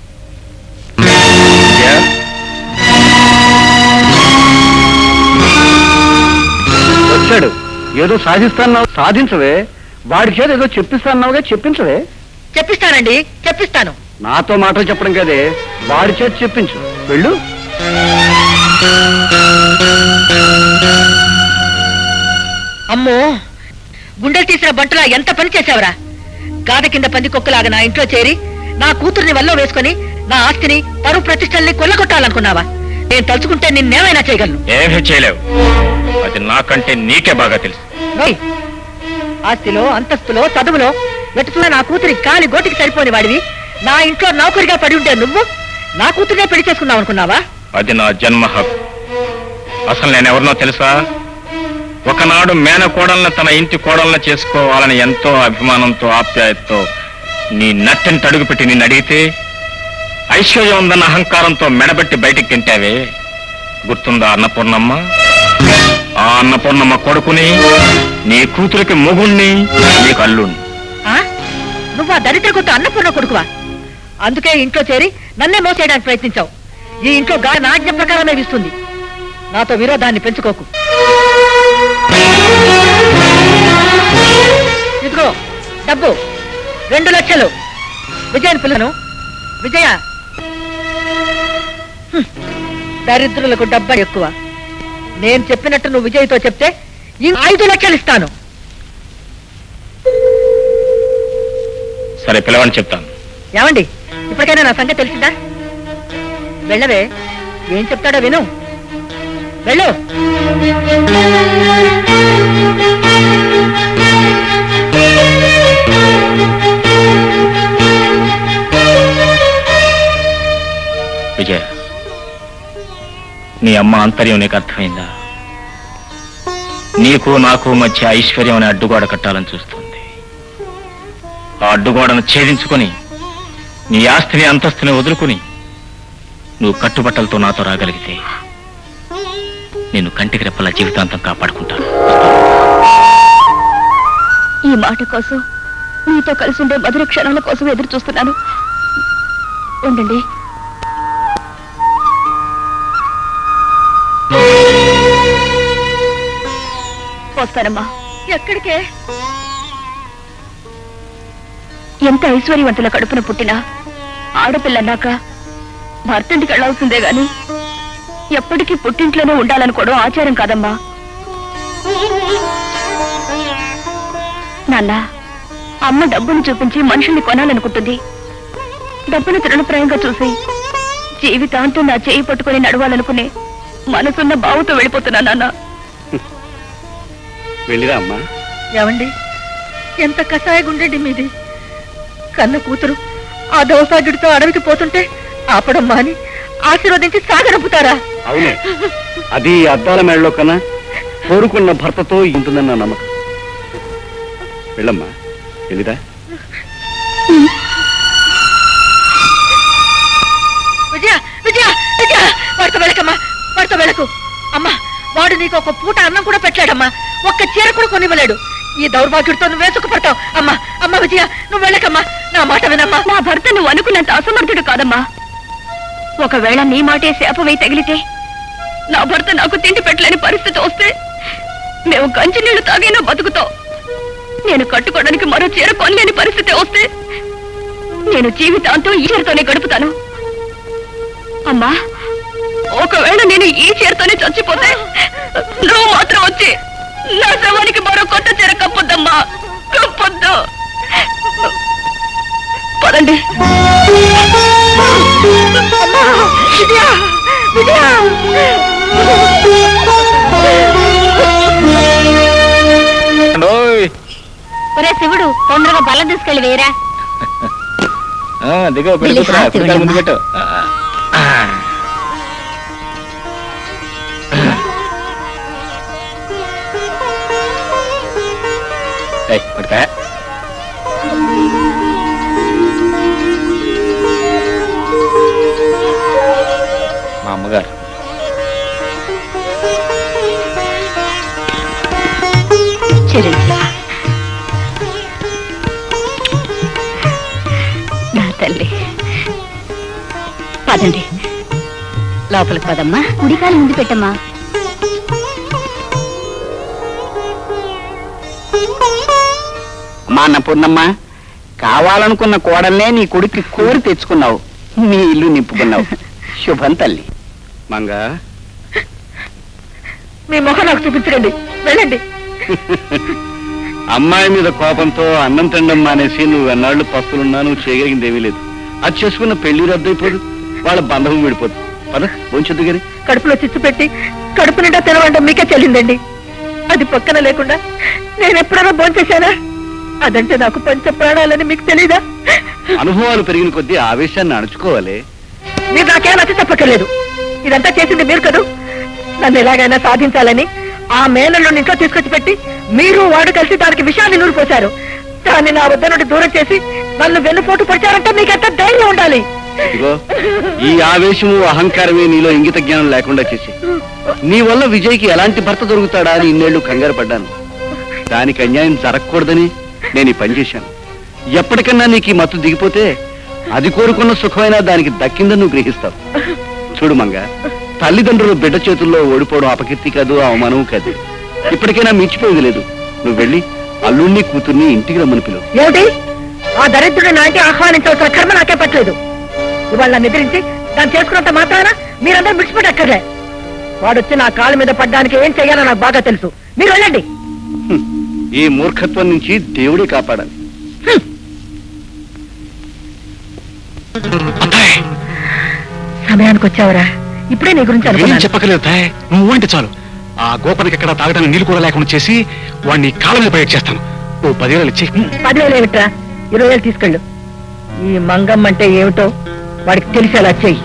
[SPEAKER 3] వచ్చాడు ఏదో సాధిస్తాన్నావు సాధించవే వాడి చేత ఏదో చెప్పిస్తాన్నావుగా చెప్పించవే
[SPEAKER 6] చెప్పిస్తానండి చెప్పిస్తాను
[SPEAKER 3] నాతో మాటలు చెప్పడం కదే వాడి చేత చెప్పించు వెళ్ళు
[SPEAKER 6] అమ్మో గుండెలు తీసిన బంటులా ఎంత పని చేశావురా గాద కింద పంది కుక్కలాగా నా ఇంట్లో చేరి నా కూతుర్ని వల్ల వేసుకొని నా ఆస్తిని పరువు ప్రతిష్టల్ని కొల్లగొట్టాలనుకున్నావా నేను తలుచుకుంటే నిన్నేమైనా చేయగలను
[SPEAKER 2] ఏమీ చేయలేవు అది నాకంటే నీకే బాగా తెలుసు
[SPEAKER 6] నోయ్ ఆస్తిలో అంతస్తులో చదువులో వెతుకున్న నా కూతురి కాలి గోటికి సరిపోని వాడివి నా ఇంట్లో నౌకరిగా పడి ఉంటే నువ్వు నా కూతురునే పెళ్లి చేసుకున్నావు అనుకున్నావా
[SPEAKER 2] అది నా జన్మ హక్కు అసలు నేను ఎవరినో తెలుసా ఒకనాడు మేనకోడలను తన ఇంటి కోడలను చేసుకోవాలని ఎంతో అభిమానంతో ఆప్యాయతతో నీ నట్టని తడుగుపెట్టి నిన్ను అడిగితే ఐశ్వర్యం ఉందన్న అహంకారంతో మెడబెట్టి బయటికి తింటావే గుర్తుందా అన్నపూర్ణమ్మ ఆ అన్నపూర్ణమ్మ కొడుకుని నీ కూతురికి మొగుణ్ణి నీకు అల్లుణ్ణి
[SPEAKER 6] ఆ? నువ్వు ఆ దరిద్ర కొత్త అన్నపూర్ణ కొడుకువా అందుకే ఇంట్లో చేరి నన్నే మోసేయడానికి ప్రయత్నించావు ఈ ఇంట్లో గాలి నా ఆజ్ఞ ప్రకారమే వీస్తుంది నాతో విరోధాన్ని పెంచుకోకు ఇదిగో డబ్బు రెండు లక్షలు విజయని పిల్లను విజయ హ్మ్. దరిద్రులకు డబ్బా ఎక్కువ నేను చెప్పినట్టు నువ్వు విజయ్తో చెప్తే ఈ ఐదు లక్షలు ఇస్తాను
[SPEAKER 2] సరే పిలవని చెప్తాను
[SPEAKER 6] ఏమండి ఇప్పటికైనా నా సంగతి తెలిసిందా వెళ్ళవే ఏం చెప్తాడో విను వెళ్ళు
[SPEAKER 2] విజయ నీ అమ్మ అంతర్యం నీకు అర్థమైందా నీకు నాకు మధ్య ఐశ్వర్యం అనే అడ్డుగోడ కట్టాలని చూస్తుంది ఆ అడ్డుగోడను ఛేదించుకొని నీ ఆస్తిని అంతస్తుని వదులుకుని నువ్వు కట్టుబట్టలతో నాతో రాగలిగితే నేను కంటికి రెప్పల జీవితాంతం కాపాడుకుంటాను
[SPEAKER 5] ఈ మాట కోసం మీతో కలిసి ఉండే మధుర క్షణాల కోసం ఎదురు చూస్తున్నాను ఉండండి వస్తానమ్మా
[SPEAKER 6] ఎక్కడికే
[SPEAKER 5] ఎంత ఐశ్వర్యవంతుల కడుపున పుట్టినా ఆడపిల్లన్నాక భర్తంటికి వెళ్ళాల్సిందే గాని ఎప్పటికీ పుట్టింట్లోనే ఉండాలనుకోవడం ఆచారం కాదమ్మా నాన్న అమ్మ డబ్బును చూపించి మనుషుల్ని కొనాలనుకుంటుంది డబ్బును తృణప్రాయంగా చూసి జీవితాంతం నా చేయి పట్టుకొని నడవాలనుకునే మనసున్న బావుతో వెళ్ళిపోతున్నా నాన్న
[SPEAKER 3] వెళ్ళిరా అమ్మా
[SPEAKER 6] ఏమండి ఎంత కషాయ గుండెండి మీది కన్న కూతురు ఆ దోసాగిడితో అడవికి పోతుంటే ఆపడం మాని ఆశీర్వదించి సాగరంపుతారా
[SPEAKER 3] అవునే అది ఈ అద్దాల మేడలో కన్నా కోరుకున్న భర్తతో ఉంటుందన్న నమ్మకం వెళ్ళమ్మా వెళ్ళిరా
[SPEAKER 6] విజయ విజయ విజయ వాడితో వెళ్ళకమ్మా వాడితో వెళ్ళకు అమ్మా వాడు నీకు ఒక పూట అన్నం కూడా పెట్టలేడమ్మా ఒక్క చీర కూడా కొనివ్వలేడు ఈ దౌర్భాగ్యుడితో నువ్వు వేసుకుపడతావు అమ్మా అమ్మ విజయ నువ్వు వెళ్ళకమ్మా నా మాట వినమ్మా
[SPEAKER 5] నా భర్త నువ్వు అనుకున్నంత అసమర్థుడు కాదమ్మా ఒకవేళ నీ మాటే శాపవై తగిలితే నా భర్త నాకు తిండి పెట్టలేని పరిస్థితి వస్తే మేము కంచి నీళ్లు తాగైనా బతుకుతాం నేను కట్టుకోవడానికి మరో చీర కొనలేని పరిస్థితి వస్తే నేను జీవితాంతం ఈ చీరతోనే గడుపుతాను అమ్మా ఒకవేళ నేను ఈ చీరతోనే చచ్చిపోతే నువ్వు మాత్రం వచ్చి నా శవానికి మరో కొత్త చీర కప్పొద్దమ్మా కప్పొద్దు పదండి
[SPEAKER 6] విజయ విజయ
[SPEAKER 2] ఓయ్,
[SPEAKER 5] ఒరే శివుడు తొందరగా బల్ల తీసుకెళ్ళి వేరా
[SPEAKER 2] ఆ, దిగో పెళ్లి
[SPEAKER 5] వెళ్ళి
[SPEAKER 2] కూతురా,
[SPEAKER 5] హారతి
[SPEAKER 2] కుడికాలు ముందు
[SPEAKER 5] ఇవ్వమ్మా.
[SPEAKER 2] పెట్టు ఆ, ఆ. ఏయ్, పట్టుకో. మా అమ్మగారు
[SPEAKER 5] చిరంజీవి నా తల్లి పదండి లోపలికి పదమ్మా కుడికాలు ముందు పెట్టమ్మా
[SPEAKER 3] అమ్మా అన్నపూర్ణమ్మ కావాలనుకున్న కోడల్నే నీ కొడుక్కి కోరి తెచ్చుకున్నావు నీ ఇల్లు నింపుకున్నావు శుభం తల్లి మంగ
[SPEAKER 6] మీ మొహం నాకు చూపించండి వెళ్ళండి
[SPEAKER 3] అమ్మాయి మీద కోపంతో అన్నం తినడం మానేసి నువ్వు ఎన్నాళ్ళు పస్తులున్నా నువ్వు చేయగలిగింది ఏమీ లేదు అది చేసుకున్న పెళ్లి రద్దయిపోదు వాళ్ళ బంధం విడిపోదు పద భోంచొద్దు గారి
[SPEAKER 6] కడుపులో చిచ్చు పెట్టి కడుపు నిండా తినవంట మీకే చెల్లిందండి అది పక్కన లేకుండా నేను ఎప్పుడైనా భోంచేశానా అదంటే నాకు పంచ ప్రాణాలని మీకు తెలీదా
[SPEAKER 3] అనుభవాలు పెరిగిన కొద్దీ ఆవేశాన్ని అణుచుకోవాలి
[SPEAKER 6] మీరు నాకేం నచ్చ చెప్పక్కర్లేదు ఇదంతా చేసింది మీరు కదూ నన్ను ఎలాగైనా సాధించాలని ఆ మేనల్ని ఇంట్లో తీసుకొచ్చి పెట్టి మీరు వాడు కలిసి దానికి విషయాన్ని నూరిపోశారు దాన్ని నా వద్ద నుండి దూరం చేసి నన్ను వెన్నుపోటు పడిచారంటే మీకు ఎంత ధైర్యం ఉండాలి
[SPEAKER 3] ఇదిగో ఈ ఆవేశము అహంకారమే నీలో ఇంగిత జ్ఞానం లేకుండా చేసి నీ వల్ల విజయ్కి ఎలాంటి భర్త దొరుకుతాడా అని ఇన్నేళ్లు కంగారు పడ్డాను దానికి అన్యాయం జరగకూడదని నేను ఈ పని చేశాను ఎప్పటికన్నా నీకు ఈ మత్తు దిగిపోతే అది కోరుకున్న సుఖమైనా దానికి దక్కిందని నువ్వు గ్రహిస్తావు చూడు మంగ తల్లిదండ్రులు బిడ్డ చేతుల్లో ఓడిపోవడం అపకీర్తి కాదు అవమానం కాదు ఇప్పటికైనా మించిపోయేది లేదు నువ్వు వెళ్ళి అల్లుణ్ణి కూతుర్ని ఇంటికి రమ్మని పిలువు
[SPEAKER 6] ఏమిటి ఆ దరిద్రుడు నా ఇంటి ఆహ్వానించవలసిన కర్మ నాకే పట్టలేదు ఇవాళ నన్ను ఎదిరించి దాన్ని చేసుకున్నంత మాత్రాన మీరందరూ విడిచిపెట్టక్కర్లే వాడొచ్చి నా కాళ్ళ మీద పడ్డానికి ఏం చెయ్యాలో నాకు బాగా తెలుసు మీరు వెళ్ళండి
[SPEAKER 3] హ్మ్. ఈ మూర్ఖత్వం నుంచి దేవుడే కాపాడాలి
[SPEAKER 2] అత్తాయ్
[SPEAKER 6] సమయానికి వచ్చావరా ఇప్పుడే నీ గురించి
[SPEAKER 2] ఏం
[SPEAKER 6] అనుకున్నాను
[SPEAKER 2] చెప్పకలేదు అత్తాయ్ నువ్వు అంటే చాలు ఆ గోపనికి ఎక్కడ తాగడానికి నీళ్ళు కూడా లేకుండా చేసి వాడిని కాళ్ళ మీద పై చేస్తాను ఓ పదివేలు ఇచ్చి
[SPEAKER 6] పదివేలు ఏమిట్రా ఇరవై వేలు తీసుకెళ్ళు ఈ మంగం అంటే ఏమిటో వాడికి తెలిసేలా చెయ్యి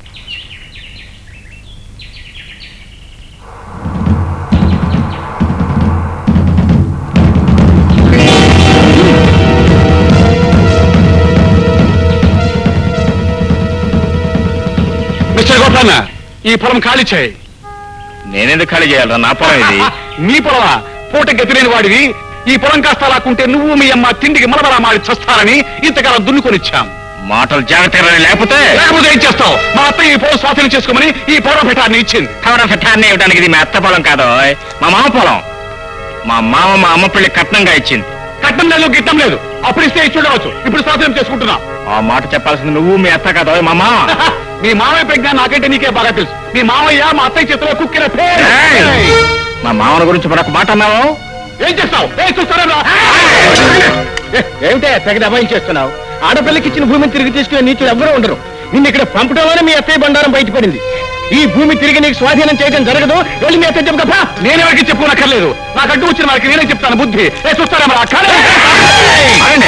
[SPEAKER 2] మిస్టర్ గోపాలన్న ఈ పొలం ఖాళీ చేయి
[SPEAKER 3] నేనెందుకు ఖాళీ చేయాలరా నా పొలం ఇది
[SPEAKER 2] నీ పొలమా పూట గతిలేని వాడివి ఈ పొలం కాస్త లాక్కుంటే నువ్వు మీ అమ్మ తిండికి మలబరా మాడి చస్తారని ఇంతకాలం దున్నుకొనిచ్చాం
[SPEAKER 3] మాటలు జాగ్రత్తగా లేకపోతే
[SPEAKER 2] లేకపోతే ఏం చేస్తావు మా అత్త ఈ పొలం స్వాధీనం చేసుకోమని ఈ పొలం పెట్టాన్ని ఇచ్చింది
[SPEAKER 3] కవర ఫిఠాన్ని ఇవ్వడానికి ఇది మా అత్త పొలం కాదు మా మామ పొలం మా మామ మా అమ్మ పెళ్లి కట్నంగా ఇచ్చింది
[SPEAKER 2] కట్నం లేదు గిట్టం లేదు అప్పుడు ఇస్తే ఇచ్చి ఉండవచ్చు ఇప్పుడు స్వాధీనం చేసుకుంటున్నా
[SPEAKER 3] ఆ మాట చెప్పాల్సింది నువ్వు మీ అత్త కాదు మా మామ
[SPEAKER 2] మీ మామయ్య ప్రజ్ఞ నాకంటే నీకే బాగా తెలుసు మీ మామయ్య మా అత్తయ్య చేతిలో కుక్కిన పేరు
[SPEAKER 3] ఏయ్! మా మామల గురించి మరొక మాట అన్నావు
[SPEAKER 2] ఏం చేస్తావు ఏం చూస్తారా
[SPEAKER 4] ఏమిటే తెగ దబాయించేస్తున్నావు ఆడపిల్లకి ఇచ్చిన భూమిని తిరిగి తీసుకునే నీచులు ఎవ్వరూ ఉండరు నిన్ను ఇక్కడ పంపడం వల్ల మీ అత్తయ్య బండారం బయటపడింది ఈ భూమి తిరిగి నీకు స్వాధీనం చేయడం జరగదు వెళ్ళి మీ అత్తయ్య చెప్పు
[SPEAKER 2] నేనెవరికి చెప్పుకోనక్కర్లేదు నాకు అడ్డు వచ్చిన వారికి నేనే చెప్తాను బుద్ధి ఏ చూస్తారా మరి అక్కడ
[SPEAKER 3] ఆగండి.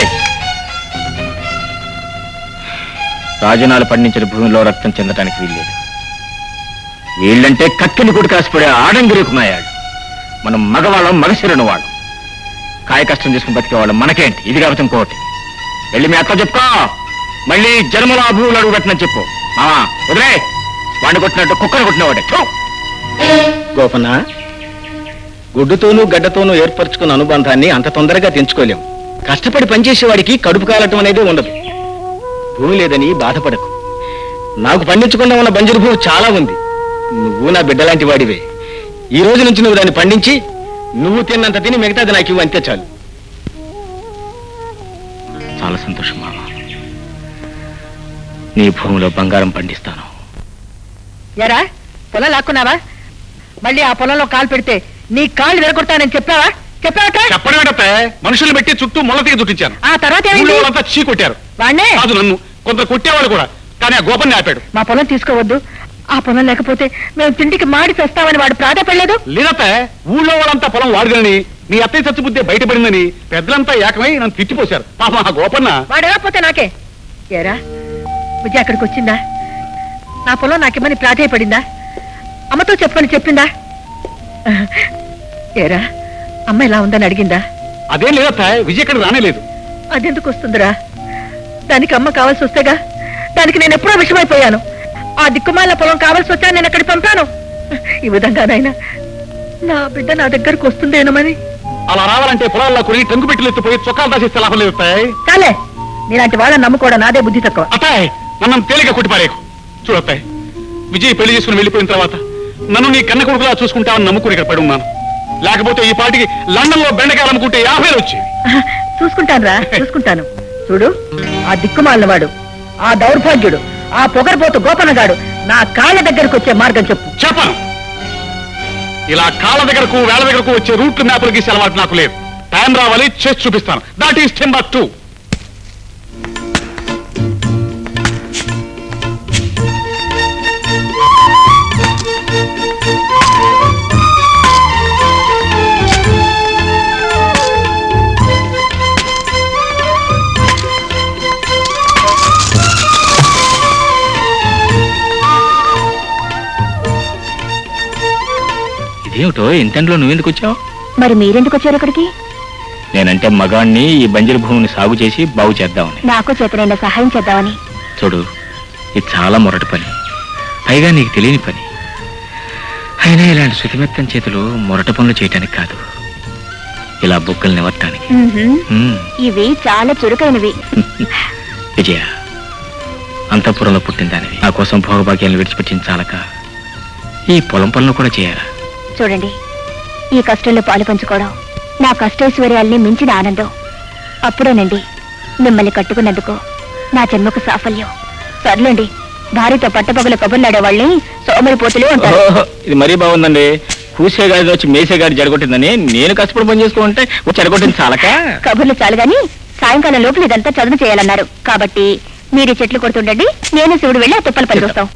[SPEAKER 3] రాజనాలు పండించిన భూమిలో రక్తం చెందడానికి వీల్లేదు వీళ్ళంటే కక్కిని కూడా కాసిపడే ఆడంగిరికున్నాయాడు మనం మగవాళ్ళం మగశిరను వాళ్ళం కాయ కష్టం చేసుకుని బతికేవాళ్ళం మనకేంటి ఇది కాబట్టి ఇంకోటి వెళ్ళి మీ అత్త చెప్పుకో మళ్ళీ జన్మలో ఆ భూములు అడుగు పెట్టినని చెప్పు మావా వదిలే వాడిని కొట్టినట్టు కుక్కను కొట్టినవాడే థు.
[SPEAKER 4] గోపన్న గుడ్డుతోనూ గడ్డతోనూ ఏర్పరచుకున్న అనుబంధాన్ని అంత తొందరగా తెంచుకోలేం కష్టపడి పనిచేసేవాడికి కడుపు కాలటం అనేది ఉండదు భూమి లేదని బాధపడకు నాకు పండించకుండా ఉన్న బంజరు భూమి చాలా ఉంది నువ్వు నా బిడ్డలాంటి వాడివే ఈ రోజు నుంచి నువ్వు దాన్ని పండించి నువ్వు తిన్నంత తిని మిగతాది నాకు ఇవ్వు అంతే చాలు
[SPEAKER 3] చాలా సంతోషం మామ నీ భూమిలో బంగారం పండిస్తాను
[SPEAKER 6] ఎరా పొలం లాక్కున్నావా మళ్ళీ ఆ పొలంలో కాలు పెడితే నీ కాళ్ళు విరగొడతానని చెప్పావా చెప్పావట
[SPEAKER 2] చెప్పడం ఏంటంటే మనుషుల్ని పెట్టి చుట్టూ ముళ్ళతీగ చుట్టించాను
[SPEAKER 6] ఆ తర్వాత
[SPEAKER 2] ఊళ్ళో
[SPEAKER 6] ఏమైంది
[SPEAKER 2] వాళ్ళంతా చీ కొట్టారు
[SPEAKER 6] వాణ్ణే
[SPEAKER 2] కాదు నన్ను కొందరు కొట్టేవాళ్ళు కూడా కానీ ఆ గోపన్ని ఆపాడు
[SPEAKER 6] మా పొలం తీసుకోవద్దు ఆ పొలం లేకపోతే మేము తిండికి మాడి చేస్తామని వాడు ప్రాధాపడలేదు
[SPEAKER 2] లేదత్తే ఊళ్ళో వాళ్ళంతా పొలం వాడిదని మీ అత్తయ్య చచ్చిబుద్ధి బయటపడిందని పెద్దలంతా ఏకమై నన్ను తిట్టిపోశారు పాప ఆ గోపన్న
[SPEAKER 6] వాడు ఎవకపోతే నాకే ఏరా విజయ అక్కడికి వచ్చిందా నా పొలం నాకేమని ప్రాధేయపడిందా అమ్మతో చెప్పని చెప్పిందా ఏరా అమ్మ ఇలా ఉందని అడిగిందా
[SPEAKER 2] అదేం లేదత్త విజయ్ ఇక్కడ రానేలేదు
[SPEAKER 6] అదెందుకు వస్తుందిరా దానికి అమ్మ కావాల్సి వస్తేగా దానికి నేను ఎప్పుడో విషమైపోయాను ఆ దిక్కుమాల పొలం కావాల్సి వచ్చా నేను అక్కడికి పంపాను ఈ విధంగానైనా నా బిడ్డ నా దగ్గరకు వస్తుందేనమని
[SPEAKER 2] అలా రావాలంటే పొలాల్లో కొని టంగు పెట్టులు ఎత్తిపోయి చొక్కాలు దాచేస్తే లాభం లేదు అత్తాయ్
[SPEAKER 6] చాలే నీలాంటి వాళ్ళని నమ్ముకోవడం నాదే బుద్ధి తక్కువ
[SPEAKER 2] అత్తాయ్ నన్ను తేలిక కొట్టిపారేకు చూడత్తాయ్ విజయ్ పెళ్లి చేసుకుని వెళ్ళిపోయిన తర్వాత నన్ను నీ కన్న కొడుకులా చూసుకుంటావని నమ్ముకుని ఇక్కడ పడి ఉన్నాను లేకపోతే ఈ పాటికి లండన్ లో బెండకాయలు అమ్ముకుంటే యాభై వచ్చేవి
[SPEAKER 6] చూసుకుంటానురా చూసుకుంటాను చూడు ఆ దిక్కుమాలినవాడు ఆ దౌర్భాగ్యుడు ఆ పొగరబోతు గోపనగాడు నా కాళ్ళ దగ్గరకు వచ్చే మార్గం చెప్పు
[SPEAKER 2] చెప్పను ఇలా కాళ్ళ దగ్గరకు వేళ దగ్గరకు వచ్చే రూట్లు మ్యాపులు గీసే అలవాటు నాకు లేదు టైం రావాలి చేసి చూపిస్తాను దాట్ ఈస్ టెంబర్ టూ
[SPEAKER 3] ఇదేమిటో ఇంటెంట్లో నువ్వెందుకు వచ్చావు
[SPEAKER 5] మరి మీరెందుకు వచ్చారు ఇక్కడికి
[SPEAKER 3] నేనంటే మగాణ్ణి ఈ బంజరు భూమిని సాగు చేసి బాగు చేద్దామని
[SPEAKER 5] నాకు చేతనైన సహాయం చేద్దామని
[SPEAKER 3] చూడు ఇది చాలా మొరటి పని పైగా నీకు తెలియని పని అయినా ఇలాంటి శుతిమెత్తం చేతులు మొరట పనులు చేయటానికి కాదు ఇలా బుక్కలు నివరటానికి
[SPEAKER 5] మ్మ్హ్మ్.
[SPEAKER 3] హ్మ్.
[SPEAKER 5] ఇవి చాలా చురుకైనవి
[SPEAKER 3] విజయ
[SPEAKER 2] అంతఃపురంలో పుట్టిందానివి నా కోసం భోగభాగ్యాలు విడిచిపెట్టించాలక ఈ పొలం పనులు కూడా చేయాలా
[SPEAKER 5] చూడండి ఈ కష్టంలో పాలు పంచుకోవడం నా కష్టైశ్వర్యాల్ని మించిన ఆనందం అప్పుడేనండి మిమ్మల్ని కట్టుకున్నందుకు నా జన్మకు సాఫల్యం సర్లేండి భార్యతో పట్టపగల కబుర్లాడే వాళ్ళని సోమరిపోతులు అంటారు
[SPEAKER 4] ఓహో, ఇది మరీ బాగుందండి కూసే గాడి వచ్చి మేసే గాడి జడగొట్టిందని నేను కష్టపడి పని చేసుకుంటే వచ్చి జడగొట్టింది చాలక
[SPEAKER 5] కబుర్లు చాలు గాని సాయంకాలం లోపల ఇదంతా చదువు చేయాలన్నారు కాబట్టి మీరు ఈ చెట్లు కొడుతుండండి నేను శివుడు వెళ్ళి ఆ తుప్పలు పని చూస్తాం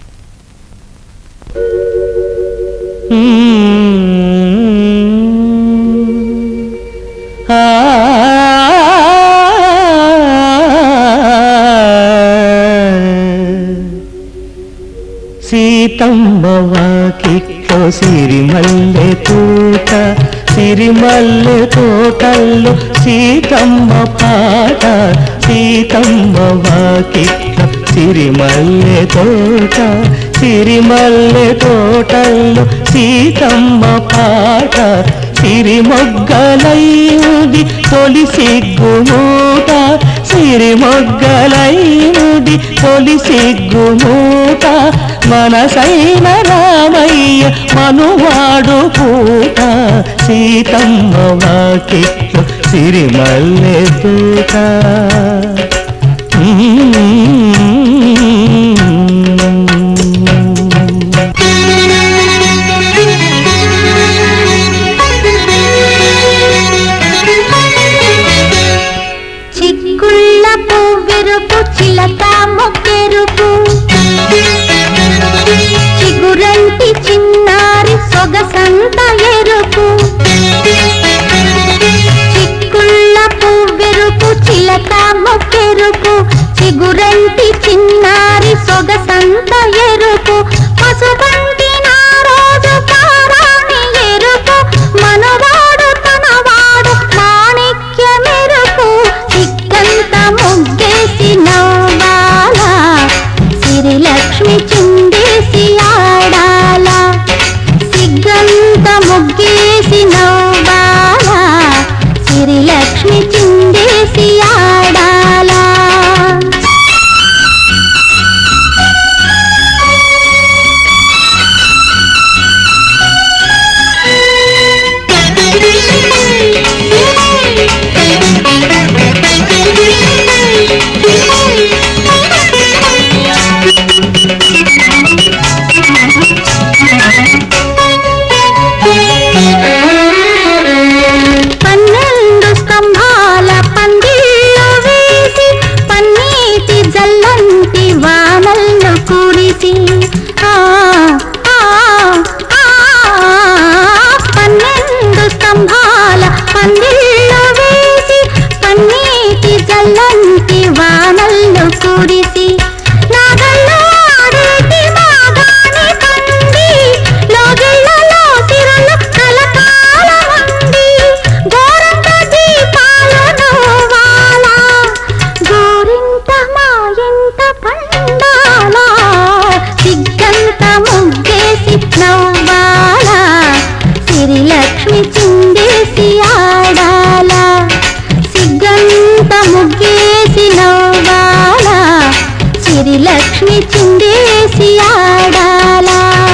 [SPEAKER 8] సీతమ్మ వాకిట్లో సిరిమల్లె తోట సిరిమల్లె తోటల్లో సీతమ్మ పాట సీతమ్మ వాకిట్లో సిరిమల్లె తోట సిరిమల్లె తోటల్లో సీతమ్మ పాట సిరిమొగ్గలైంది తొలి సిగ్గుమూట సిరిమొగ్గలైంది తొలి సిగ్గుమూట మనసైన రామయ్య మనువాడు పూట సీతమ్మ వాకిట్లు సిరిమల్లె తోట
[SPEAKER 5] చిక్కుళ్ళ పువ్వెరుపు చిలక మొక్కెరుపు చిగురంటి చిన్నారి సొగసంత ఎరుపు చిక్కుళ్ళ పువ్వెరుపు చిలక మొక్కెరుపు చిగురంటి చిన్నారి సొగసంత ఎరుపు పసుబంటి నా రోజు పారాణి ఎరుపు మనవాడు తనవాడు మాణిక్య మెరుపు చిక్కంత ముగ్గేసి నవ్వాల సిరిలక్ష్మి చిందేసి ఆడాల సిగ్గంత ముగ్గేసి నవ్వాల సిరిలక్ష్మి చిందేసి ఆడాల పన్నెండు స్తంభాల పందిళ్ళు వేసి పన్నీటి జల్లంటి వానల్ను కురిసి ఆ, ఆ, ఆ, పన్నెండు స్తంభాల పందిళ్ళు వేసి పన్నీటి జల్లంటి వానల్ను కురిసి నాగల్లో ఆడేటి మాగాని పండి లోగిళ్ళలో సిరులు కలకాలమండి గోరంత దీపాలను వాల గోరింత మా ఎంత పండాల సిగ్గంత ముగ్గేసి నవ్వాల సిరిలక్ష్మి చిందేసి ఆడాల సిగ్గంత ముగ్గేసి నవ్వాల సిరిలక్ష్మి చిందేసి ఆడాల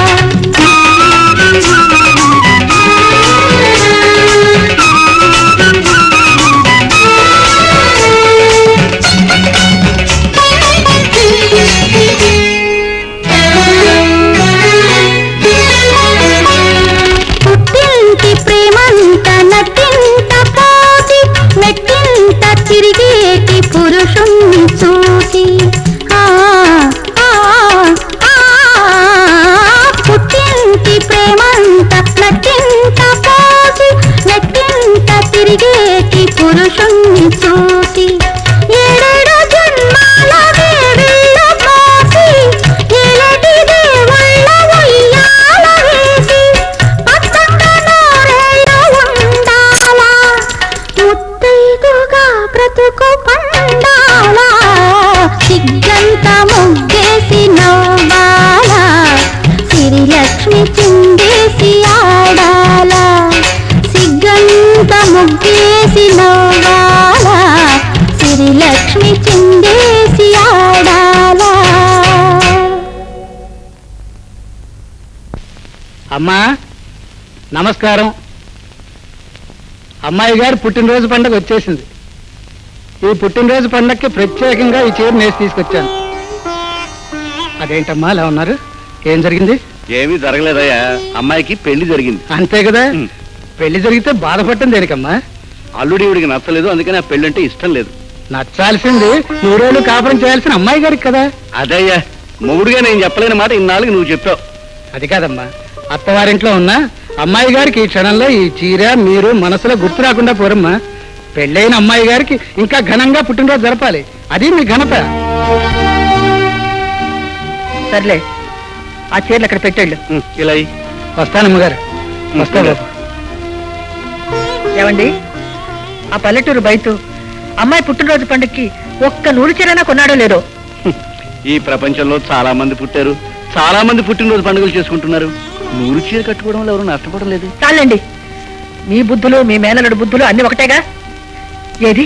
[SPEAKER 5] పుట్టింటి ప్రేమంత నట్టింత పోసి మెట్టింత తిరిగేటి పురుషుణ్ణి చూసి ఆ, ఆ, ఆ, పుట్టింటి ప్రేమంత నట్టింత పోసి మెట్టింత తిరిగేటి పురుషుణ్ణి చూసి ఏడేడు జన్మాల వేడిళ్ళ పోసి ఏలటి దేవుళ్ళ ఉయ్యాల వేసి పచ్చంగా నూరేళ్ళు ఉండాలా ముత్తైదుగా బ్రతుకు పండాలా సిగ్గంత ముగ్గేసి నవ్వాలా సిరిలక్ష్మి చిందేసి ఆడాలా సిగ్గంత ముగ్గేసి నవ్వాలా
[SPEAKER 9] అమ్మా నమస్కారం అమ్మాయి గారు పుట్టినరోజు పండుగ వచ్చేసింది ఈ పుట్టినరోజు పండగకి ప్రత్యేకంగా ఈ చీర నేసి తీసుకొచ్చాను అదేంటమ్మా అలా ఉన్నారు ఏం జరిగింది
[SPEAKER 3] ఏమీ జరగలేదయ్యా అమ్మాయికి పెళ్లి జరిగింది
[SPEAKER 9] అంతే కదా
[SPEAKER 3] ఉమ్.
[SPEAKER 9] పెళ్లి జరిగితే బాధపడటం దేనికమ్మా
[SPEAKER 3] అల్లుడి ఇవిడికి నచ్చలేదు అందుకని ఆ పెళ్లి అంటే ఇష్టం లేదు
[SPEAKER 9] నచ్చాల్సింది నూరేళ్ళు కాపురం చేయాల్సిన అమ్మాయి గారికి కదా
[SPEAKER 3] అదయ్యా మొగుడుగా నేను చెప్పలేని మాట ఇన్నాళ్ళకి నువ్వు చెప్పావు
[SPEAKER 9] అది కాదమ్మా అత్తవారింట్లో ఉన్న అమ్మాయి గారికి ఈ క్షణంలో ఈ చీర మీరు మనసులో గుర్తు రాకుండా పోరమ్మా పెళ్ళైన అమ్మాయి గారికి ఇంకా ఘనంగా పుట్టినరోజు జరపాలి అది మీ ఘనత
[SPEAKER 6] సర్లే ఆ చీరలు అక్కడ పెట్టాళ్ళు
[SPEAKER 3] ఉమ్, ఇలా అయ్యి.
[SPEAKER 9] వస్తానమ్మ గారు వస్తా బాబు
[SPEAKER 6] ఏమండి ఆ పల్లెటూరు బయట అమ్మాయి పుట్టినరోజు పండుగకి ఒక్క నూరు చీరైనా కొన్నాడో లేదో
[SPEAKER 3] ఈ ప్రపంచంలో చాలా మంది పుట్టారు చాలా మంది పుట్టినరోజు పండుగలు చేసుకుంటున్నారు నూరు చీర కట్టుకోవడం వల్ల ఎవరు నష్టపోవడం లేదు
[SPEAKER 6] చాలండి మీ బుద్ధులు మీ మేనలుడి బుద్ధులు అన్ని ఒకటేగా ఏది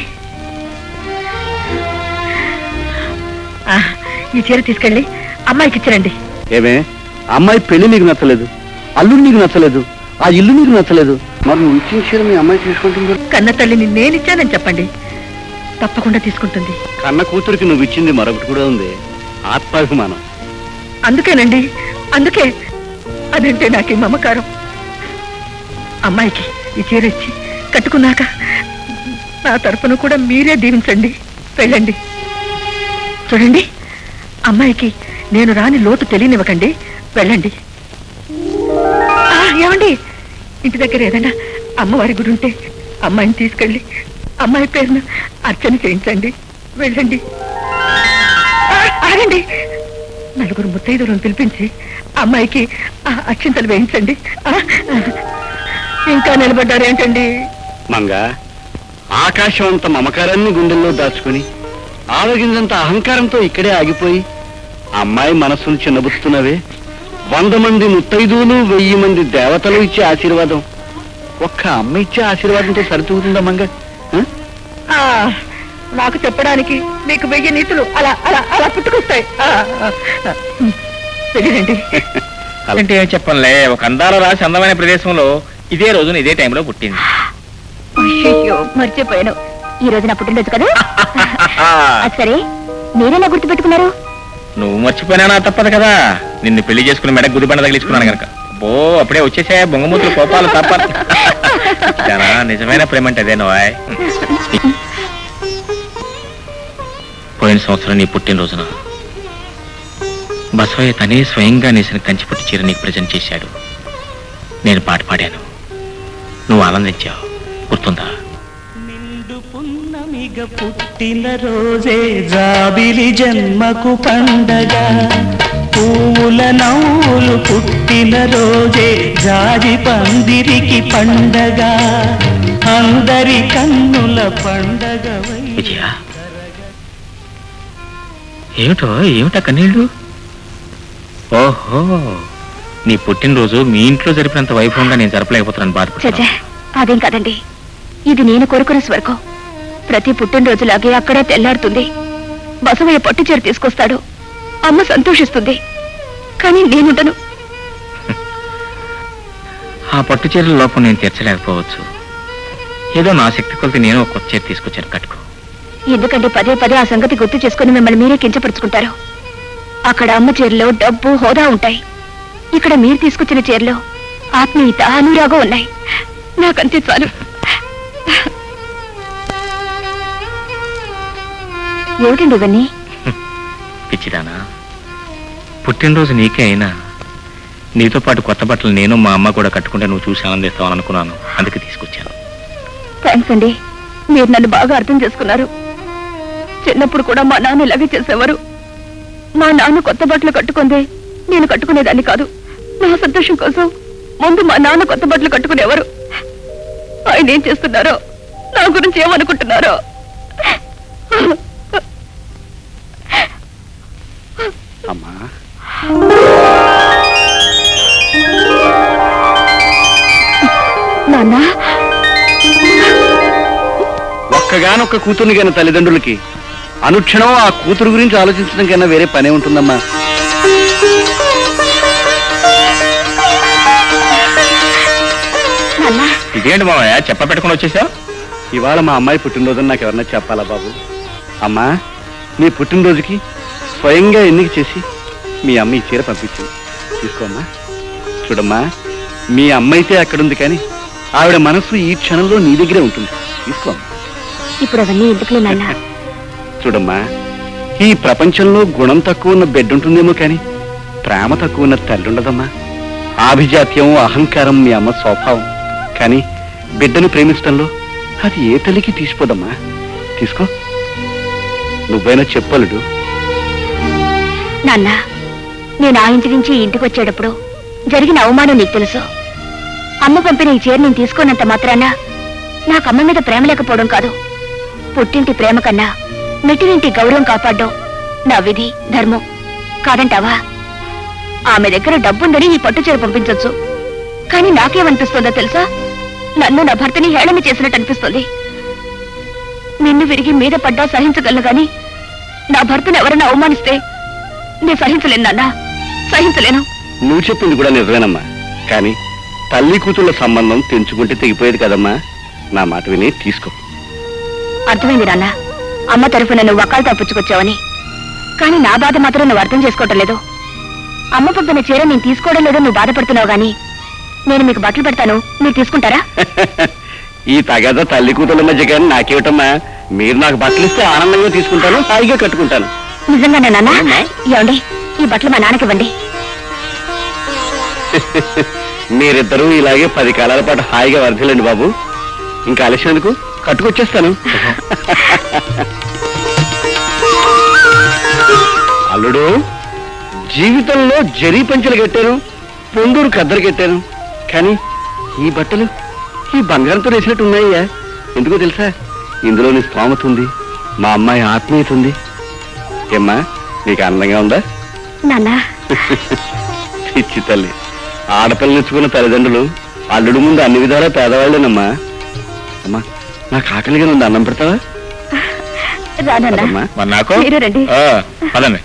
[SPEAKER 6] ఆ, ఈ చీర తీసుకెళ్ళి అమ్మాయికి ఇచ్చిరండి
[SPEAKER 3] ఏమే అమ్మాయి పెళ్లి నీకు నచ్చలేదు అల్లుడు నీకు నచ్చలేదు ఆ ఇల్లు నీకు నచ్చలేదు మరి నువ్వు ఇచ్చిన చీర మీ అమ్మాయి తీసుకుంటుంది
[SPEAKER 6] కన్న తల్లిని నేనిచ్చానని చెప్పండి తప్పకుండా తీసుకుంటుంది
[SPEAKER 3] కన్న కూతురికి నువ్వు ఇచ్చింది మరొకటి కూడా ఉంది ఆత్మాభిమానం
[SPEAKER 6] అందుకేనండి అందుకే అదంటే నాకు ఈ మమకారం అమ్మాయికి ఈ చీర ఇచ్చి కట్టుకున్నాక నా తరపున కూడా మీరే దీవించండి వెళ్ళండి చూడండి అమ్మాయికి నేను రాని లోటు తెలియనివ్వకండి వెళ్ళండి ఆ, ఏమండి ఇంటి దగ్గర ఏదైనా అమ్మవారి గుడి ఉంటే అమ్మాయిని తీసుకెళ్ళి అమ్మాయి పేరున అర్చన చేయించండి వెళ్ళండి ఆ, ఆగండి నలుగురు ముత్తైదులను పిలిపించి అమ్మాయికి ఆ అక్షింతలు వేయించండి ఆ, ఆ, ఇంకా నిలబడ్డారేంటండి
[SPEAKER 3] మంగ ఆకాశం అంత మమకారాన్ని గుండెల్లో దాచుకుని ఆలోగించంత అహంకారంతో ఇక్కడే ఆగిపోయి అమ్మాయి మనస్సును చిన్నబుచ్చుతున్నవే వంద మంది ముత్తైదువులు వెయ్యి మంది దేవతలు ఇచ్చే ఆశీర్వాదం ఒక్క అమ్మ ఇచ్చే ఆశీర్వాదంతో సరితూగుతుందా మంగ ఆ?
[SPEAKER 6] ఆ, నాకు చెప్పడానికి మీకు వెయ్యి నీతులు అలా అలా అలా పుట్టుకొస్తాయి ఆ, ఆ, ఆ, వెళ్ళిరండి
[SPEAKER 2] అంటే ఏం చెప్పనులే ఒక అందాల రాసి అందమైన ప్రదేశంలో ఇదే రోజున ఇదే టైంలో పుట్టింది
[SPEAKER 5] అయ్యో మర్చిపోయాను ఈ రోజు నా పుట్టినరోజు కదా అది సరే మీరెలా గుర్తు పెట్టుకున్నారు
[SPEAKER 2] నువ్వు మర్చిపోయినా నా తప్పదు కదా నిన్ను పెళ్లి చేసుకుని మెడ గుదిబండ తగిలించుకున్నాను కనుక బో అప్పుడే వచ్చేసా బొంగమూతులు కోపాలు తప్ప చాలా నిజమైన ప్రేమ అంటే అదే నువ్వాయ్ పోయిన సంవత్సరం నీ పుట్టినరోజున బసవయ్య తనే స్వయంగా నేసిన కంచిపట్టు చీర నీకు ప్రజెంట్ చేశాడు నేను పాట పాడాను నువ్వు ఆనందించావు గుర్తుందా
[SPEAKER 8] నిండు పున్నమిగ పుట్టిన రోజే జాబిలి జన్మకు పండగ పూల నవ్వులు పుట్టిన రోజే జాజి పందిరికి పండగ అందరి కన్నుల పండగ
[SPEAKER 2] విజయ ఏమిటో ఏమిటా కన్నీళ్ళు ఓహో నీ పుట్టినరోజు మీ ఇంట్లో జరిపినంత వైభవంగా నేను జరపలేకపోతున్నాను
[SPEAKER 5] చచ్చా
[SPEAKER 2] బాధపడుతున్నా
[SPEAKER 5] అదేం కాదండి ఇది నేను కోరుకున్న స్వర్గం ప్రతి పుట్టినరోజులాగే అక్కడే తెల్లారుతుంది బసవయ్య పట్టు చీర తీసుకొస్తాడు అమ్మ సంతోషిస్తుంది కానీ నేనుండను
[SPEAKER 2] ఆ పట్టు చీరల లోపం నేను తీర్చలేకపోవచ్చు ఏదో నా శక్తి కొలితే నేను ఒక కొత్త చీర తీసుకొచ్చాను కట్టుకో
[SPEAKER 5] ఎందుకంటే పదే పదే ఆ సంగతి గుర్తు చేసుకుని మిమ్మల్ని మీరే కించపరుచుకుంటారు అక్కడ అమ్మ చీరలో డబ్బు హోదా ఉంటాయి ఇక్కడ మీరు తీసుకొచ్చిన చీరలో ఆత్మీయత అనురాగం ఉన్నాయి నాకంతే చాలు ఏమిటండి ఇవన్నీ
[SPEAKER 2] పిచ్చిదానా పుట్టినరోజు నీకే అయినా నీతో పాటు కొత్త బట్టలు నేను మా అమ్మ కూడా కట్టుకుంటే నువ్వు చూసి ఆనందిస్తావని అనుకున్నాను అందుకే తీసుకొచ్చాను
[SPEAKER 5] థ్యాంక్స్ అండి మీరు నన్ను బాగా అర్థం చేసుకున్నారు చిన్నప్పుడు కూడా మా నాన్న ఇలాగే చేసేవారు మా నాన్న కొత్త బట్టలు కట్టుకుందే నేను కట్టుకునేదాన్ని కాదు నా సంతోషం కోసం ముందు మా నాన్న కొత్త బట్టలు కట్టుకునేవారు ఆయన ఏం చేస్తున్నారో నా గురించి ఏమనుకుంటున్నారో
[SPEAKER 3] అమ్మా
[SPEAKER 5] నాన్న
[SPEAKER 3] ఒక్కగానొక్క కూతుర్ని కానీ తల్లిదండ్రులకి అనుక్షణం ఆ కూతురు గురించి ఆలోచించడం కన్నా వేరే పనే ఉంటుందమ్మా
[SPEAKER 2] ఇదేంటి మామయ్య చెప్ప పెట్టుకుని వచ్చేసావు
[SPEAKER 3] ఇవాళ మా అమ్మాయి పుట్టినరోజుని నాకు ఎవరన్నా చెప్పాలా బాబు అమ్మా నీ పుట్టినరోజుకి స్వయంగా ఎన్నిక చేసి మీ అమ్మ ఈ చీర పంపించింది తీసుకోమ్మా చూడమ్మా మీ అమ్మ అయితే అక్కడుంది కానీ ఆవిడ మనసు ఈ క్షణంలో నీ దగ్గరే ఉంటుంది తీసుకోమ్మా
[SPEAKER 5] ఇప్పుడు అవన్నీ ఎందుకులే నాన్న
[SPEAKER 3] చూడమ్మా ఈ ప్రపంచంలో గుణం తక్కువ ఉన్న బిడ్డ ఉంటుందేమో కానీ ప్రేమ తక్కువ ఉన్న తల్లి ఉండదమ్మా ఆభిజాత్యం అహంకారం మీ అమ్మ స్వభావం కానీ బిడ్డను ప్రేమించడంలో అది ఏ తల్లికి తీసిపోదమ్మా తీసుకో నువ్వైనా చెప్పలుడు
[SPEAKER 5] నాన్న నేను ఆ ఇంటి నుంచి ఈ ఇంటికి వచ్చేటప్పుడు జరిగిన అవమానం నీకు తెలుసు అమ్మ పంపిన ఈ చీర నేను తీసుకున్నంత మాత్రాన నాకు అమ్మ మీద ప్రేమ లేకపోవడం కాదు పుట్టింటి ప్రేమ కన్నా మెట్టినింటి గౌరవం కాపాడడం నా విధి ధర్మం కాదంటావా ఆమె దగ్గర డబ్బుందని ఈ పట్టు చీర పంపించొచ్చు కానీ నాకేమనిపిస్తుందో తెలుసా నన్ను నా భర్తని హేళన చేసినట్టు అనిపిస్తుంది నిన్ను విరిగి మీద పడ్డా సహించగలను గాని నా భర్తను ఎవరైనా అవమానిస్తే నేను సహించలేను నాన్న సహించలేను
[SPEAKER 3] నువ్వు చెప్పింది కూడా నిజమేనమ్మా కానీ తల్లి కూతుళ్ళ సంబంధం తెంచుకుంటే తెగిపోయేది కదమ్మా నా మాట విని తీసుకో
[SPEAKER 5] అర్థమైంది నాన్న అమ్మ తరఫున నువ్వు వకాలు తప్పించుకొచ్చావని కానీ నా బాధ మాత్రం నువ్వు అర్థం చేసుకోవటం లేదు అమ్మ పంపిన చీర నేను తీసుకోవడం లేదో నువ్వు బాధపడుతున్నావు గాని నేను మీకు బట్టలు పెడతాను మీరు తీసుకుంటారా
[SPEAKER 3] ఈ తగద తల్లి కూతుళ్ళ మధ్య కానీ నాకేమిటమ్మా మీరు నాకు బట్టలు ఇస్తే ఆనందంగా తీసుకుంటాను హాయిగా కట్టుకుంటాను
[SPEAKER 5] నిజంగానే నాన్న
[SPEAKER 3] అవునా?
[SPEAKER 5] ఏమండి ఈ బట్టలు మా నాన్నకి ఇవ్వండి
[SPEAKER 3] మీరిద్దరూ ఇలాగే పది కాలాల పాటు హాయిగా వర్ధిల్లండి బాబు ఇంకా ఆలస్యం ఎందుకు కట్టుకొచ్చేస్తాను అల్లుడు జీవితంలో జరీ పంచలు కట్టాను పొందూరు కద్దరు కట్టాను కానీ ఈ బట్టలు ఈ బంగారంతో వేసినట్టు ఉన్నాయ్యా ఎందుకో తెలుసా ఇందులోని స్తోమత ఉంది మా అమ్మాయి ఆత్మీయత ఉంది ఏమ్మా నీకు ఆనందంగా ఉందా
[SPEAKER 5] నాన్న
[SPEAKER 3] పిచ్చి తల్లి ఆడపిల్లనిచ్చుకున్న తల్లిదండ్రులు అల్లుడు ముందు అన్ని విధాలా పేదవాళ్ళేనమ్మా అమ్మా నాకు ఆకలిగా ఉంది అన్నం పెడతావా
[SPEAKER 5] రానన్నా
[SPEAKER 3] అమ్మా
[SPEAKER 2] మరి నాకు
[SPEAKER 5] మీరు రండి.
[SPEAKER 2] ఆ, పదండి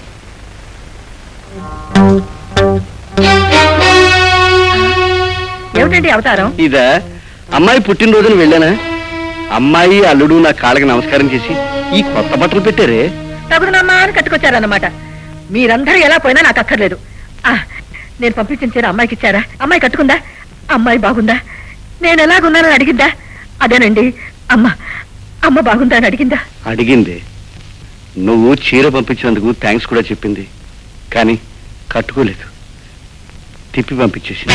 [SPEAKER 6] ఏమిటండి అవతారం
[SPEAKER 3] ఇదా అమ్మాయి పుట్టినరోజున వెళ్ళానా అమ్మాయి అల్లుడు నా కాళ్ళకి నమస్కారం చేసి ఈ కొత్త బట్టలు పెట్టారే
[SPEAKER 6] తగుదనమ్మా అని కట్టుకొచ్చారన్నమాట మీరందరూ ఎలా పోయినా నాకు అక్కర్లేదు ఆ, నేను పంపించిన చీర అమ్మాయికి ఇచ్చారా అమ్మాయి కట్టుకుందా అమ్మాయి బాగుందా నేను ఎలాగున్నానని అడిగిందా అదేనండి అమ్మ అమ్మ బాగుందా అని అడిగిందా
[SPEAKER 3] అడిగింది నువ్వు చీర పంపించినందుకు థ్యాంక్స్ కూడా చెప్పింది కానీ కట్టుకోలేదు తిప్పి పంపించేసింది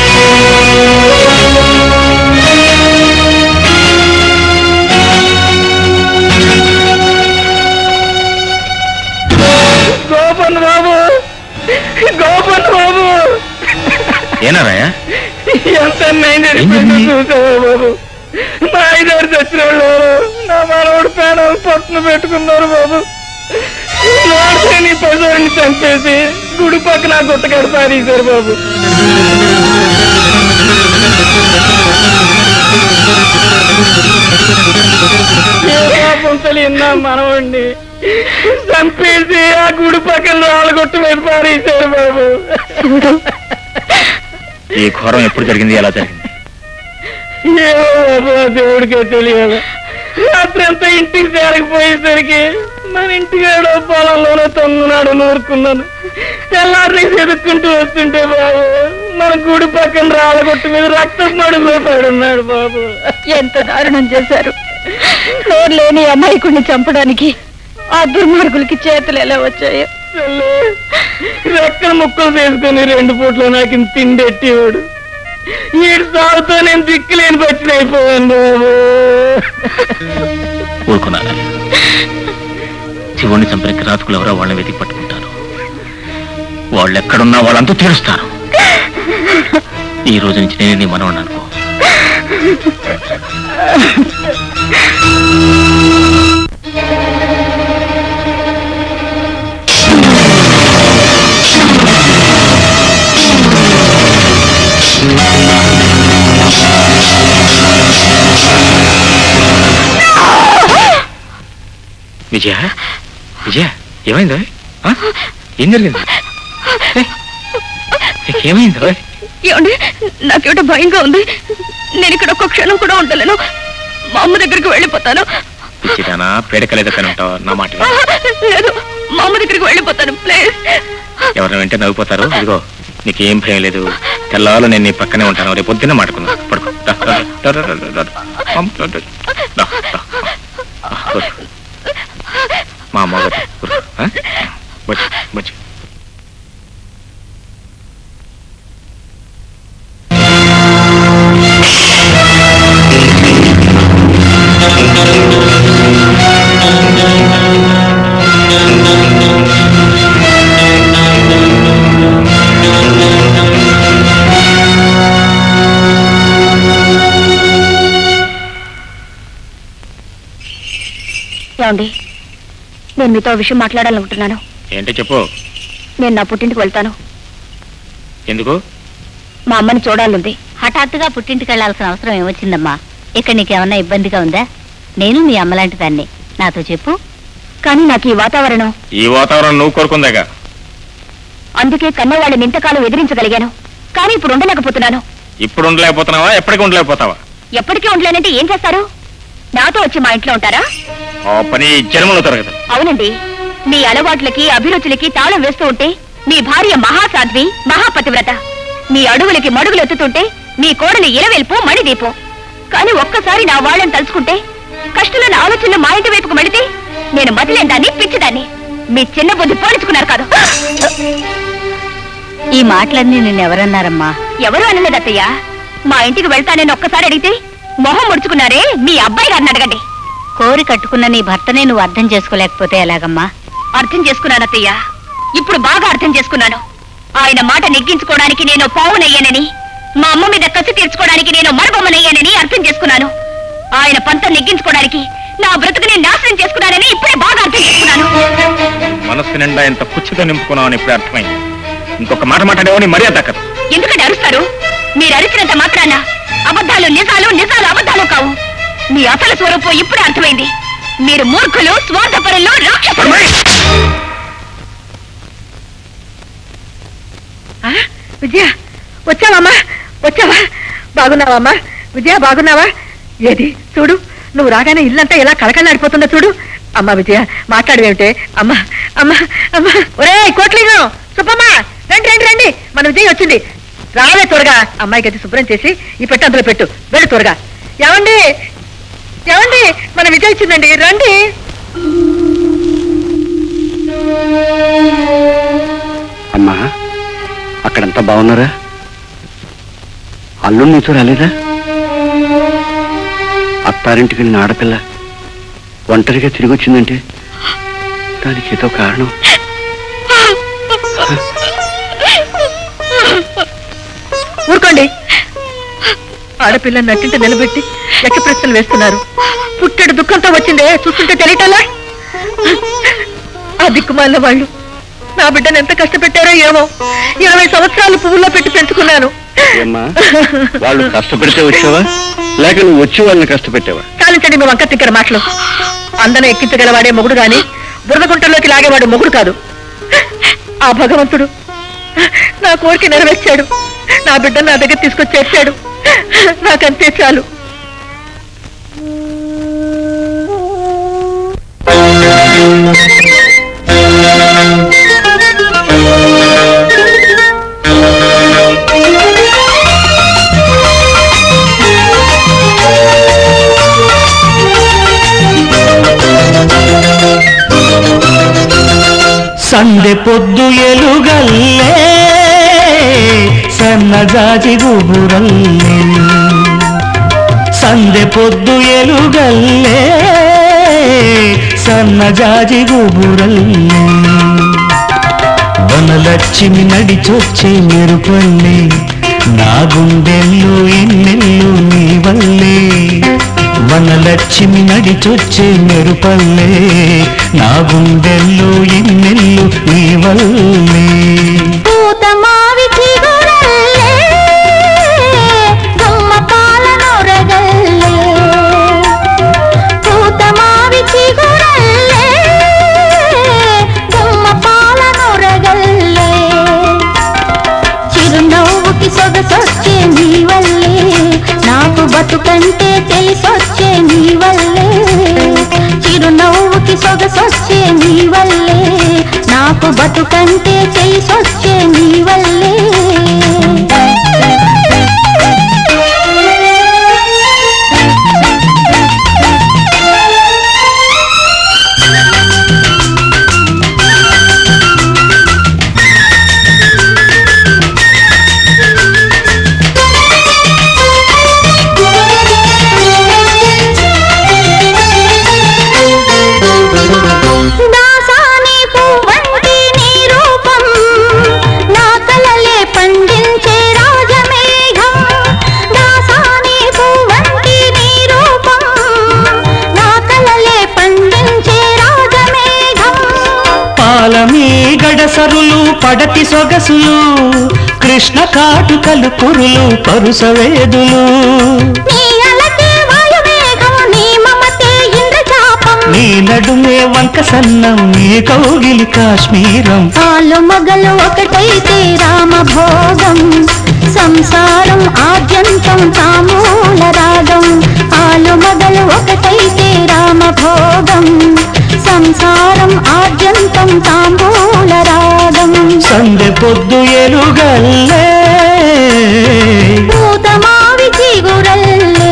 [SPEAKER 4] గోపన్ బాబు గోపన్ బాబు
[SPEAKER 2] ఏనారాయా
[SPEAKER 4] ఎంత అన్యాయం
[SPEAKER 2] ఏం
[SPEAKER 4] జరిగిందో
[SPEAKER 2] జరిగింది?
[SPEAKER 4] చూసావా బాబు మా ఐదారు చచ్చిన వాళ్ళు నా మనవడు పేడ పొట్టును పెట్టుకున్నారు బాబు నాడితే నీ పశువుని చంపేసి గుడి పక్కన గుట్టకాడు పారేశారు బాబు ఏ పాపం తెలియదు నా మనవడిని చంపేసి ఆ గుడి పక్కన రాళ్ళగొట్టు మీద పారేశారు బాబు
[SPEAKER 2] ఈ ఘోరం ఎప్పుడు జరిగింది ఎలా జరిగింది
[SPEAKER 4] ఏమో బాబు, ఆ దేవుడికే తెలియాలి రాత్రి అంతా ఇంటికి చేరకపోయేసరికి మన ఇంటికాడ పొలంలోనే తొంగునాడు నూరుకున్నాను తెల్లారి ఎదుక్కుంటూ వస్తుంటే బాబు మన గుడి పక్కన రాళ్ళగొట్టు మీద రక్తం మడుగులో పడున్నాడు బాబు
[SPEAKER 5] ఎంత దారుణం చేశారు నోరు లేని అమాయకుడిని చంపడానికి ఆ దుర్మార్గులకి చేతులు ఎలా వచ్చాయో
[SPEAKER 4] తల్లి, రెక్కల ముక్కలు చేసుకుని రెండు పూట్ల నాకు ఇంత తిండెట్టేవాడు ఈడు సాగుతో నేను దిక్కులేని పచ్చిన అయిపోయాను బాబు
[SPEAKER 1] ఊరుకున్నాను శివుణ్ణి చంపిన కిరాతకులు ఎవరో వాళ్ళని వెతికి పట్టుకుంటారు వాళ్ళు ఎక్కడున్నా వాళ్ళంతా తీరుస్తాను ఈ రోజు నుంచి నేను నీ మనవడు అనుకో విజయ విజయ ఏమైందో ఆ? ఏం జరిగింది ఏ, నీకేమైందో
[SPEAKER 5] ఏమండి నాకేమిటో భయంగా ఉంది నేను ఇక్కడ ఒక్క క్షణం కూడా ఉండలేను మా అమ్మ దగ్గరికి వెళ్ళిపోతాను
[SPEAKER 2] పిచ్చిదానా పేడకలేదో కానీ ఉంటావు నా మాట విను.
[SPEAKER 5] లేదు మా అమ్మ దగ్గరికి వెళ్ళిపోతాను ప్లీజ్
[SPEAKER 2] ఎవరిని వెంటనే నవ్వుపోతారు ఇదిగో నీకేం భయం లేదు తెల్లాలో నేను నీ పక్కనే ఉంటాను రేపు పొద్దున్నే మాట్లాడుకుందాం పడుకో దా, దా, దా, దా, దా, దా, దా. అమ్మ, దా, దా, దా, దా. ఆ, కూర్చో. మా అమ్మ గారు, కూర్చో. ఆ? బుజ్జి, బుజ్జి.
[SPEAKER 5] ఏమండి నేను మీతో ఓ విషయం మాట్లాడాలనుకుంటున్నాను
[SPEAKER 2] ఏంటో చెప్పు
[SPEAKER 5] నేను నా పుట్టింటికి వెళ్తాను
[SPEAKER 2] ఎందుకు
[SPEAKER 5] మా అమ్మని చూడాలంది
[SPEAKER 7] హఠాత్తుగా పుట్టింటికి వెళ్లాల్సిన అవసరం ఏమొచ్చిందమ్మా ఇక్కడ నీకేమన్నా ఇబ్బందిగా ఉందా నేను మీ అమ్మలాంటి దాన్ని నాతో చెప్పు
[SPEAKER 5] కానీ నాకు ఈ వాతావరణం
[SPEAKER 2] ఈ వాతావరణం నువ్వు కోరుకుందాగా
[SPEAKER 5] అందుకే కన్నవాళ్ళని ఇంతకాలం ఎదిరించగలిగాను కానీ ఇప్పుడు ఉండలేకపోతున్నాను
[SPEAKER 2] ఇప్పుడు ఉండలేకపోతున్నావా ఎప్పటికి ఉండలేకపోతావా
[SPEAKER 5] ఎప్పటికీ ఉండలేనంటే ఏం చేస్తారు నాతో వచ్చి మా ఇంట్లో ఉంటారా
[SPEAKER 2] ఆ పని ఈ జన్మలో దొరకదు
[SPEAKER 5] అవునండి మీ అలవాట్లకి అభిరుచులకి తాళం వేస్తూ ఉంటే మీ భార్య మహాసాధ్వి మహాపతివ్రత మీ అడుగులకి మడుగులు ఎత్తుతుంటే మీ కోడలి ఇలవెల్పు మణిదీపం కానీ ఒక్కసారి నా వాళ్ళని తలుచుకుంటే కష్టమైన ఆలోచనలు మా ఇంటి వైపుకు మడితే నేను మతిలేందాన్ని పిచ్చిదాన్ని మీ చిన్న బుద్ధి పోల్చుకున్నారు కాదు
[SPEAKER 7] ఈ మాటలన్నీ నిన్నెవరన్నారమ్మా
[SPEAKER 5] ఎవరు అనలేదత్తయ్య మా ఇంటికి వెళ్తానని ఒక్కసారి అడిగితే మొహం ముడుచుకున్నారే మీ అబ్బాయి గారిని అడగండి
[SPEAKER 7] కోరి కట్టుకున్న నీ భర్తనే నువ్వు అర్థం చేసుకోలేకపోతే ఎలాగమ్మా
[SPEAKER 5] అర్థం చేసుకున్నాను అత్తయ్య ఇప్పుడు బాగా అర్థం చేసుకున్నాను ఆయన మాట నెగ్గించుకోవడానికి నేను పావునయ్యానని మా అమ్మ మీద కసి తీర్చుకోవడానికి నేను మరబొమ్మనయ్యానని అర్థం చేసుకున్నాను ఆయన పంత నెగ్గించుకోవడానికి నా బ్రతుకుని నాశనం చేసుకున్నానని ఇప్పుడే బాగా అర్థం చేసుకున్నాను
[SPEAKER 2] మనస్సు నిండా ఎంత కుచ్చితో నింపుకున్నావు అని ఇప్పుడే అర్థమైంది ఇంకొక మాట మాట్లాడేవని మర్యాద దక్కదు
[SPEAKER 5] ఎందుకంటే అరుస్తారు మీరు అరిచినంత మాత్రాన అబద్ధాలు నిజాలు నిజాలు అబద్ధాలు కావు మీ అసలు స్వరూపం ఇప్పుడే అర్థమైంది మీరు మూర్ఖులు స్వార్థపరులు రాక్షసులు
[SPEAKER 6] విజయ వచ్చావమ్మా వచ్చావా బాగున్నావమ్మా విజయ బాగున్నావా ఏది చూడు నువ్వు రాగానే ఇల్లంతా ఎలా కళకళలాడిపోతుందో చూడు అమ్మా విజయ మాట్లాడవేమిటే అమ్మా అమ్మా అమ్మా ఒరే కోట్లింగం సుబ్బమ్మా రండి రండి రండి మన విజయ్ వచ్చింది రావే త్వరగా అమ్మాయి గది శుభ్రం చేసి ఈ పెట్టు అందులో పెట్టు వెళ్ళు త్వరగా ఏమండి ఏమండి మన విజయ్ వచ్చిందండి రండి
[SPEAKER 3] అమ్మా అక్కడంతా బాగున్నారా అల్లుడు నీతో రాలేదా అత్తారింటికి వెళ్ళిన ఆడపిల్ల ఒంటరిగా తిరిగి వచ్చిందంటే దానికి ఏదో కారణం
[SPEAKER 6] ఊరుకోండి ఆడపిల్ల నట్టింట నిలబెట్టి యక్ష ప్రశ్నలు వేస్తున్నారు పుట్టెడు దుఃఖంతో వచ్చిందే చూస్తుంటే తెలియటలా ఆ దిక్కుమాలిన వాళ్ళు నా బిడ్డను ఎంత కష్టపెట్టారో ఏమో ఇరవై సంవత్సరాలు పువ్వుల్లో పెట్టి పెంచుకున్నాను
[SPEAKER 3] ఏమ్మా వాళ్ళు కష్టపెడితే వచ్చావా లేక నువ్వు వచ్చి వాళ్ళని కష్టపెట్టావా
[SPEAKER 6] కాలించండి మీ వంక తిక్కర మాటలు అందరం ఎక్కించగలవాడే మొగుడు గాని బురదగుంటలోకి లాగేవాడు మొగుడు కాదు ఆ భగవంతుడు నా కోరిక నెరవేర్చాడు నా బిడ్డను నా దగ్గర తీసుకొచ్చి చేర్చాడు నాకంతే చాలు
[SPEAKER 8] సందె పొద్దు ఎలుగల్లే సన్నజాజి గుబురల్లే సందె పొద్దు ఎలుగల్లే సన్నజాజి గుబురల్లే వనలక్ష్మి నడిచొచ్చే మెరుపల్లే నా గుండెల్లో ఎన్నెల్లు నీ వల్లే వనలక్ష్మి నడిచొచ్చే మెరుపల్లే నా గుండెల్లో ఎన్నెల్లు నీ వల్లే
[SPEAKER 5] పూతమావి చిగురల్లే గుమ్మ పాల నొరగల్లే పూతమావి చిగురల్లే గుమ్మ పాల నొరగల్లే చిరునవ్వుకి సొగసొ సొగసొచ్చే నీ వల్లే నాకు బతుకంటే చేసొచ్చే నీ వల్లే దాసాని పువ్వంటి నీ రూపం నా కలలే పండించే రాజమేఘం దాసాని పువ్వంటి నీ రూపం నా కలలే పండించే రాజమేఘం
[SPEAKER 8] పాలమీ గడసరులు పడతి సొగసులు కృష్ణ కాటుకలు కురులు పరుసవేదులు
[SPEAKER 5] నీ అలకే వాయుమేఘం నీ మమతే ఇంద్రచాపం
[SPEAKER 8] నీ నడుమే వంక సన్నం నీ కౌగిలి కాశ్మీరం
[SPEAKER 5] ఆలు మగలు ఒకటైతే రామభోగం సంసారం ఆద్యంతం తామూల రాగం ఆలు మగలు ఒకటైతే రామభోగం సంసారం ఆద్యంతం తాంబూల రాగం
[SPEAKER 8] సందె పొద్దు ఎలుగల్లే
[SPEAKER 5] పూతమావి చిగురల్లే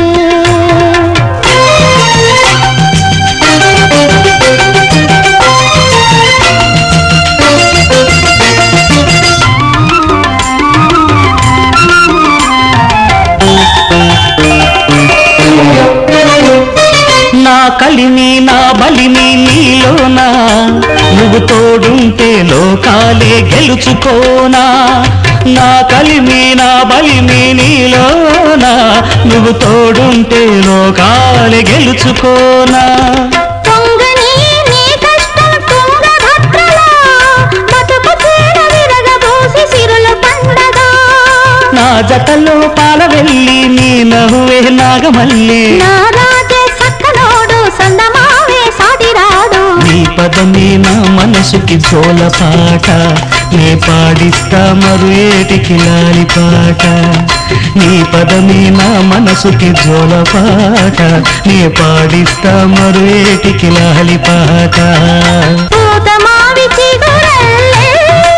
[SPEAKER 8] నా కలిమి నా బలిమి నీలోనా నువ్వు తోడుంటే లోకాలే గెలుచుకోనా నా కలిమి నా బలిమి నీలోనా నువ్వు తోడుంటే లోకాలే గెలుచుకోనా
[SPEAKER 5] పొంగని నీ కష్టం తుంగభద్రలా బతుకు చీడ విరగబోసి సిరుల పండగ
[SPEAKER 8] నా జతలో పాల వెళ్ళి నీ నవ్వే నాగమల్లి
[SPEAKER 5] నా రాజే సక్కనోడు సందమావే సాటిరాడు
[SPEAKER 8] నీ పదమే నా మనసుకి జోల పాట నే పాడిస్తా మరు ఏటికి లాలి పాట నీ పదమే నా మనసుకి జోల పాట నే పాడిస్తా మరు ఏటికి లాలి పాట
[SPEAKER 5] పూతమావి చిగురల్లే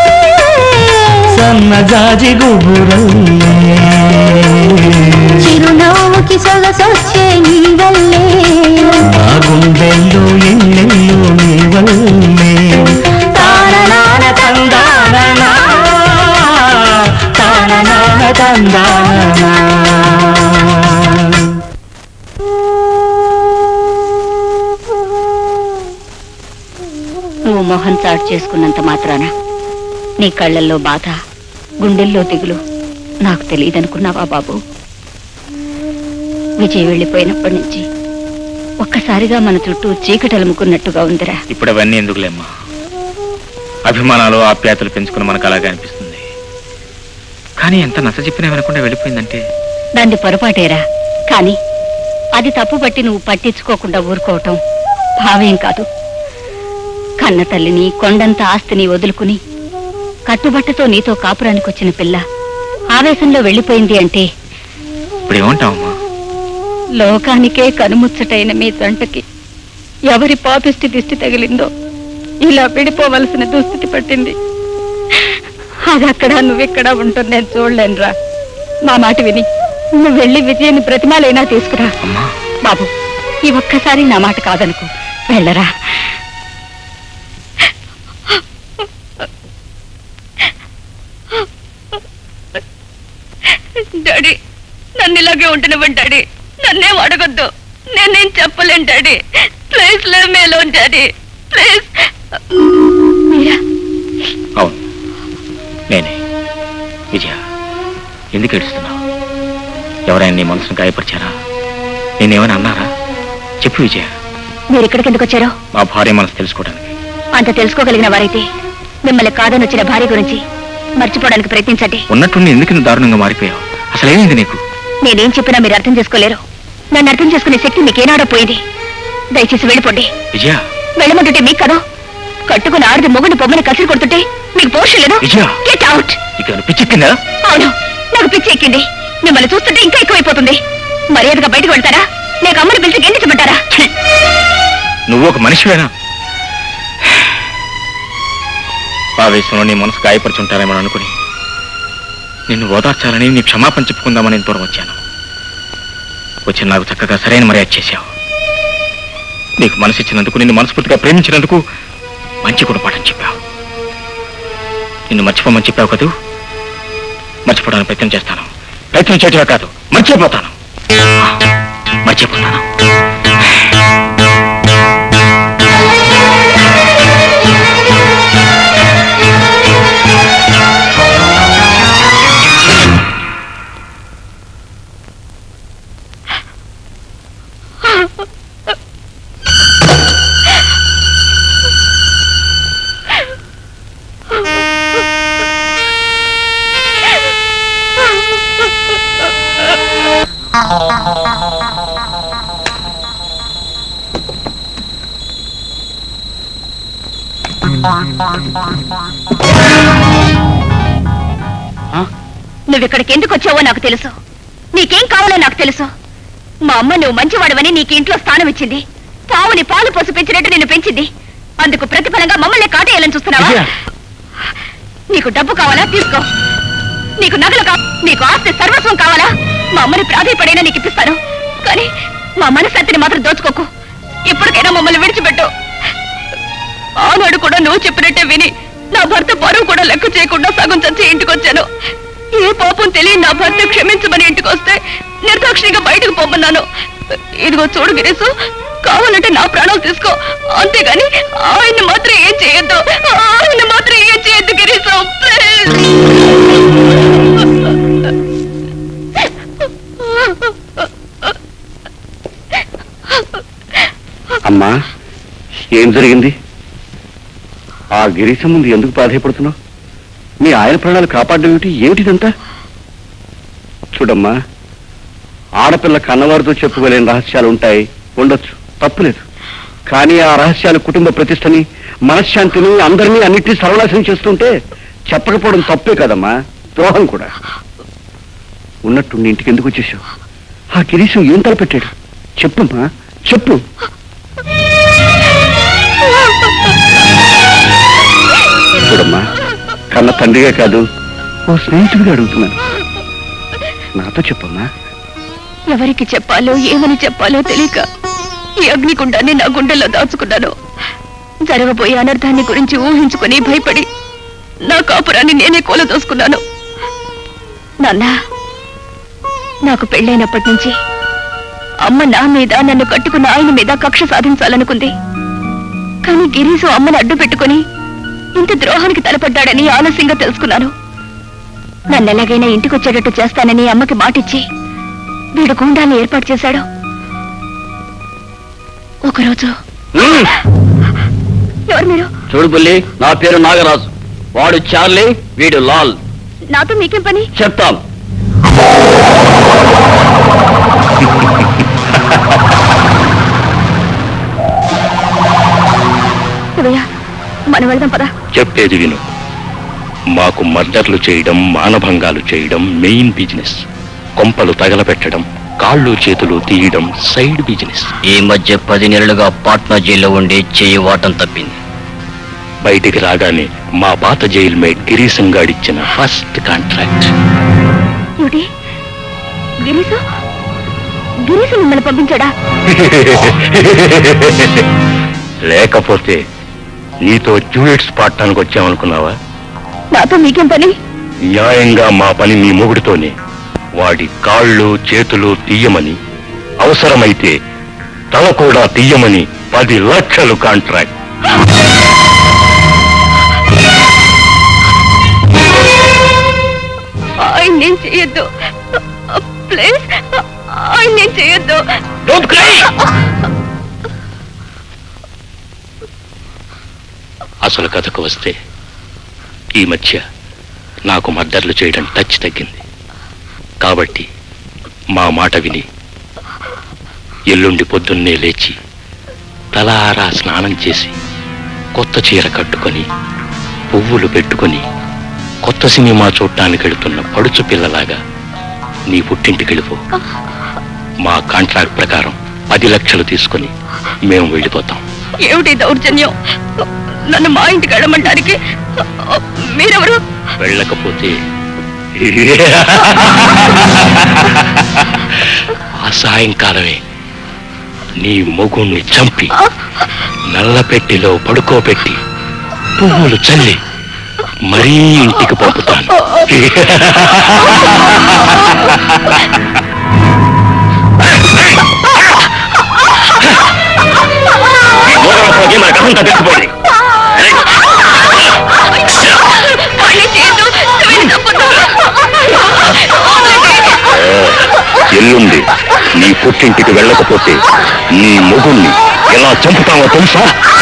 [SPEAKER 8] సన్నజాజి గుబురల్లే
[SPEAKER 5] చిరునవ్వుకి సొగసొచ్చే నీ వల్లే
[SPEAKER 8] నా గుండెల్లో ఎన్నెల్లో నీ వల్లే తాననాన తందాననా తాననాన తందాననా
[SPEAKER 7] నువ్వు మొహం చాటు చేసుకున్నంత మాత్రాన నీ కళ్ళల్లో బాధ గుండెల్లో దిగులు నాకు తెలియదనుకున్నావా బాబు విజయ్ వెళ్ళిపోయినప్పటి నుంచి ఒక్కసారిగా మన చుట్టూ చీకటి అలుముకున్నట్టుగా ఉందిరా
[SPEAKER 2] ఇప్పుడు అవన్నీ ఎందుకులేమ్మా అభిమానాలు ఆప్యాయతలు పెంచుకుని మనకు అలాగే అనిపిస్తుంది కానీ ఎంత నచ్చ చెప్పినామనకుండా వెళ్ళిపోయిందంటే
[SPEAKER 7] దాన్ని పొరపాటేరా కానీ అది తప్పు పట్టి నువ్వు పట్టించుకోకుండా ఊరుకోవటం భావేం కాదు కన్న తల్లిని కొండంత ఆస్తిని వదులుకుని కట్టుబట్టతో నీతో కాపురానికి వచ్చిన పిల్ల ఆవేశంలో వెళ్ళిపోయింది అంటే
[SPEAKER 2] ఇప్పుడు ఏమంటావమ్మా
[SPEAKER 7] లోకానికే కనుముచ్చటైన మీ తంటకి ఎవరి పాపిష్టి దిష్టి తగిలిందో ఇలా విడిపోవలసిన దుస్థితి పట్టింది అది అక్కడ నువ్వెక్కడ ఉంటుంది నేను చూడలేనురా మా మాట విని నువ్వు వెళ్ళి విజయాన్ని ప్రతిమాలైనా తీసుకురా
[SPEAKER 2] అమ్మా
[SPEAKER 7] బాబు ఈ ఒక్కసారి నా మాట కాదనుకో వెళ్ళరా
[SPEAKER 5] డాడీ నన్ను ఇలాగే ఉంటున్నావు డాడీ నన్నేం అడగొద్దు నేనేం చెప్పలేను daddy please leave me alone daddy please
[SPEAKER 7] మీరా
[SPEAKER 2] అవును నేనే విజయ ఎందుకు ఏడుస్తున్నావు ఎవరైనా నీ మనసును గాయపరిచారా నేనేమైనా అన్నారా చెప్పు విజయ
[SPEAKER 7] మీరు ఇక్కడికి ఎందుకు వచ్చారో
[SPEAKER 2] మా భార్య మనసు తెలుసుకోవడానికి
[SPEAKER 7] అంత తెలుసుకోగలిగిన వారైతే మిమ్మల్ని కాదని వచ్చిన భార్య గురించి మర్చిపోవడానికి ప్రయత్నించండి
[SPEAKER 2] ఉన్నట్టుండి ఎందుకు ఇంత దారుణంగా మారిపోయావు అసలు ఏమైంది నీకు
[SPEAKER 7] నేనేం చెప్పినా మీరు అర్థం చేసుకోలేరు నన్ను అర్థం చేసుకునే శక్తి మీకేనాడో పోయింది దయచేసి వెళ్ళిపోండి
[SPEAKER 2] విజయ
[SPEAKER 7] వెళ్ళమంటుంటే మీకు కదా కట్టుకుని ఆడది మొగుడు పొమ్మని కసిరి కొడుతుంటే మీకు పోషం లేదు
[SPEAKER 2] విజయ
[SPEAKER 7] గెట్ అవుట్
[SPEAKER 2] ఇక పిచ్చెక్కిందా
[SPEAKER 7] అవును నాకు పిచ్చి ఎక్కింది మిమ్మల్ని చూస్తుంటే ఇంకా ఎక్కువైపోతుంది మర్యాదగా బయటకు వెళ్తారా లేక అమ్మని పిలిచి గెండించమంటారా
[SPEAKER 2] ఛీ! నువ్వు ఒక మనిషివేనా ఆవేశంలో నీ మనసు గాయపరుచుంటానేమో అనుకుని నిన్ను ఓదార్చాలని నీ క్షమాపణ చెప్పుకుందామని నేను దూరం వచ్చాను వచ్చి నాకు చక్కగా సరైన మర్యాద చేశావు నీకు మనసు ఇచ్చినందుకు నిన్ను మనస్ఫూర్తిగా ప్రేమించినందుకు మంచి గుణపాఠం చెప్పావు నిన్ను మర్చిపోమని చెప్పావు కదూ మర్చిపోవడానికి ప్రయత్నం చేస్తాను ప్రయత్నం చేయటమే కాదు మర్చిపోతాను మర్చిపోతాను
[SPEAKER 5] నువ్వు ఇక్కడికి ఎందుకు వచ్చావో నాకు తెలుసు నీకేం కావాలో నాకు తెలుసు మా అమ్మ నువ్వు మంచివాడవని నీకు ఇంట్లో స్థానం ఇచ్చింది పావుని పాలు పోసి పెంచినట్టు నిన్ను పెంచింది అందుకు ప్రతిఫలంగా మమ్మల్ని కాటేయాలని చూస్తున్నావా
[SPEAKER 9] విజయ.
[SPEAKER 5] నీకు డబ్బు కావాలా తీసుకో నీకు నగలు కా నీకు ఆస్తి సర్వస్వం కావాలా మా అమ్మని ప్రాధాయపడైనా నీకు ఇప్పిస్తాను కానీ మా మనశ్శాంతిని మాత్రం దోచుకోకు ఇప్పటికైనా మమ్మల్ని విడిచిపెట్టు ఆనాడు కూడా నువ్వు చెప్పినట్టే విని నా భర్త బరువు కూడా లెక్క చేయకుండా సగం చచ్చి ఇంటికి వచ్చాను ఏ పాపం తెలియని నా భర్త క్షమించమని ఇంటికి వస్తే నిర్దాక్షిణిగా బయటకు పోమన్నాను ఇదిగో చూడు గిరీసు కావాలంటే నా ప్రాణాలు తీసుకో అంతేగాని ఆయన మాత్రం ఏం చేయొద్దు ఆయన మాత్రం ఏం చేయొద్దు గిరీసు
[SPEAKER 3] అమ్మా ఏం జరిగింది ఆ గిరీశం ముందు ఎందుకు బాధపడుతున్నావు మీ ఆయన ప్రాణాలు కాపాడడం ఏమిటి ఏమిటిదంతా చూడమ్మా ఆడపిల్ల కన్నవారితో చెప్పుకోలేని రహస్యాలు ఉంటాయి ఉండొచ్చు తప్పులేదు కానీ ఆ రహస్యాలు కుటుంబ ప్రతిష్టని మనశ్శాంతిని అందరినీ అన్నిటినీ సర్వనాశనం చేస్తుంటే చెప్పకపోవడం తప్పే కదమ్మా ద్రోహం కూడా ఉన్నట్టుండి ఇంటికి ఎందుకు వచ్చేసావు ఆ గిరీశం ఏం తలపెట్టాడు చెప్పమ్మా చెప్పు చూడమ్మా కన్న తండ్రిగా కాదు ఓ స్నేహితుడిగా అడుగుతున్నాను నాతో చెప్పమ్మా
[SPEAKER 5] ఎవరికి చెప్పాలో ఏమని చెప్పాలో తెలియక ఈ అగ్నిగుండాన్ని నా గుండెల్లో దాచుకున్నాను జరగబోయే అనర్థాన్ని గురించి ఊహించుకుని భయపడి నా కాపురాన్ని నేనే కూలదోసుకున్నాను నాన్న నాకు పెళ్ళైనప్పటి నుంచి అమ్మ నా మీద నన్ను కట్టుకున్న ఆయన మీద కక్ష సాధించాలనుకుంది కానీ గిరీశు అమ్మను అడ్డు పెట్టుకుని ఇంత ద్రోహానికి తలపడ్డాడని ఆలస్యంగా తెలుసుకున్నాను నన్ను ఎలాగైనా ఇంటికి వచ్చేటట్టు చేస్తానని అమ్మకి మాటిచ్చి వీడు గుండాన్ని ఏర్పాటు చేశాడు ఒకరోజు ఎవరు మీరు
[SPEAKER 3] చూడు బుల్లి నా పేరు నాగరాజు వాడు చార్లీ వీడు లాల్
[SPEAKER 5] నాతో మీకేం పని
[SPEAKER 3] చెప్తాను
[SPEAKER 5] శివయ్య మనం వెళ్దాం పదా
[SPEAKER 10] చెప్పేది విను మాకు మర్డర్లు చేయడం మానభంగాలు చేయడం మెయిన్ బిజినెస్ కొంపలు తగలబెట్టడం కాళ్ళు చేతులు తీయడం సైడ్ బిజినెస్
[SPEAKER 1] ఈ మధ్య పది నెలలుగా పాట్నా జైల్లో ఉండి చెయ్యి వాటం తప్పింది
[SPEAKER 10] బయటికి రాగానే మా పాత జైల్ మేట్ గిరీశం గాడిచ్చిన ఫస్ట్ కాంట్రాక్ట్
[SPEAKER 5] ఏమిటి గిరీసు గిరీసు మిమ్మల్ని పంపించాడా
[SPEAKER 10] లేకపోతే నీతో డ్యూయట్స్ పాడటానికి వచ్చామనుకున్నావా
[SPEAKER 5] నాతో మీకేం పని
[SPEAKER 10] న్యాయంగా మా పని మీ మొగుడితోనే వాడి కాళ్ళు చేతులు తీయమని అవసరమైతే తల కూడా తీయమని పది లక్షలు కాంట్రాక్ట్
[SPEAKER 5] ఆయన నేను చేయొద్దు ప్లీజ్ ఆయన నేను చేయొద్దు
[SPEAKER 10] అసలు కథకు వస్తే ఈ మధ్య నాకు మద్దర్లు చేయడం టచ్ తగ్గింది కాబట్టి మా మాట విని ఎల్లుండి పొద్దున్నే లేచి తలారా స్నానం చేసి కొత్త చీర కట్టుకొని పువ్వులు పెట్టుకొని కొత్త సినిమా చూడటానికి వెళుతున్న పడుచు పిల్లలాగా నీ పుట్టింటికి వెళ్ళిపో మా కాంట్రాక్ట్ ప్రకారం పది లక్షలు తీసుకొని మేము వెళ్ళిపోతాం
[SPEAKER 5] ఏమిటి దౌర్జన్యం నన్ను మా ఇంటికి వెళ్ళమంటానికి మీరెవరు
[SPEAKER 10] వెళ్ళకపోతే ఆ సాయంకాలమే నీ మొగుణ్ణి చంపి నల్లపెట్టిలో పడుకోబెట్టి పువ్వులు చల్లి మరీ ఇంటికి పంపుతాను ఈ మన కథంతా తెలిసిపోయింది ఎల్లుండి నీ పుట్టింటికి వెళ్ళకపోతే నీ మొగుణ్ణి ఎలా చంపుతావో తెలుసా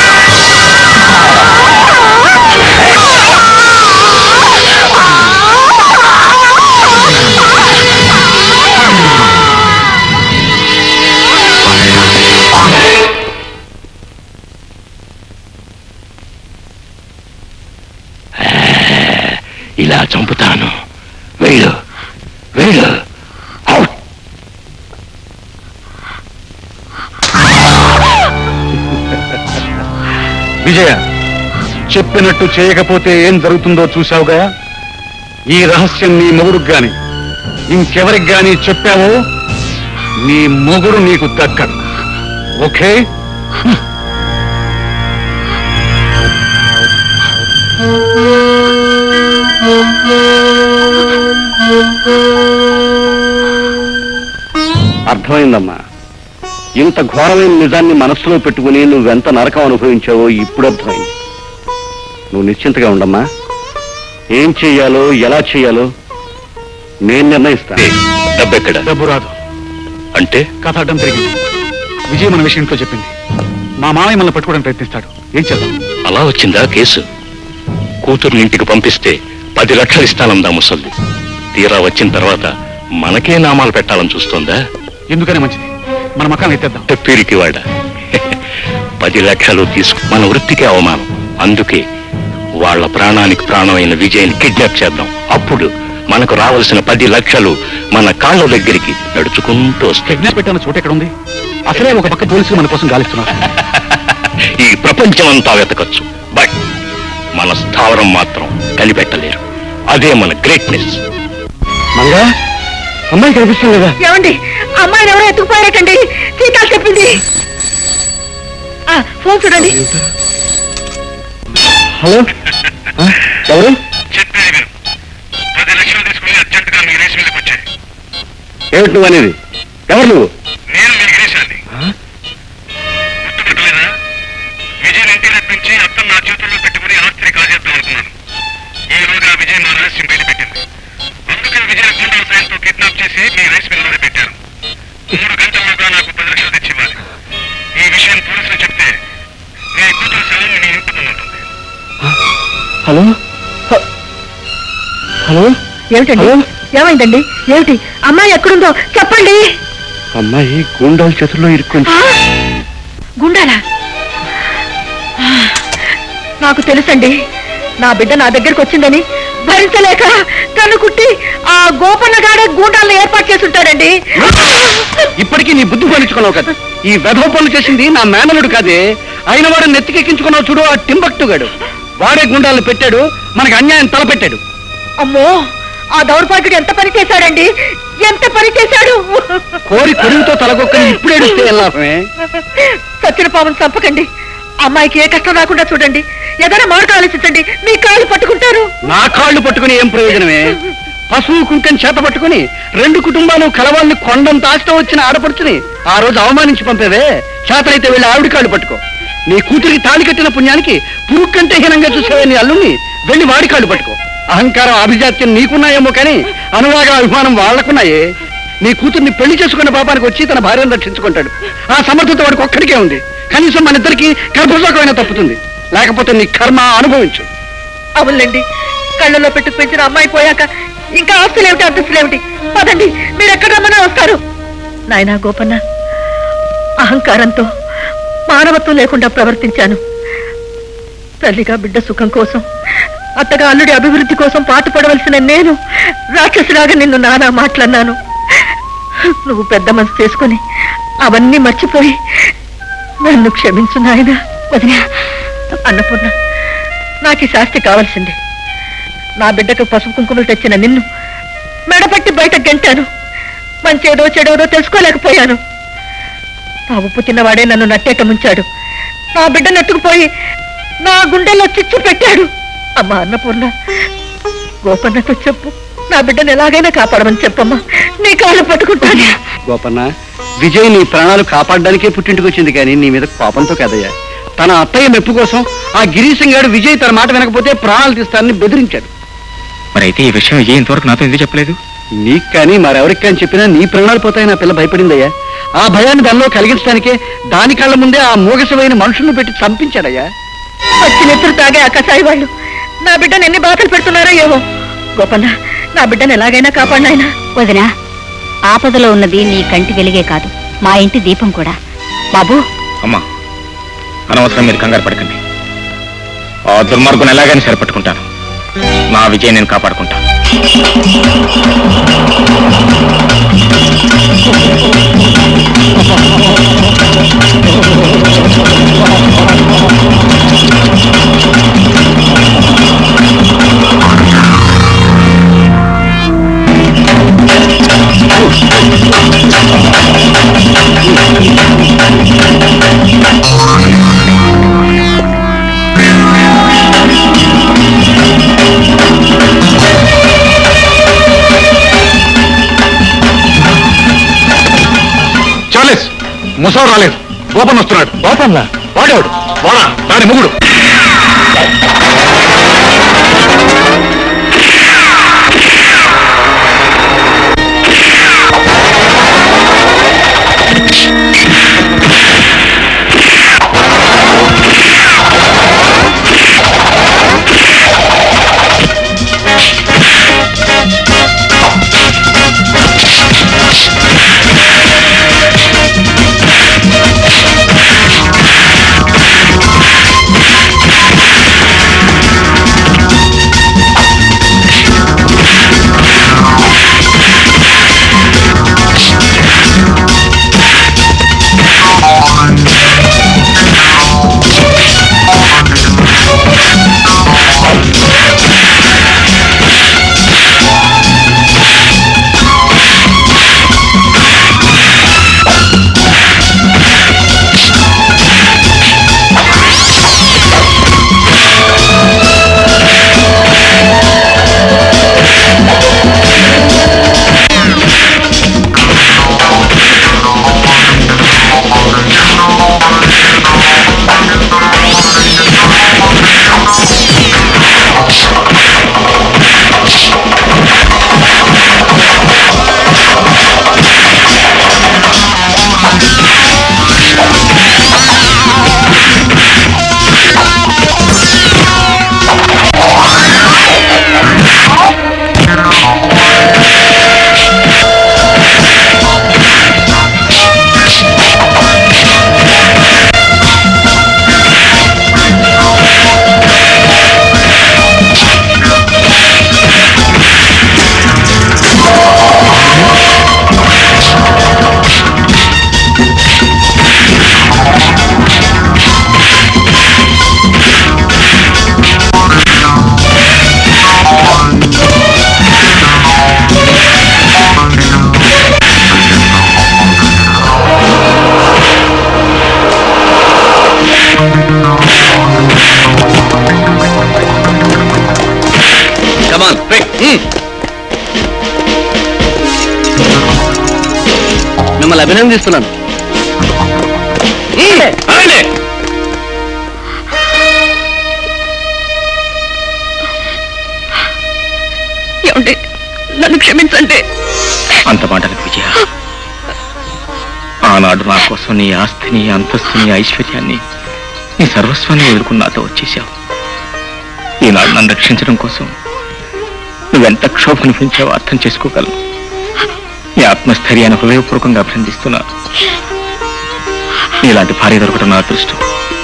[SPEAKER 10] ఇలా చంపుతాను వెళ్ళు వెళ్ళు అవుట్
[SPEAKER 3] విజయ చెప్పినట్టు చేయకపోతే ఏం జరుగుతుందో చూశావుగా ఈ రహస్యం నీ మొగుడుకు గాని ఇంకెవరికి గాని చెప్పావో నీ మొగుడు నీకు దక్కడు ఓకే అర్థమైందమ్మా ఇంత ఘోరమైన నిజాన్ని మనస్సులో పెట్టుకుని నువ్వెంత నరకం అనుభవించావో ఇప్పుడు అర్థమైంది నువ్వు నిశ్చింతగా ఉండమ్మా ఏం చెయ్యాలో ఎలా చెయ్యాలో నేను నిర్ణయిస్తాను
[SPEAKER 10] డబ్బెక్కడ
[SPEAKER 3] డబ్బు రాదు
[SPEAKER 10] అంటే
[SPEAKER 3] కథ అడ్డం తిరిగింది విజయ్ మన విషయం ఇంట్లో చెప్పింది మా మామయ్య మనల్ని పట్టుకోవడానికి ప్రయత్నిస్తాడు ఏం చేద్దాం
[SPEAKER 10] అలా వచ్చిందా కేసు కూతుర్ని ఇంటికి పంపిస్తే పది లక్షలు ఇస్తానందా ముసల్ది తీరా వచ్చిన తర్వాత మనకే నామాలు పెట్టాలని చూస్తోందా
[SPEAKER 3] ఎందుకనే మంచిది మన మకాన్ని ఎత్తేద్దాం
[SPEAKER 10] పిరికి వాడ పది లక్షలు తీసుకు మన వృత్తికి అవమానం అందుకే వాళ్ళ ప్రాణానికి ప్రాణమైన విజయ్ని కిడ్నాప్ చేద్దాం అప్పుడు మనకు రావాల్సిన పది లక్షలు మన కాళ్ళ దగ్గరికి నడుచుకుంటూ వస్తాయి
[SPEAKER 3] కిడ్నాప్ పెట్టిన చోట ఎక్కడ ఉంది అసలే ఒక పక్క పోలీసులు మన కోసం గాలిస్తున్నారు
[SPEAKER 10] ఈ ప్రపంచం అంతా వెతకచ్చు బట్ మన స్థావరం మాత్రం కనిపెట్టలేరు అదే మన గ్రేట్నెస్
[SPEAKER 3] మంగా అమ్మాయి కనిపిస్తుంది కదా
[SPEAKER 6] ఏమండి అమ్మాయిని ఎవరో ఎత్తుకుపోయారటండి సీతాలు చెప్పింది ఆ, ఫోన్ చూడండి
[SPEAKER 3] హలో ఆ, ఎవరు
[SPEAKER 2] పది లక్షలు తీసుకుని అర్జెంటుగా మీ రేస్ మీదకి వచ్చాయి
[SPEAKER 3] ఏమిటి నువ్వు అనేది ఎవరు నువ్వు
[SPEAKER 2] నేను మీ గిరీశాన్ని గుర్తుపెట్టలేదా విజయ్ ఇంటి రప్పించి అత్తం నా చేతుల్లో పెట్టుకుని ఆస్తిని కాజేద్దాం అనుకున్నాను ఈ రోజు ఆ విజయ్ నా రహస్యం బయట పెట్టింది అందుకే విజయ్ గుండాల సాయంతో కిడ్నాప్ చేసి మీ రైస్ మిల్ మీద పెట్టారు మూడు గంటల్లోగా నాకు పది లక్షలు తెచ్చి ఇవ్వాలి ఈ విషయం పోలీసులు చెప్తే నీ కూతురు శవం నీ ఇంటి ముందు ఉంటుంది
[SPEAKER 3] హలో హ- హలో
[SPEAKER 6] ఏమిటండి
[SPEAKER 3] హలో?
[SPEAKER 6] ఏమైందండి ఏమిటి అమ్మాయి ఎక్కడుందో చెప్పండి
[SPEAKER 3] అమ్మాయి గూండాల చేతుల్లో ఇరుక్కుంది
[SPEAKER 6] ఆ? గుండాలా ఆ, నాకు తెలుసండి నా బిడ్డ నా దగ్గరికి వచ్చిందని భరించలేక కన్ను కుట్టి ఆ గోపన్నగాడే గూండాలను ఏర్పాటు చేసి ఉంటాడండి
[SPEAKER 3] ఇప్పటికీ నీ బుద్ధి పోనించుకున్నావు కదా ఈ వెధవ పనులు చేసింది నా మేనలుడు కాదే అయిన వాడు నెత్తికెక్కించుకున్నావు చూడు ఆ టింబక్టుగాడు వాడే గుండాలను పెట్టాడు మనకి అన్యాయం తలపెట్టాడు
[SPEAKER 6] అమ్మో ఆ దౌర్భాగ్యుడు ఎంత పని చేశాడండి ఎంత పని చేశాడు
[SPEAKER 3] కోరి కొడుకుతో తలకొక్కని ఇప్పుడు ఏడిస్తే ఏం లాభమే
[SPEAKER 6] సచ్చిన పామును చంపకండి అమ్మాయికి ఏ కష్టం రాకుండా చూడండి ఏదైనా మార్గం ఆలోచించండి మీ కాళ్ళు పట్టుకుంటారు
[SPEAKER 3] నా కాళ్ళు పట్టుకుని ఏం ప్రయోజనమే పశువు కుంకని చేత పట్టుకుని రెండు కుటుంబాలు కలవాళ్ళని కొండంత ఆస్తి వచ్చిన ఆడపడుచుని ఆ రోజు అవమానించి పంపేవే చేతనైతే వెళ్ళి ఆవిడ కాళ్ళు పట్టుకో నీ కూతురికి తాళి కట్టిన పుణ్యానికి పురుగు కంటే హీనంగా చూసేవే నీ అల్లుని వెళ్ళి వాడి కాళ్ళు పట్టుకో అహంకారం అభిజాత్యం నీకున్నాయేమో కానీ అనురాగ అభిమానం వాళ్లకున్నాయే నీ కూతుర్ని పెళ్లి చేసుకున్న పాపానికి వచ్చి తన భార్యను రక్షించుకుంటాడు ఆ సమర్థత వాడికి ఒక్కడికే ఉంది కనీసం మన ఇద్దరికి గర్భశోకమైనా తప్పుతుంది లేకపోతే నీ కర్మ అనుభవించు
[SPEAKER 6] అవునులేండి కళ్ళలో పెట్టుకు పెంచిన అమ్మాయి పోయాక ఇంకా ఆస్తులేమిటి అంతస్తులేమిటి పదండి మీరు ఎక్కడ రమ్మన్నా వస్తారు నాయనా గోపన్న అహంకారంతో మానవత్వం లేకుండా ప్రవర్తించాను తల్లిగా బిడ్డ సుఖం కోసం అత్తగా అల్లుడి అభివృద్ధి కోసం పాటుపడవలసిన నేను రాక్షసులాగా నిన్ను నానా మాట్లాడినాను నువ్వు పెద్ద మనసు చేసుకొని అవన్నీ మర్చిపోయి నన్ను క్షమించు నాయనా వదినా అన్నపూర్ణ నాకు ఈ శాస్తి కావాల్సిందే నా బిడ్డకు పసుపు కుంకుమలు తెచ్చిన నిన్ను మెడపట్టి బయట గెంటాను మంచేదో చెడోదో తెలుసుకోలేకపోయాను నా ఉప్పు తిన్నవాడే నన్ను నట్టేట ముంచాడు నా బిడ్డ నెట్టుకుపోయి నా గుండెల్లో చిచ్చు పెట్టాడు అమ్మా అన్నపూర్ణ గోపన్నతో చెప్పు నా బిడ్డను ఎలాగైనా కాపాడమని చెప్పమ్మా నీ కాళ్ళు పట్టుకుంటాను
[SPEAKER 3] గోపన్న విజయ్ నీ ప్రాణాలు కాపాడడానికే పుట్టింటికి వచ్చింది కానీ నీ మీద కోపంతో కదయ్యా తన అత్తయ్య మెప్పు కోసం ఆ గిరీశం గారు విజయ్ తన మాట వినకపోతే ప్రాణాలు తీస్తానని బెదిరించాడు
[SPEAKER 2] మరైతే ఈ విషయం విజయ్ ఇంతవరకు నాతో ఎందుకు చెప్పలేదు
[SPEAKER 3] నీకు కానీ మరెవరికి కానీ చెప్పినా నీ ప్రాణాలు పోతాయి నా పిల్ల భయపడిందయ్యా ఆ భయాన్ని దానిలో కలిగించడానికే దాని కళ్ళ ముందే ఆ మూగసమైన మనుషులను పెట్టి చంపించాడయ్యా
[SPEAKER 6] వచ్చి నెత్తురు తాగే ఆ కసాయి వాళ్ళు నా బిడ్డను ఎన్ని బాధలు పెడుతున్నారో ఏమో గోపన్న నా బిడ్డను ఎలాగైనా కాపాడినాయనా
[SPEAKER 5] వదినా ఆపదలో ఉన్నది నీ కంటి వెలిగే కాదు మా ఇంటి దీపం కూడా బాబు
[SPEAKER 2] అమ్మా అనవసరం మీరు కంగారు పడకండి ఆ దుర్మార్గుని ఎలాగైనా సరిపట్టుకుంటాను నా విజయ్ నేను కాపాడుకుంటాను చాలేస్ ముసలు రాలేదు గోపన్ వస్తున్నాడు గోపన్లా వాడేవాడు వాడా దాని ముగుడు
[SPEAKER 3] కమాన్ మిమ్మల్ని అభినందిస్తున్నాను
[SPEAKER 7] ఏమండి నన్ను క్షమించండి
[SPEAKER 2] అంత మాటలకు విజయ ఆనాడు నా కోసం నీ ఆస్తిని అంతస్తుని ఐశ్వర్యాన్ని నీ సర్వస్వాన్ని వదులుకుని నాతో వచ్చేసావు ఈనాడు నన్ను రక్షించడం కోసం నువ్వెంత క్షోభ అనిపించావో అర్థం చేసుకోగలను నీ ఆత్మస్థైర్యాన్ని హృదయపూర్వకంగా అభినందిస్తున్నా నీలాంటి భార్య దొరకడం నా అదృష్టం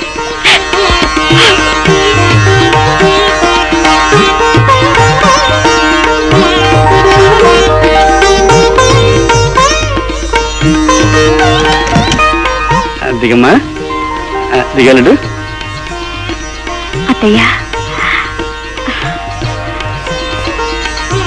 [SPEAKER 3] ఆ, దిగమ్మా ఆ, దిగలడు
[SPEAKER 5] అత్తయ్య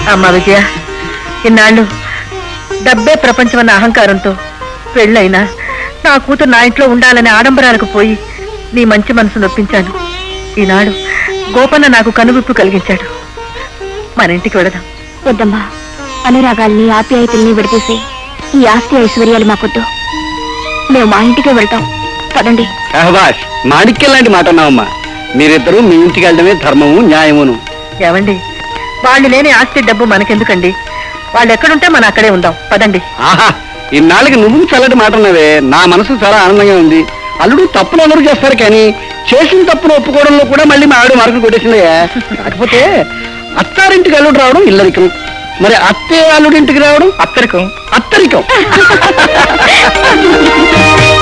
[SPEAKER 6] అమ్మా విజయ ఇన్నాళ్ళు డబ్బే ప్రపంచమన్న అహంకారంతో పెళ్ళైనా నా కూతురు నా ఇంట్లో ఉండాలనే ఆడంబరాలకు పోయి నీ మంచి మనసు నొప్పించాను ఈనాడు గోపన్న నాకు కనువిప్పు కలిగించాడు మన ఇంటికి వెళదాం
[SPEAKER 5] వద్దమ్మా అనురాగాల్ని ఆప్యాయతల్ని విడదీసి ఈ ఆస్తి ఐశ్వర్యాలు మాకొద్దు మేము మా ఇంటికే వెళ్తాం పదండి
[SPEAKER 3] సహబాష్ మాణిక్యం లాంటి మాట అన్నావమ్మా మీరిద్దరూ మీ ఇంటికి వెళ్ళడమే ధర్మము న్యాయమును
[SPEAKER 6] ఏమండి వాళ్ళు లేని ఆస్తి డబ్బు మనకెందుకండి వాళ్ళు ఎక్కడుంటే మనం అక్కడే ఉందాం పదండి
[SPEAKER 3] ఆహా ఇన్నాళ్ళకి నువ్వు చల్లటి మాట అన్నావే నా మనసు చాలా ఆనందంగా ఉంది అల్లుడు తప్పులు అందరూ చేస్తారు కానీ చేసిన తప్పును ఒప్పుకోవడంలో కూడా మళ్ళీ మా ఆవిడ మార్కులు కొట్టేసిందయ్యా కాకపోతే అత్తారింటికి అల్లుడు రావడం ఇల్లరికం మరి అత్తే అల్లుడింటికి రావడం
[SPEAKER 2] అత్తరికం
[SPEAKER 3] అత్తరికం